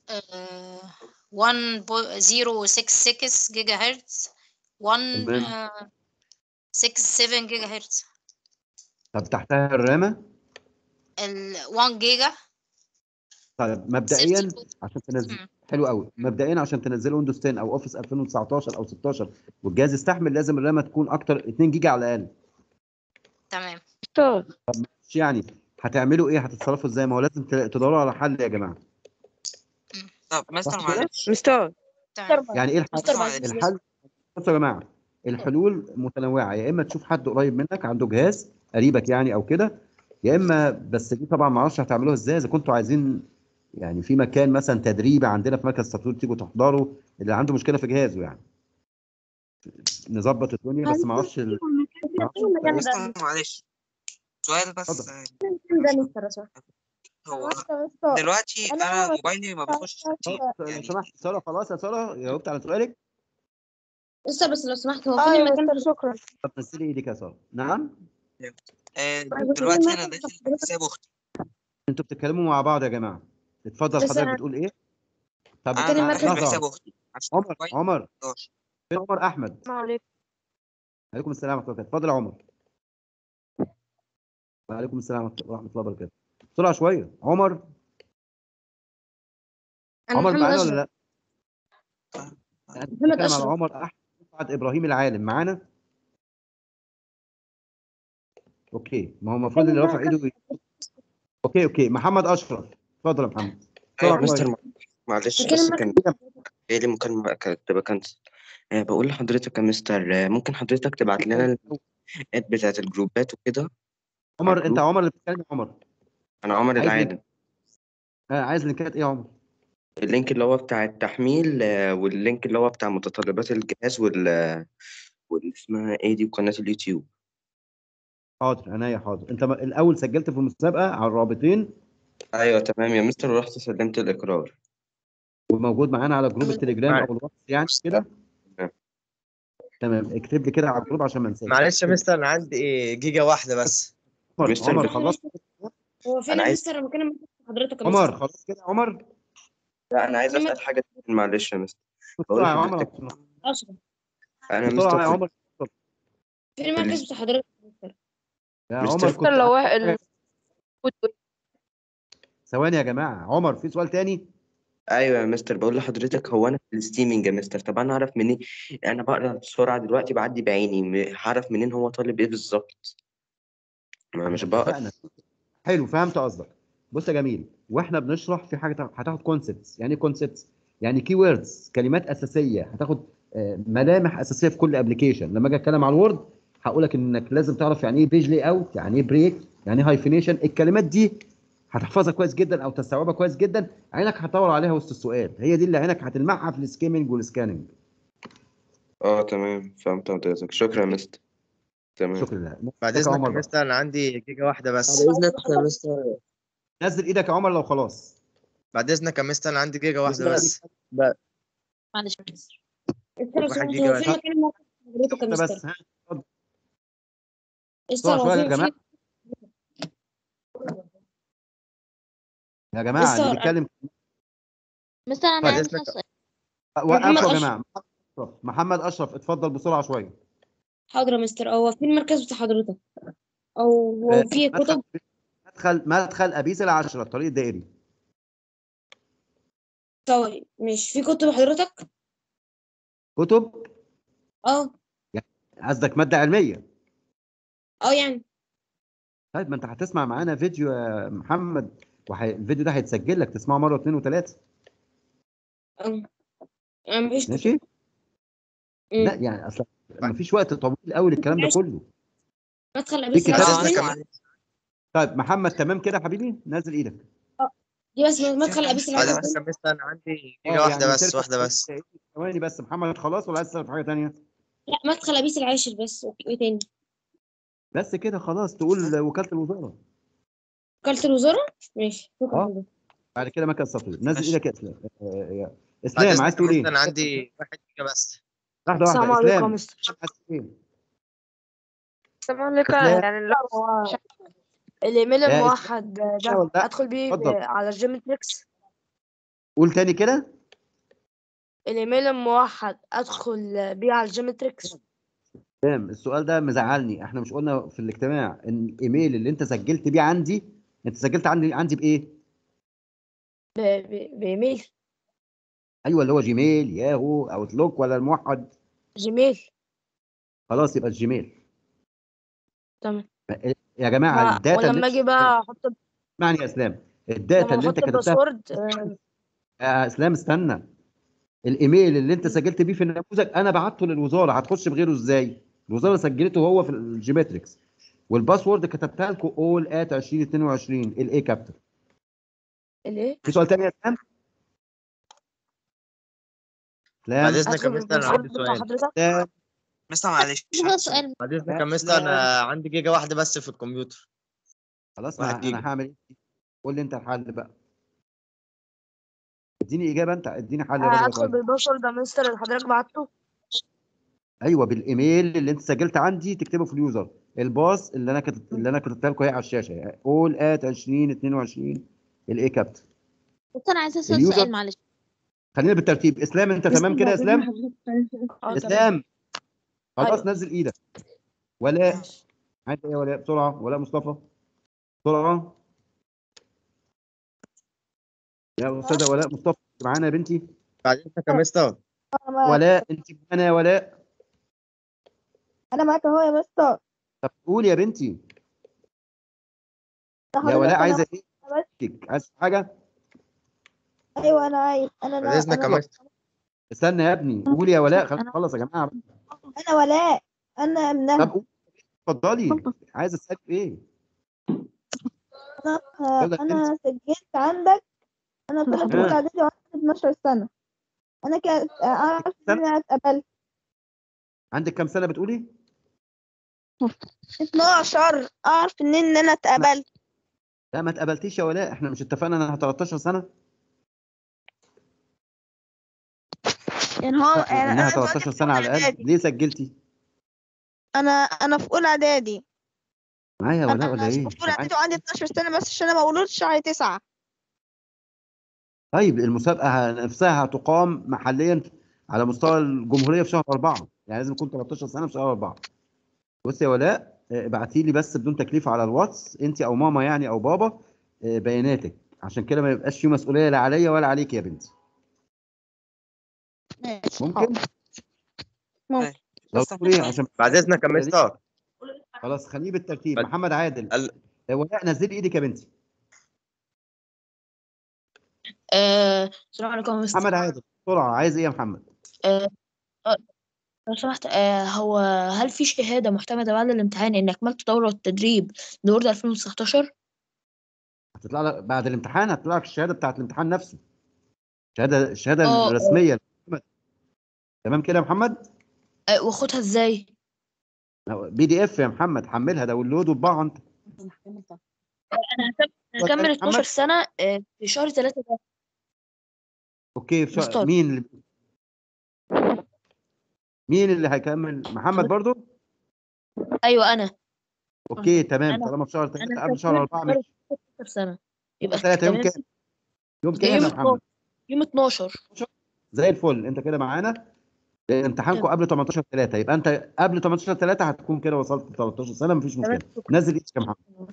1.066 جيجا هرتز 1 تمام. آه، 67 جيجا هرتز طب تحتها الرامه ال 1 جيجا طيب مبدئيا 32. عشان تنزل حلو قوي مبدئيا عشان تنزل ويندوز 10 او اوفيس 2019 او 16 والجهاز يستحمل لازم الرامه تكون اكتر 2 جيجا على الاقل تمام طب مش يعني هتعملوا ايه هتتصرفوا ازاي ما هو لازم ت- تدوروا على حل يا جماعه طب مستر صح كده؟ معلش مستر يعني ايه الحل مستر معلش. الحل بصوا يا جماعه الحلول متنوعه يا اما تشوف حد قريب منك عنده جهاز قريبك يعني او كده يا اما بس دي طبعا ما اعرفش هتعملوها ازاي اذا كنتوا عايزين يعني في مكان مثلا تدريبي عندنا في مركز تطوير تيجوا تحضروا اللي عنده مشكله في جهازه يعني نظبط الدنيا بس ما اعرفش ال- ما أعرفش مستر معلش سؤال بس اتفضل. هو دلوقتي انا موبايلي ما بيخش كتير خلاص لو سمحت ساره خلاص يا ساره جاوبت على سؤالك لسه بس لو سمحت هو اه فين يا المكان مستر شكرا طب نزلي ايدك يا ساره نعم آه، دلوقتي انا داخل حساب اختي انتوا بتتكلموا مع بعض يا جماعه اتفضل بس حضرتك أنا- بتقول ايه طب انا داخل لحظة بحساب واحدة. اختي عشان عمر الموبايل عمر 11. فين عمر احمد عليكم عليكم السلام ورحمه الله وبركاته اتفضل يا عمر وعليكم السلام ورحمه الله وبركاته بسرعه شويه عمر أنا عمر محمد معانا أشرف. ولا لا أنا محمد بتكلم على أشرف. عمر احمد بعد ابراهيم العالم معانا اوكي ما هو المفروض اللي رافع ايده ي- اوكي اوكي محمد اشرف اتفضل يا محمد ايوه بسرعه مستر شويه معلش بتكلم بس معاك كان جايلي مكالمة كانت تبقى كانسل آه، بقول لحضرتك يا مستر آه، ممكن حضرتك تبعت لنا اللينكات بتاعت الجروبات وكده عمر انت عمر اللي بتتكلم يا عمر أنا عمر عايز العالم لينك آه عايز لينكات ايه يا عمر اللينك اللي هو بتاع التحميل آه، واللينك اللي هو بتاع متطلبات الجهاز وال واللي اسمها ايه دي وقناة اليوتيوب حاضر عينيا حاضر انت م- الاول سجلت في المسابقه على الرابطين ايوه تمام يا مستر ورحت سلمت الإقرار وموجود معانا على جروب التليجرام او الواتس يعني كده تمام. تمام اكتب لي كده على الجروب عشان ما انساش معلش يا مستر انا عندي جيجا واحده بس عمر مستر عمر بت- خلصت هو فين أنا يا عايز- مستر انا بكلم حضرتك يا عمر مستر خلاص كده يا عمر لا أنا عايز أسأل حاجة تانية، معلش يا مستر بقول بسرعه يا عمر لحضرتك أشرف أنا بسرعه يا مستر عمر فين المركز بتاع حضرتك يا مستر يا مستر- عمر مستر كنت لو واحد ال- ثواني يا جماعه عمر في سؤال تاني ايوه يا مستر بقول لحضرتك هو انا في الستيمنج يا مستر طب انا اعرف منين انا بقرا بسرعه دلوقتي بعدي بعيني م- هعرف منين هو طالب ايه بالظبط ما مش بقرا اتفقنا حلو فهمت قصدك بص يا جميل واحنا بنشرح في حاجه تاخ- هتاخد كونسبتس يعني ايه كونسبتس يعني كي ووردز كلمات اساسيه هتاخد آه، ملامح اساسيه في كل ابلكيشن لما اجي اتكلم عن الوورد هقول لك انك لازم تعرف يعني ايه بيج لي اوت يعني ايه بريك يعني ايه هايفينيشن الكلمات دي هتحفظها كويس جدا او تستوعبها كويس جدا عينك هتدور عليها وسط السؤال هي دي اللي عينك هتلمعها في السكيمنج والسكاننج اه تمام فهمت حضرتك شكرا يا مستر تمام شكرا لله بعد نزل اذنك عمر يا بقى. مستر انا عندي جيجا واحده بس بعد اذنك يا مستر نزل ايدك يا عمر لو خلاص بعد اذنك يا مستر انا عندي جيجا واحده بس معلش يا مستر مستر لو واحد سمحت جيجا هو بس. فين مكان المركز بتاع حضرتك يا بس مستر ها اتفضل مستر بسرعه هو شويه يا فين جماعه فين يا جماعه اللي مستر، بيتكلم مستر انا طيب. عندي إذنك. سؤال وقفوا محمد يا أشرف. جماعه أشرف. محمد اشرف اتفضل بسرعه شويه حاضر يا مستر هو فين المركز بتاع حضرتك او هو آه، في مدخل كتب مدخل مدخل ابيس العشره الطريق الدائري طيب مش في كتب حضرتك كتب اه قصدك ماده علميه اه يعني طيب ما انت هتسمع معانا فيديو يا محمد وحي... الفيديو ده هيتسجل لك تسمعه مره واثنين وثلاثه اه أنا مفيش كتب ماشي لا يعني اصلا مفيش وقت طويل قوي للكلام ده ماشي. كله مدخل في ابيس كتاب العشرة طيب محمد تمام كده يا حبيبي نزل ايدك دي بس مدخل ابيس بعد العشرة اذنك يا مستر انا عندي اه جيجا واحده يعني بس تركب واحده بس ثواني بس محمد خلاص ولا عايز تسال في حاجه ثانيه لا مدخل ابيس العاشر بس اوكي ايه تاني بس كده خلاص تقول وكاله الوزاره وكالة الوزارة ماشي شكرا اه حضرتك بعد كده مركز تطوير نزل ماشي. ايدك يا اسلام آه، يا بعد اسلام اذنك عايز يا تقول ايه؟ مستر انا عندي واحد جيجا بس واحده السلام واحده عليكم يا اسلام مستر عايز تقول ايه؟ السلام عليكم أسلام. يعني لا مش الايميل يا الموحد ده ولا لأ؟ ادخل بيه ب- اتفضل. على الجيمتريكس قول تاني كده الايميل الموحد ادخل بيه على الجيمتريكس تمام السؤال ده مزعلني احنا مش قلنا في الاجتماع ان الايميل اللي انت سجلت بيه عندي انت سجلت عندي عندي بايه ب- ب- بايميل ايوه اللي هو جيميل ياهو اوتلوك ولا الموحد جيميل خلاص يبقى الجيميل تمام يا جماعه ما- الداتا اللي ولما انت اجي بقى احط اسمعني يا اسلام الداتا لما اللي انت بحط كتبتها الباسورد آه، يا اسلام استنى الايميل اللي انت سجلت بيه في النموذج انا بعته للوزاره هتخش بغيره ازاي الوزاره سجلته هو في الجيمتريكس والباسورد كتبتها لكم اول ات 2022 الاي كابتن الايه في سؤال تاني يا اسلام بعد اسلام اذنك يا مستر انا عندي سؤال اسلام مستر معلش سؤال بعد اذنك يا لا، مستر لا. انا عندي جيجا واحده بس في الكمبيوتر خلاص واحد ما جيجا. انا هعمل ايه قول لي انت الحل بقى اديني اجابه انت اديني حل يا راجل يا ادخل طيب. بالباسورد ده مستر اللي حضرتك بعته ايوه بالايميل اللي انت سجلت عندي تكتبه في اليوزر الباص اللي انا كتبت اللي انا كتبتها لكم اهي على الشاشه اول ات 2022 الاي كابتن بس انا عايزه اسال اليوزر- سؤال معلش خلينا بالترتيب اسلام انت تمام كده يا اسلام اسلام خلاص أيوة. نزل ايدك ولاء عايز ايه يا ولاء بسرعه ولاء مصطفى بسرعه يا استاذه ولاء مصطفى أنت معانا يا بنتي بعد اذنك يا مستر ولاء انت معانا يا ولاء انا معاك اهو يا مستر طب قولي يا بنتي يا حضرتك ولاء أنا- عايزه ايه بس عايز حاجه ايوه انا عايز انا بعد اذنك يا انا مستر استنى يا ابني قولي يا ولاء خلاص خلص يا جماعه انا ولاء انا ابنها طب قولي، اتفضلي عايز اسالك في ايه انا يلا انا سجلت عندك انا طلعت آه. اولى اعدادي وعندي 12 سنه انا كانت اعرف ان انا اتقبلت عندك كام سنه بتقولي 12 اعرف ان ان انا اتقبلت لا ما اتقبلتيش يا ولاء احنا مش اتفقنا انها 13 سنه يعني هو لا، يعني انها انا دلوقتي 13 في سنه اولى على الاقل اعدادي ليه سجلتي انا انا في اولى اعدادي معايا يا ولاء انا ولا ايه في اولى اعدادي وعندي 12 سنه بس عشان انا مولود شهر 9 طيب المسابقه نفسها هتقام محليا على مستوى الجمهوريه في شهر أربعة يعني لازم يكون 13 سنه في شهر أربعة بصي يا ولاء آه، ابعتي لي بس بدون تكليف على الواتس انت او ماما يعني او بابا آه، بياناتك عشان كده ما يبقاش في مسؤوليه لا عليا ولا عليك يا بنتي ماشي ممكن ممكن لو تقولي عشان بعد اذنك يا مستر خلاص خليه بالترتيب محمد عادل آه، ولاء نزلي ايدك يا بنتي آه، السلام عليكم يا مستر محمد عادل بسرعه عايز ايه يا محمد آه، آه، لو سمحت آه، هو هل في شهادة معتمدة بعد الامتحان إن أكملت دورة التدريب لورد 2019؟ هتطلع لك بعد الامتحان هتطلع لك الشهاده بتاعت الامتحان نفسه الشهاده الشهاده اه، اه. الرسميه تمام كده يا محمد آه، وأخدها إزاي؟ بي دي اف يا محمد حملها داونلود وطبعها انت أنا هكمل هكمل محمد؟ 12 سنة آه، في شهر 3 ده اوكي في شا... مستر. مين اللي مين اللي هيكمل محمد برضو أيوه أنا اوكي تمام أنا- طالما في شهر أنا 3 قبل شهر 4 هكمل ماشي 12 سنة يبقى 3 يوم تمام كام يوم ده كام يوم يا 12 محمد يوم 12 زي الفل انت كده معانا لأن امتحانكم تمام. قبل 18 3 يبقى انت قبل 18 3 هتكون كده وصلت ل 13 سنه مفيش تمام مشكله نزل ايدك يا محمد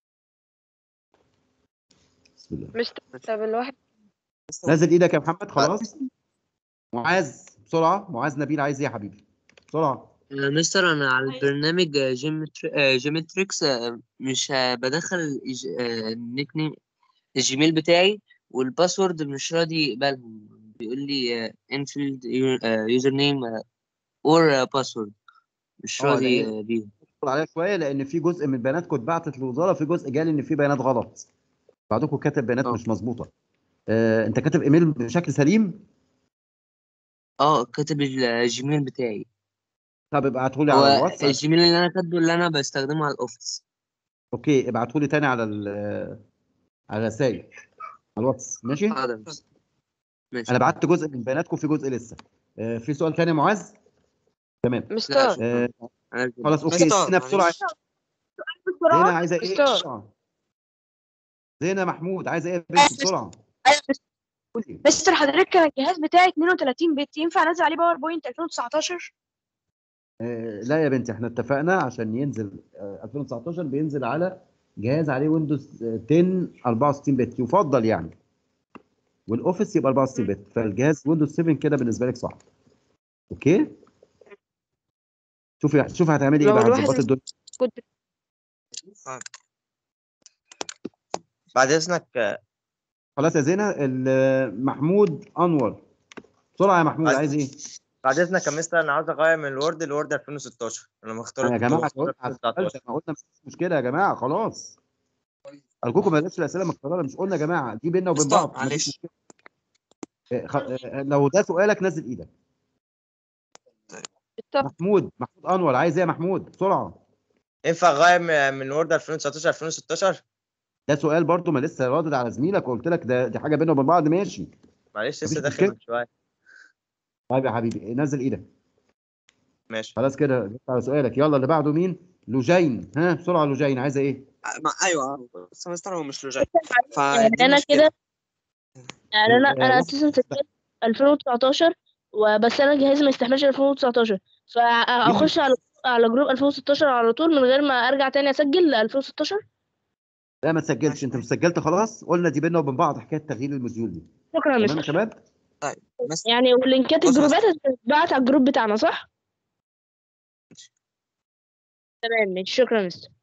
بسم الله مش طب الواحد نزل ايدك يا محمد خلاص معاذ بسرعه معاذ نبيل عايز ايه يا حبيبي بسرعه آه، مستر انا على البرنامج آه، جيمتري- آه، جيمتريكس آه، مش آه، بدخل الج- آه، النيك نيم الجيميل بتاعي والباسورد مش راضي يقبلهم بيقول لي انفيلد يوزر نيم اور باسورد مش اه راضي لان آه، بيهم اصبر عليها شويه لان في جزء من بياناتكم اتبعتت للوزاره في جزء جالي ان في بيانات غلط بعضكم كاتب بيانات مش مظبوطه آه، انت كاتب ايميل بشكل سليم اه كاتب الجيميل بتاعي طب ابعته لي هو على الواتس الجيميل اللي انا كاتبه اللي انا بستخدمه على الاوفيس اوكي ابعته لي تاني على ال- على الرسائل على الواتس ماشي حاضر ماشي انا بعت جزء من بياناتكم في جزء لسه آه، في سؤال تاني يا معاذ تمام مستر آه، خلاص اوكي مستر، زينة بسرعه معلش. زينة عايزه ايه مستر. بسرعه زينة محمود عايزه ايه يا بنت بسرعه قولي مستر حضرتك انا الجهاز بتاعي 32 بت ينفع انزل عليه باوربوينت 2019 آه، لا يا بنتي احنا اتفقنا عشان ينزل آه، 2019 بينزل على جهاز عليه ويندوز 10 64 بت يفضل يعني والاوفيس يبقى 64 بت فالجهاز ويندوز 7 كده بالنسبه لك صعب اوكي شوفي شوفي هتعملي ايه لو بقى الواحد هتظبطي الدنيا كنت بعد اذنك آه، خلاص يا زينه ال- محمود انور بسرعه يا محمود بعد- عايز ايه بعد اذنك يا مستر انا عاوز اغير من الوورد لوورد 2016 انا مختار يا جماعه مختار جاوبنا على السؤال 2019 احنا قلنا مفيش مشكله يا جماعه خلاص ارجوكم ما تبقاش الاسئله متكرره مش قلنا يا جماعه دي بيننا وبين مستر، بعض مفيش معلش. مشكله آه، خ- آه، لو ده سؤالك نزل ايدك محمود محمود انور عايز ايه يا محمود بسرعه ينفع اغير من- من وورد 2019 2016 ده سؤال برضو ما لسه رادد على زميلك وقلت لك ده دي حاجه بيننا وبين بعض ماشي معلش مفيش لسه داخل مشكلة. من شويه طيب يا حبيبي نزل ايدك ماشي خلاص كده جبت على سؤالك يلا اللي بعده مين لوجين ها بسرعه لوجين عايزه ايه ما ايوه بس مستر هو مش لوجين يعني فدي انا مشكله كده يعني انا انا آه، اساسا سجلت 2019 وبس انا جهازي ما يستحملش 2019 فاخش على على جروب 2016 على طول من غير ما ارجع تاني اسجل 2016 لا ما تسجلش انت مش سجلت خلاص قلنا دي بيننا وبين بعض حكايه تغيير الموديول دي شكرا يا تمام يا مستر شباب طيب مستر يعني ولينكات بص يا الجروبات هتتبعت على الجروب بتاعنا صح؟ تمام ماشي شكرا يا مستر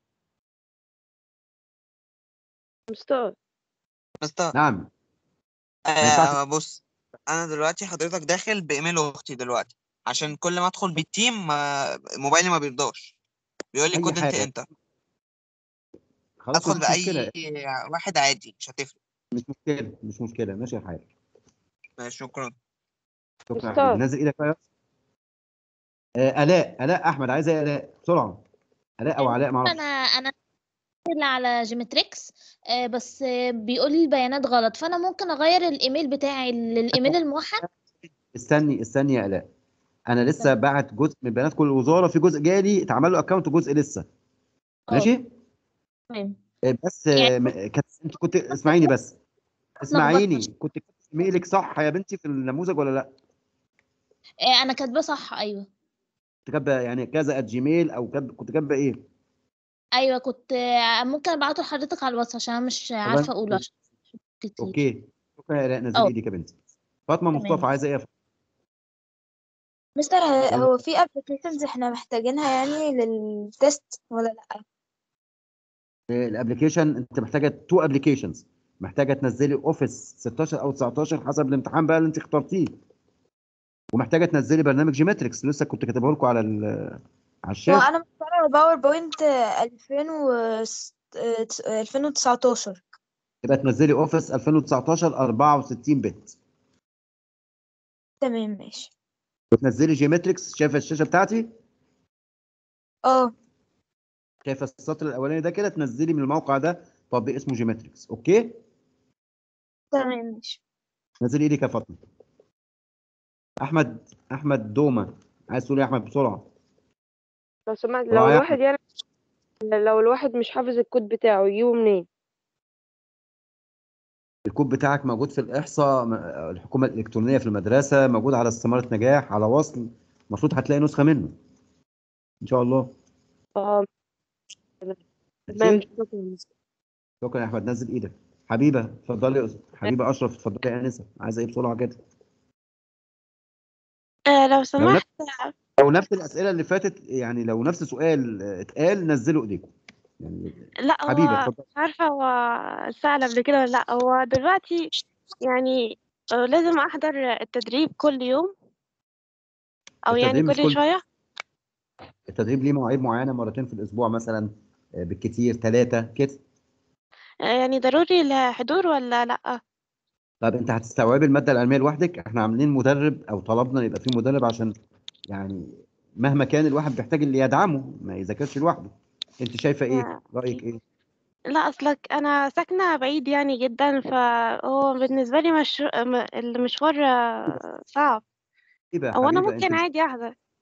مستر مستر نعم ينفعش- آه بص انا دلوقتي حضرتك داخل بايميل اختي دلوقتي عشان كل ما ادخل بالتيم ما موبايلي ما بيرضاش بيقول لي أي كود انت حاجة. انت خلاص ادخل مفيش باي مشكله واحد عادي مش هتفرق مش مشكله مش مشكله ماشي الحال ماشي شكرا شكرا يا أستاذ. حبيبي نزل ايدك بقى آه، الاء الاء احمد عايزه ايه يا الاء بسرعه الاء او علاء معرفش انا انا اللي على جيمتريكس آه، بس آه، بيقول لي البيانات غلط فانا ممكن اغير الايميل بتاعي للايميل الموحد استني استني يا الاء انا لسه باعت جزء من بيانات كل وزاره في جزء جالي اتعمل له اكونت وجزء لسه ماشي تمام آه، بس آه، م- كانت انت كنت اسمعيني بس اسمعيني كنت كاتبه ايميلك صح يا بنتي في النموذج ولا لا آه، انا كاتباه صح ايوه كنت كاتبه يعني كذا ات جيميل او كاتبه كنت كاتبه ايه ايوه كنت آه، ممكن ابعته لحضرتك على الواتس عشان انا مش عارفه اقوله عشان كتير اوكي شكرا يا الاء نزل أه. ايدك يا بنتي فاطمه تمام. مصطفى عايزه ايه يا فاطمة؟ مستر ه- يلا. هو في ابلكيشنز احنا محتاجينها يعني للتست ولا لا الابلكيشن انت محتاجه تو ابلكيشنز محتاجه تنزلي اوفيس 16 او 19 حسب الامتحان بقى اللي انت اخترتيه ومحتاجه تنزلي برنامج جيماتريكس لسه كنت كاتبه لكم على ال- على هو الشاشه انا مختاره باوربوينت 2000 و 2019 يبقى تنزلي اوفيس 2019 64 بت تمام ماشي وتنزلي جيماتريكس شايفه الشاشه بتاعتي اه شايفه السطر الاولاني ده كده تنزلي من الموقع ده تطبيق اسمه جيماتريكس اوكي تمام ماشي نزلي ايدك يا فاطمه احمد احمد دومه عايز تقول ايه يا احمد بسرعه لو سمحت آه لو يا الواحد يعني لو الواحد مش حافظ الكود بتاعه يجيبه منين الكود بتاعك موجود في الإحصاء م- الحكومة الإلكترونية في المدرسة موجود على استمارة نجاح على وصل المفروض هتلاقي نسخة منه إن شاء الله اه تمام شكرا شكرا يا أحمد نزل إيدك حبيبة اتفضلي يا أس- حبيبة أشرف اتفضلي يا أنسة عايزة إيه بسرعة كده آه لو لو سمحت نفس لو نفس الأسئلة اللي فاتت يعني لو نفس سؤال آه، اتقال نزلوا إيديكم يعني لا حبيبة هو اتفضلي مش عارفة هو سأل قبل كده ولا لا هو دلوقتي يعني آه، لازم أحضر التدريب كل يوم أو يعني التدريب مش كل كل شوية التدريب ليه مواعيد معينة مرتين في الأسبوع مثلا آه، بالكتير ثلاثة كده آه، يعني ضروري الحضور ولا لأ طب انت هتستوعبي الماده العلميه لوحدك احنا عاملين مدرب او طلبنا يبقى في مدرب عشان يعني مهما كان الواحد بيحتاج اللي يدعمه ما يذاكرش لوحده انت شايفه ايه رايك ايه لا أصلك أنا ساكنة بعيد يعني جدا فهو بالنسبة لي مش... م- المشوار آه، صعب ايه بقى يا أو أنا حبيبه ممكن انت عادي أحضر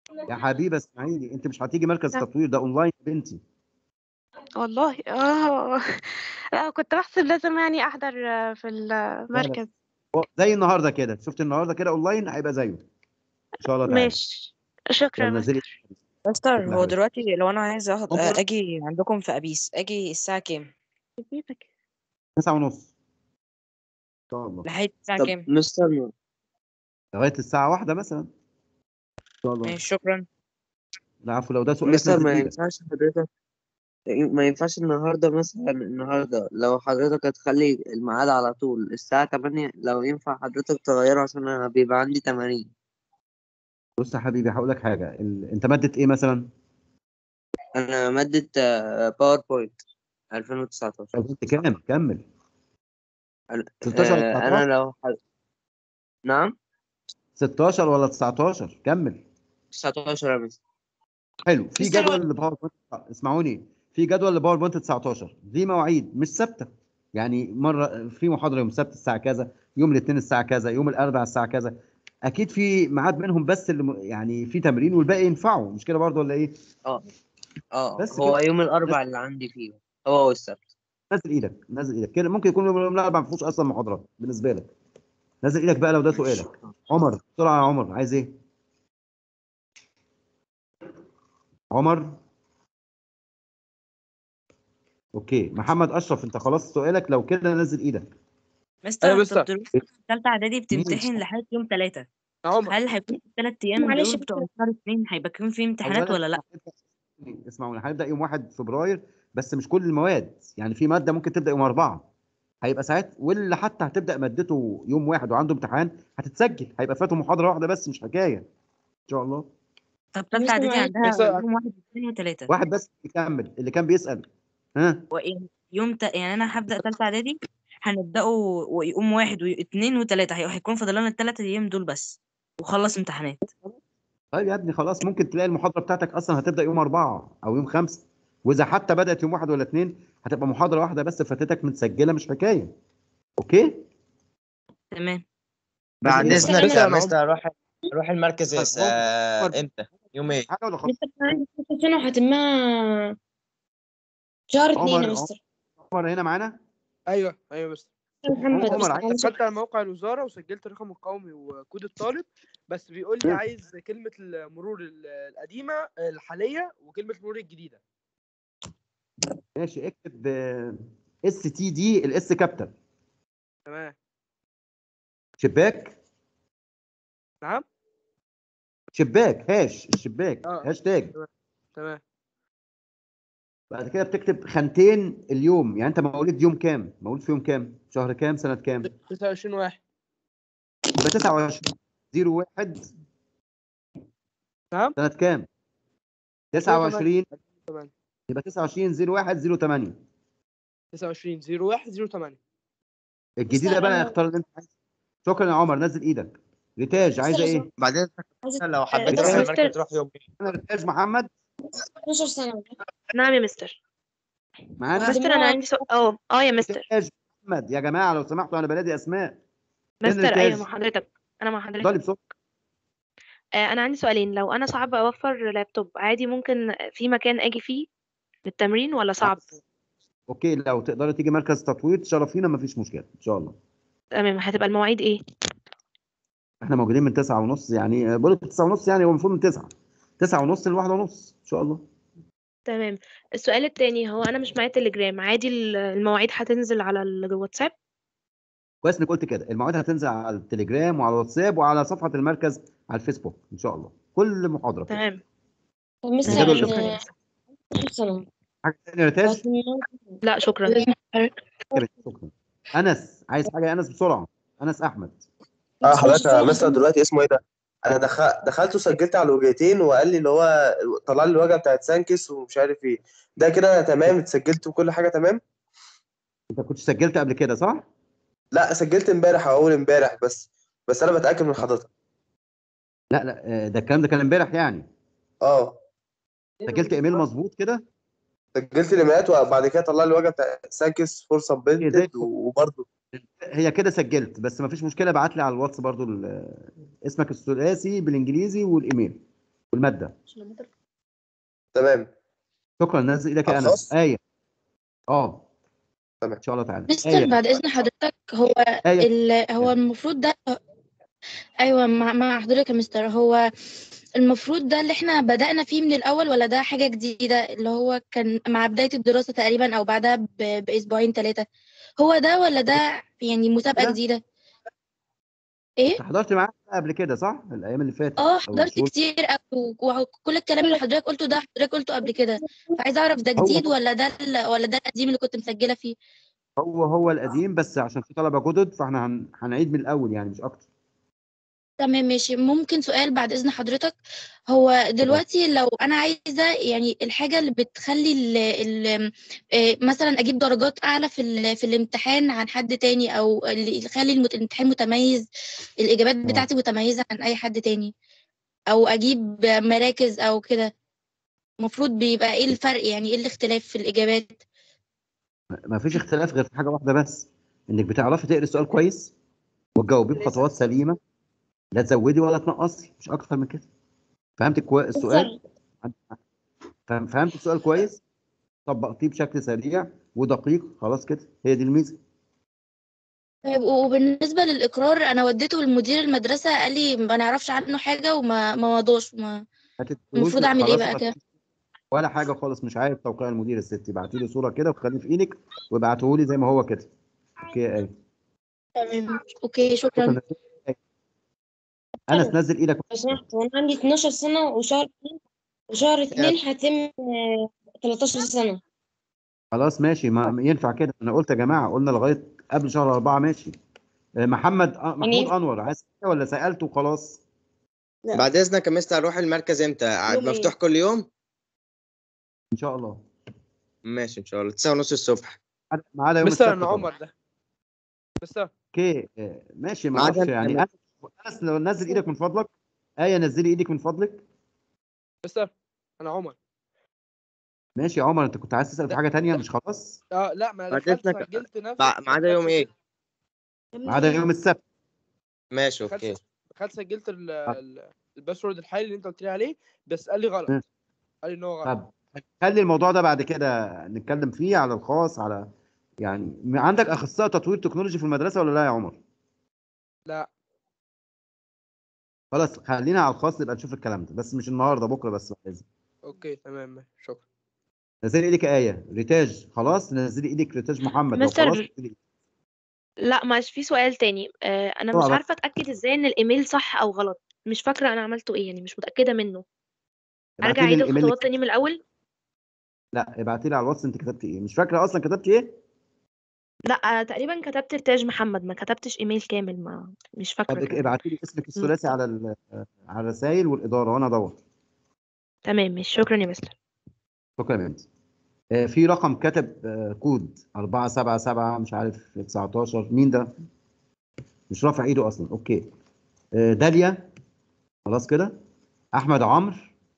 يا حبيبه اسمعيني انت مش هتيجي مركز تطوير ده اونلاين يا بنتي والله اه لا كنت بحسب لازم يعني احضر آه، في المركز هو زي النهارده كده شفت النهارده كده اونلاين هيبقى زيه ان شاء الله تعالى ماشي شكرا يلا نزلي مستر شكرا هو حبيبتي. دلوقتي لو انا عايز اخد عمر. اجي عندكم في ابيس اجي الساعة كام؟ تسعة ونص ان شاء الله لحد الساعة طب كام؟ مستر لغايه الساعه واحدة مثلا ان شاء الله ماشي شكرا العفو لو ده سؤال مستر نزل ما ايدك ينفعش حضرتك ما ينفعش النهارده مثلا النهارده لو حضرتك هتخلي الميعاد على طول الساعة 8 لو ينفع حضرتك تغيره عشان انا بيبقى عندي تمارين بص يا حبيبي هقول لك حاجه ال... انت ماده ايه مثلا انا مادة باوربوينت 2019 طب انت كام كمل أنا 16 ولا آه، انا 19 لو ح... نعم 16 ولا 19 كمل 19 يا مستر حلو في مستر جدول لباوربوينت اسمعوني في جدول لباوربوينت 19 دي مواعيد مش ثابته يعني مره في محاضره يوم السبت الساعه كذا يوم الاثنين الساعه كذا يوم الاربعاء الساعه كذا اكيد في ميعاد منهم بس اللي م- يعني في تمرين والباقي ينفعوا مش كده برضه ولا ايه اه اه بس هو كده يوم الاربع اللي عندي فيه هو والسبت نزل ايدك نزل ايدك كده ممكن يكون يوم الاربعاء ما فيهوش اصلا محاضرات بالنسبه لك نزل ايدك بقى لو ده سؤالك عمر بسرعه يا عمر عايز ايه عمر اوكي محمد اشرف انت خلاص سؤالك لو كده نزل ايدك مستر ايوه طب مستر دلوقتي تالتة اعدادي بتمتحن لحد يوم تلاتة عمر هل هيكون الثلاث ايام معلش دول بتوع شهر اتنين هيبقى يكون في امتحانات اولا ولا لا؟ اسمعوني هنبدا يوم 1 فبراير بس مش كل المواد يعني في ماده ممكن تبدا يوم 4 هيبقى ساعات واللي حتى هتبدا مادته يوم واحد وعنده امتحان هتتسجل هيبقى فاته محاضره واحده بس مش حكايه ان شاء الله طب تالتة اعدادي عندها مستر يوم واحد واثنين وتلاتة واحد بس يكمل اللي كان بيسال ها وإيه يوم ت... يعني انا هبدأ تالتة اعدادي هنبدأه ويقوم واحد واثنين وتلاتة هي- هيكون فاضل لنا التلات ايام دول بس وخلص امتحانات طيب يا ابني خلاص ممكن تلاقي المحاضره بتاعتك اصلا هتبدا يوم أربعة او يوم خمسة واذا حتى بدات يوم واحد ولا اثنين هتبقى محاضره واحده بس فاتتك متسجله مش حكايه اوكي تمام بعد نزل اذنك ايدك يا بس مستر اروح اروح المركز طيب آه عمر امتى يوم ايه حاجه ولا خلاص سنة هتمها شهر اتنين عمر يا مستر عمر هنا معانا ايوه ايوه مستر محمد عمر عايز دخلت على موقع الوزاره وسجلت الرقم القومي وكود الطالب بس بيقول لي عايز كلمه المرور ال- القديمه الحاليه وكلمه المرور الجديده ماشي اكتب اس تي دي الاس كابيتال تمام شباك نعم شباك هاش الشباك اه هاشتاج تمام تمام بعد كده بتكتب خانتين اليوم يعني انت مولود يوم كام مولود في يوم كام شهر كام سنه كام 29 واحد يبقى 29 01 نعم سنه كام 2008 29 2008 يبقى 29 01 08 29 01 08 الجديده مستر بقى انا اختار اللي انت عايزه شكرا يا عمر نزل ايدك ريتاج عايزه مستر ايه بعدين عايزة لو حبيت بس اروح مستر المركز تروح يوم ايه انا ريتاج محمد 12 سنة نعم يا مستر معانا مستر انا عندي سؤال اه اه يا مستر ريتاج محمد يا جماعه لو سمحتوا انا بنادي اسماء فين مستر ايوه ريتاج مع حضرتك انا مع حضرتك اتفضلي بسرعه آه انا عندي سؤالين لو انا صعب اوفر لابتوب عادي ممكن في مكان اجي فيه للتمرين ولا صعب اوكي لو تقدري تيجي مركز تطوير تشرفينا مفيش مشكله ان شاء الله تمام هتبقى المواعيد ايه احنا موجودين من تسعة ونص يعني بقول لك تسعة ونص يعني هو المفروض من تسعة تسعة ونص لواحدة ونص ان شاء الله تمام السؤال التاني هو انا مش معايا تليجرام عادي ال- المواعيد هتنزل على الواتساب كويس انك قلت كده المواعيد هتنزل على التليجرام وعلى الواتساب وعلى صفحة المركز على الفيسبوك ان شاء الله كل محاضرة كده. تمام طب الجدول مستر الإلكتروني. آه، 12 سنة حاجة تانية يا ريتاج لا شكرا شكرا انس عايز حاجة يا انس بسرعة انس احمد اه حضرتك يا مستر دلوقتي اسمه ايه ده؟ انا دخل دخلت وسجلت على الوجهتين وقال لي اللي هو طلع لي الوجهه بتاعت سانكس ومش عارف ايه ده كده تمام اتسجلت وكل حاجه تمام؟ انت كنت سجلت قبل كده صح؟ لا سجلت امبارح او اول امبارح بس بس انا بتاكد من حضرتك لا لا آه، ده الكلام ده كان امبارح يعني اه سجلت ايميل مظبوط كده سجلت الايميلات وبعد كده طلع لي الوجهه بتاعت سانكس فور زي سبمنتد الفل. وبرده هي كده سجلت بس مفيش مشكلة ابعت لي على الواتس برضو ال- اسمك الثلاثي بالانجليزي والايميل والماده تمام شكرا نزل ايدك يا الخاص؟ انس ايه اه تمام ان شاء الله تعالى مستر ايه بعد إذن حضرتك هو آية. ال... هو المفروض ده أيوة مع, مع حضرتك يا مستر هو المفروض ده اللي احنا بدأنا فيه من الأول ولا ده حاجة جديدة اللي هو كان مع بداية الدراسة تقريبا أو بعدها ب... بأسبوعين ثلاثة هو ده ولا ده يعني مسابقة ده. جديدة؟ إيه؟ انت حضرت معانا قبل كده صح الايام اللي فاتت اه أو حضرت الشهور- كتير أوي وكل الكلام اللي حضرتك قلته ده حضرتك قلته قبل كده فعايزة أعرف ده هو- جديد ولا ده ال... ولا ده القديم اللي كنت مسجلة فيه هو هو القديم بس عشان في طلبه جدد فاحنا هن... هنعيد من الاول يعني مش اكتر تمام ماشي ممكن سؤال بعد إذن حضرتك هو دلوقتي لو أنا عايزة يعني الحاجة اللي بتخلي ال ال آه، مثلا أجيب درجات أعلى في ال في الامتحان عن حد تاني أو اللي يخلي المت- الامتحان متميز الإجابات بتاعتي متميزة عن أي حد تاني أو أجيب مراكز أو كده المفروض بيبقى إيه الفرق يعني إيه الاختلاف في الإجابات ما فيش اختلاف غير في حاجه واحده بس انك بتعرفي تقري السؤال كويس وتجاوبيه بخطوات سليمه لا تزودي ولا تنقصي مش اكتر من كده فهمت كوي... السؤال فهم- فهمت السؤال كويس طبقتيه بشكل سريع ودقيق خلاص كده هي دي الميزه طيب وبالنسبة للإقرار أنا وديته لمدير المدرسة قال لي ما نعرفش عنه حاجة وما ما مضاش ما هتدخلوش المفروض أعمل إيه خلاص بقى ما كده؟ فيش ولا حاجه خالص مش عارف توقيع المدير الست ابعتي لي صوره كده وخليه في ايدك وابعته لي زي ما هو كده اوكي يا ايه تمام أوكي شكرا شكرا انس نزل ايدك لو سمحت وانا عندي 12 سنة وشهر اتنين وشهر اتنين هتم آه، 13 سنة خلاص ماشي ما ينفع كده انا قلت يا جماعه قلنا لغايه قبل شهر أربعة ماشي آه، محمد آه، محمود يعني- انور عايز حاجة ولا سالته وخلاص بعد اذنك يا مستر اروح المركز امتى يوم إيه؟ مفتوح كل يوم ان شاء الله ماشي ان شاء الله 9 ونص الصبح ما عدا يوم مستر السبت انا طبعا عمر ده مستر اوكي آه، ماشي ما ما عدا اعرفش أنت يعني يا انس انس لو نزل ايدك من فضلك ايه نزلي ايدك من فضلك مستر انا عمر ماشي يا عمر انت كنت عايز تسال في حاجه تانية مش خلاص اه لا ما انا بعد دخلت إذنك، سجلت نفسي بع- ما عدا يوم ايه ما عدا يوم السبت ماشي اوكي دخلت سجلت ال- ال- الباسورد الحالي اللي انت قلت لي عليه بس قال لي غلط مم. قال لي ان هو غلط طب خلي الموضوع ده بعد كده نتكلم فيه على الخاص على يعني عندك اخصائي تطوير تكنولوجي في المدرسه ولا لا يا عمر لا خلاص خلينا على الخاص نبقى نشوف الكلام ده بس مش النهارده بكره بس بعد إذنك. اوكي تمام ماشي شكرا نزلي ايدك يا ايه ريتاج خلاص نزلي ايدك ريتاج محمد لو مستر خلاص نزلي لا معلش في سؤال تاني آه انا طبعا مش بس. عارفه اتاكد ازاي ان الايميل صح او غلط مش فاكره انا عملته ايه يعني مش متاكده منه ارجع ابعتي لي اعيد الايميل الخطوات تاني من الاول لا ابعتي لي على الواتس انت كتبتي ايه مش فاكره اصلا كتبتي ايه لا تقريبا كتبت تاج محمد ما كتبتش ايميل كامل ما مش طب فاكره كده ابعتي لي اسمك الثلاثي على ال- على الرسائل والاداره وانا ادور تمام مش شكرا يا مستر شكرا يا بنتي آه، في رقم كتب آه، كود 477 مش عارف 19 مين ده؟ مش رافع ايده اصلا اوكي آه، داليا خلاص كده احمد عمرو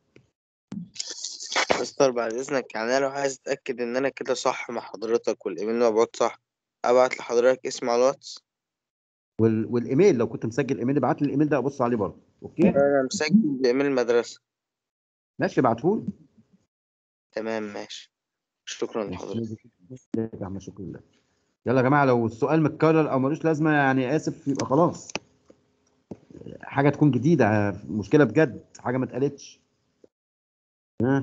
مستر بعد اذنك يعني انا لو عايز اتاكد ان انا كده صح مع حضرتك والايميل مبعوت صح ابعت لحضرتك اسمي على الواتس وال... والايميل لو كنت مسجل ايميل ابعت لي الايميل ده ابص عليه برضه اوكي انا مسجل بايميل المدرسه ماشي ابعته لي تمام ماشي شكرا لحضرتك يا عم شكرا لله يلا يا جماعه لو السؤال متكرر او ملوش لازمه يعني اسف يبقى خلاص حاجه تكون جديده مشكله بجد حاجه ما اتقالتش ها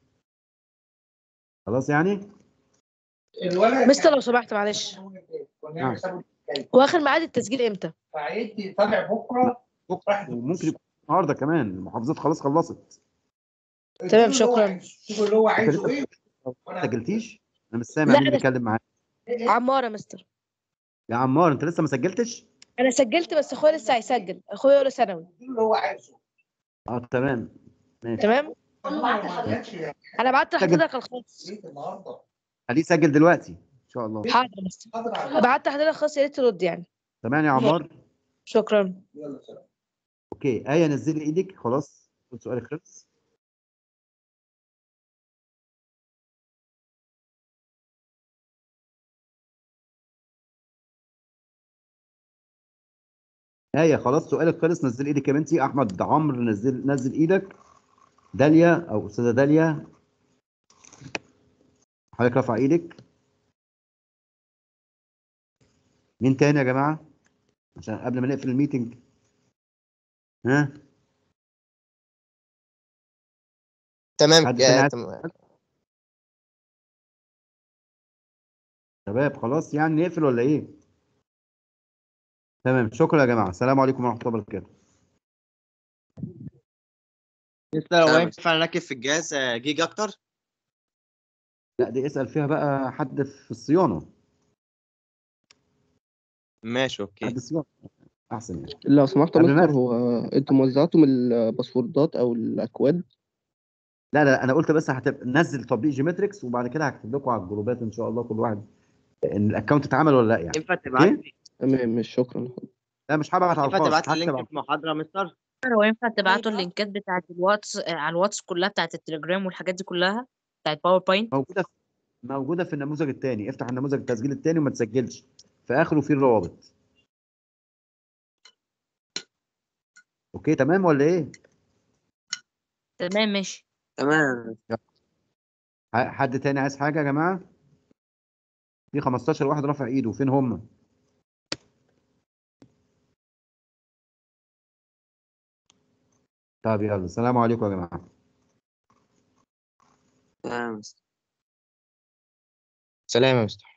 خلاص يعني مستر لو سمحت معلش نعم. واخر ميعاد التسجيل امتى؟ طالع بكره بكره وممكن يكون النهارده كمان المحافظات خلاص خلصت تمام شكرا شوف اللي هو عايزه ايه ما سجلتيش انا مش سامع لا، مين أنا- بيتكلم معاك عمار يا مستر يا عمار انت لسه ما سجلتش انا سجلت بس اخويا لسه هيسجل اخويا اولى ثانوي اه تمام ماشي تمام انا بعت سجل. لحضرتك الخاص خليه يسجل دلوقتي ان شاء الله حاضر يا مستر بعت لحضرتك الخاص يا ريت ترد يعني تمام يا عمار شكرا اوكي ايه نزلي ايدك خلاص قلت سؤالك خلص ايه خلاص سؤالك خلص نزل ايدك يا بنتي احمد عمرو نزل نزل ايدك داليا او استاذه داليا حضرتك رافع ايدك مين تاني يا جماعه عشان قبل ما نقفل الميتنج ها تمام حد يا- تاني عايز تمام. شباب خلاص يعني نقفل ولا ايه تمام شكرا يا جماعه السلام عليكم ورحمه الله وبركاته مستر هو تمام. ينفع نركب في الجهاز آه، جيج اكتر لا دي اسال فيها بقى حد في الصيانه ماشي اوكي حد الصيانه احسن يعني لو سمحت يا قبل ما مستر هو انتم وزعتم الباسوردات او الاكواد لا لا انا قلت بس هتبقى نزل تطبيق جيومتريكس وبعد كده هكتب لكم على الجروبات ان شاء الله كل واحد ان الاكونت اتعمل ولا لا يعني ينفع تبعت اوكي لي تمام مش شكرا لا مش هبعت على ينفع الخاص تبعت لي هكتب لينك على- في محاضرة يا مستر هو ينفع تبعتوا اللينكات بتاعت الواتس آه، على الواتس كلها بتاعت التليجرام والحاجات دي كلها بتاعت باوربوينت موجوده في موجوده في النموذج الثاني افتح النموذج التسجيل الثاني وما تسجلش في اخره في الروابط اوكي تمام ولا ايه تمام ماشي تمام ح- حد تاني عايز حاجه يا جماعه في 15 واحد رافع ايده فين هم طب يلا السلام عليكم يا جماعه تمام سلام يا مستر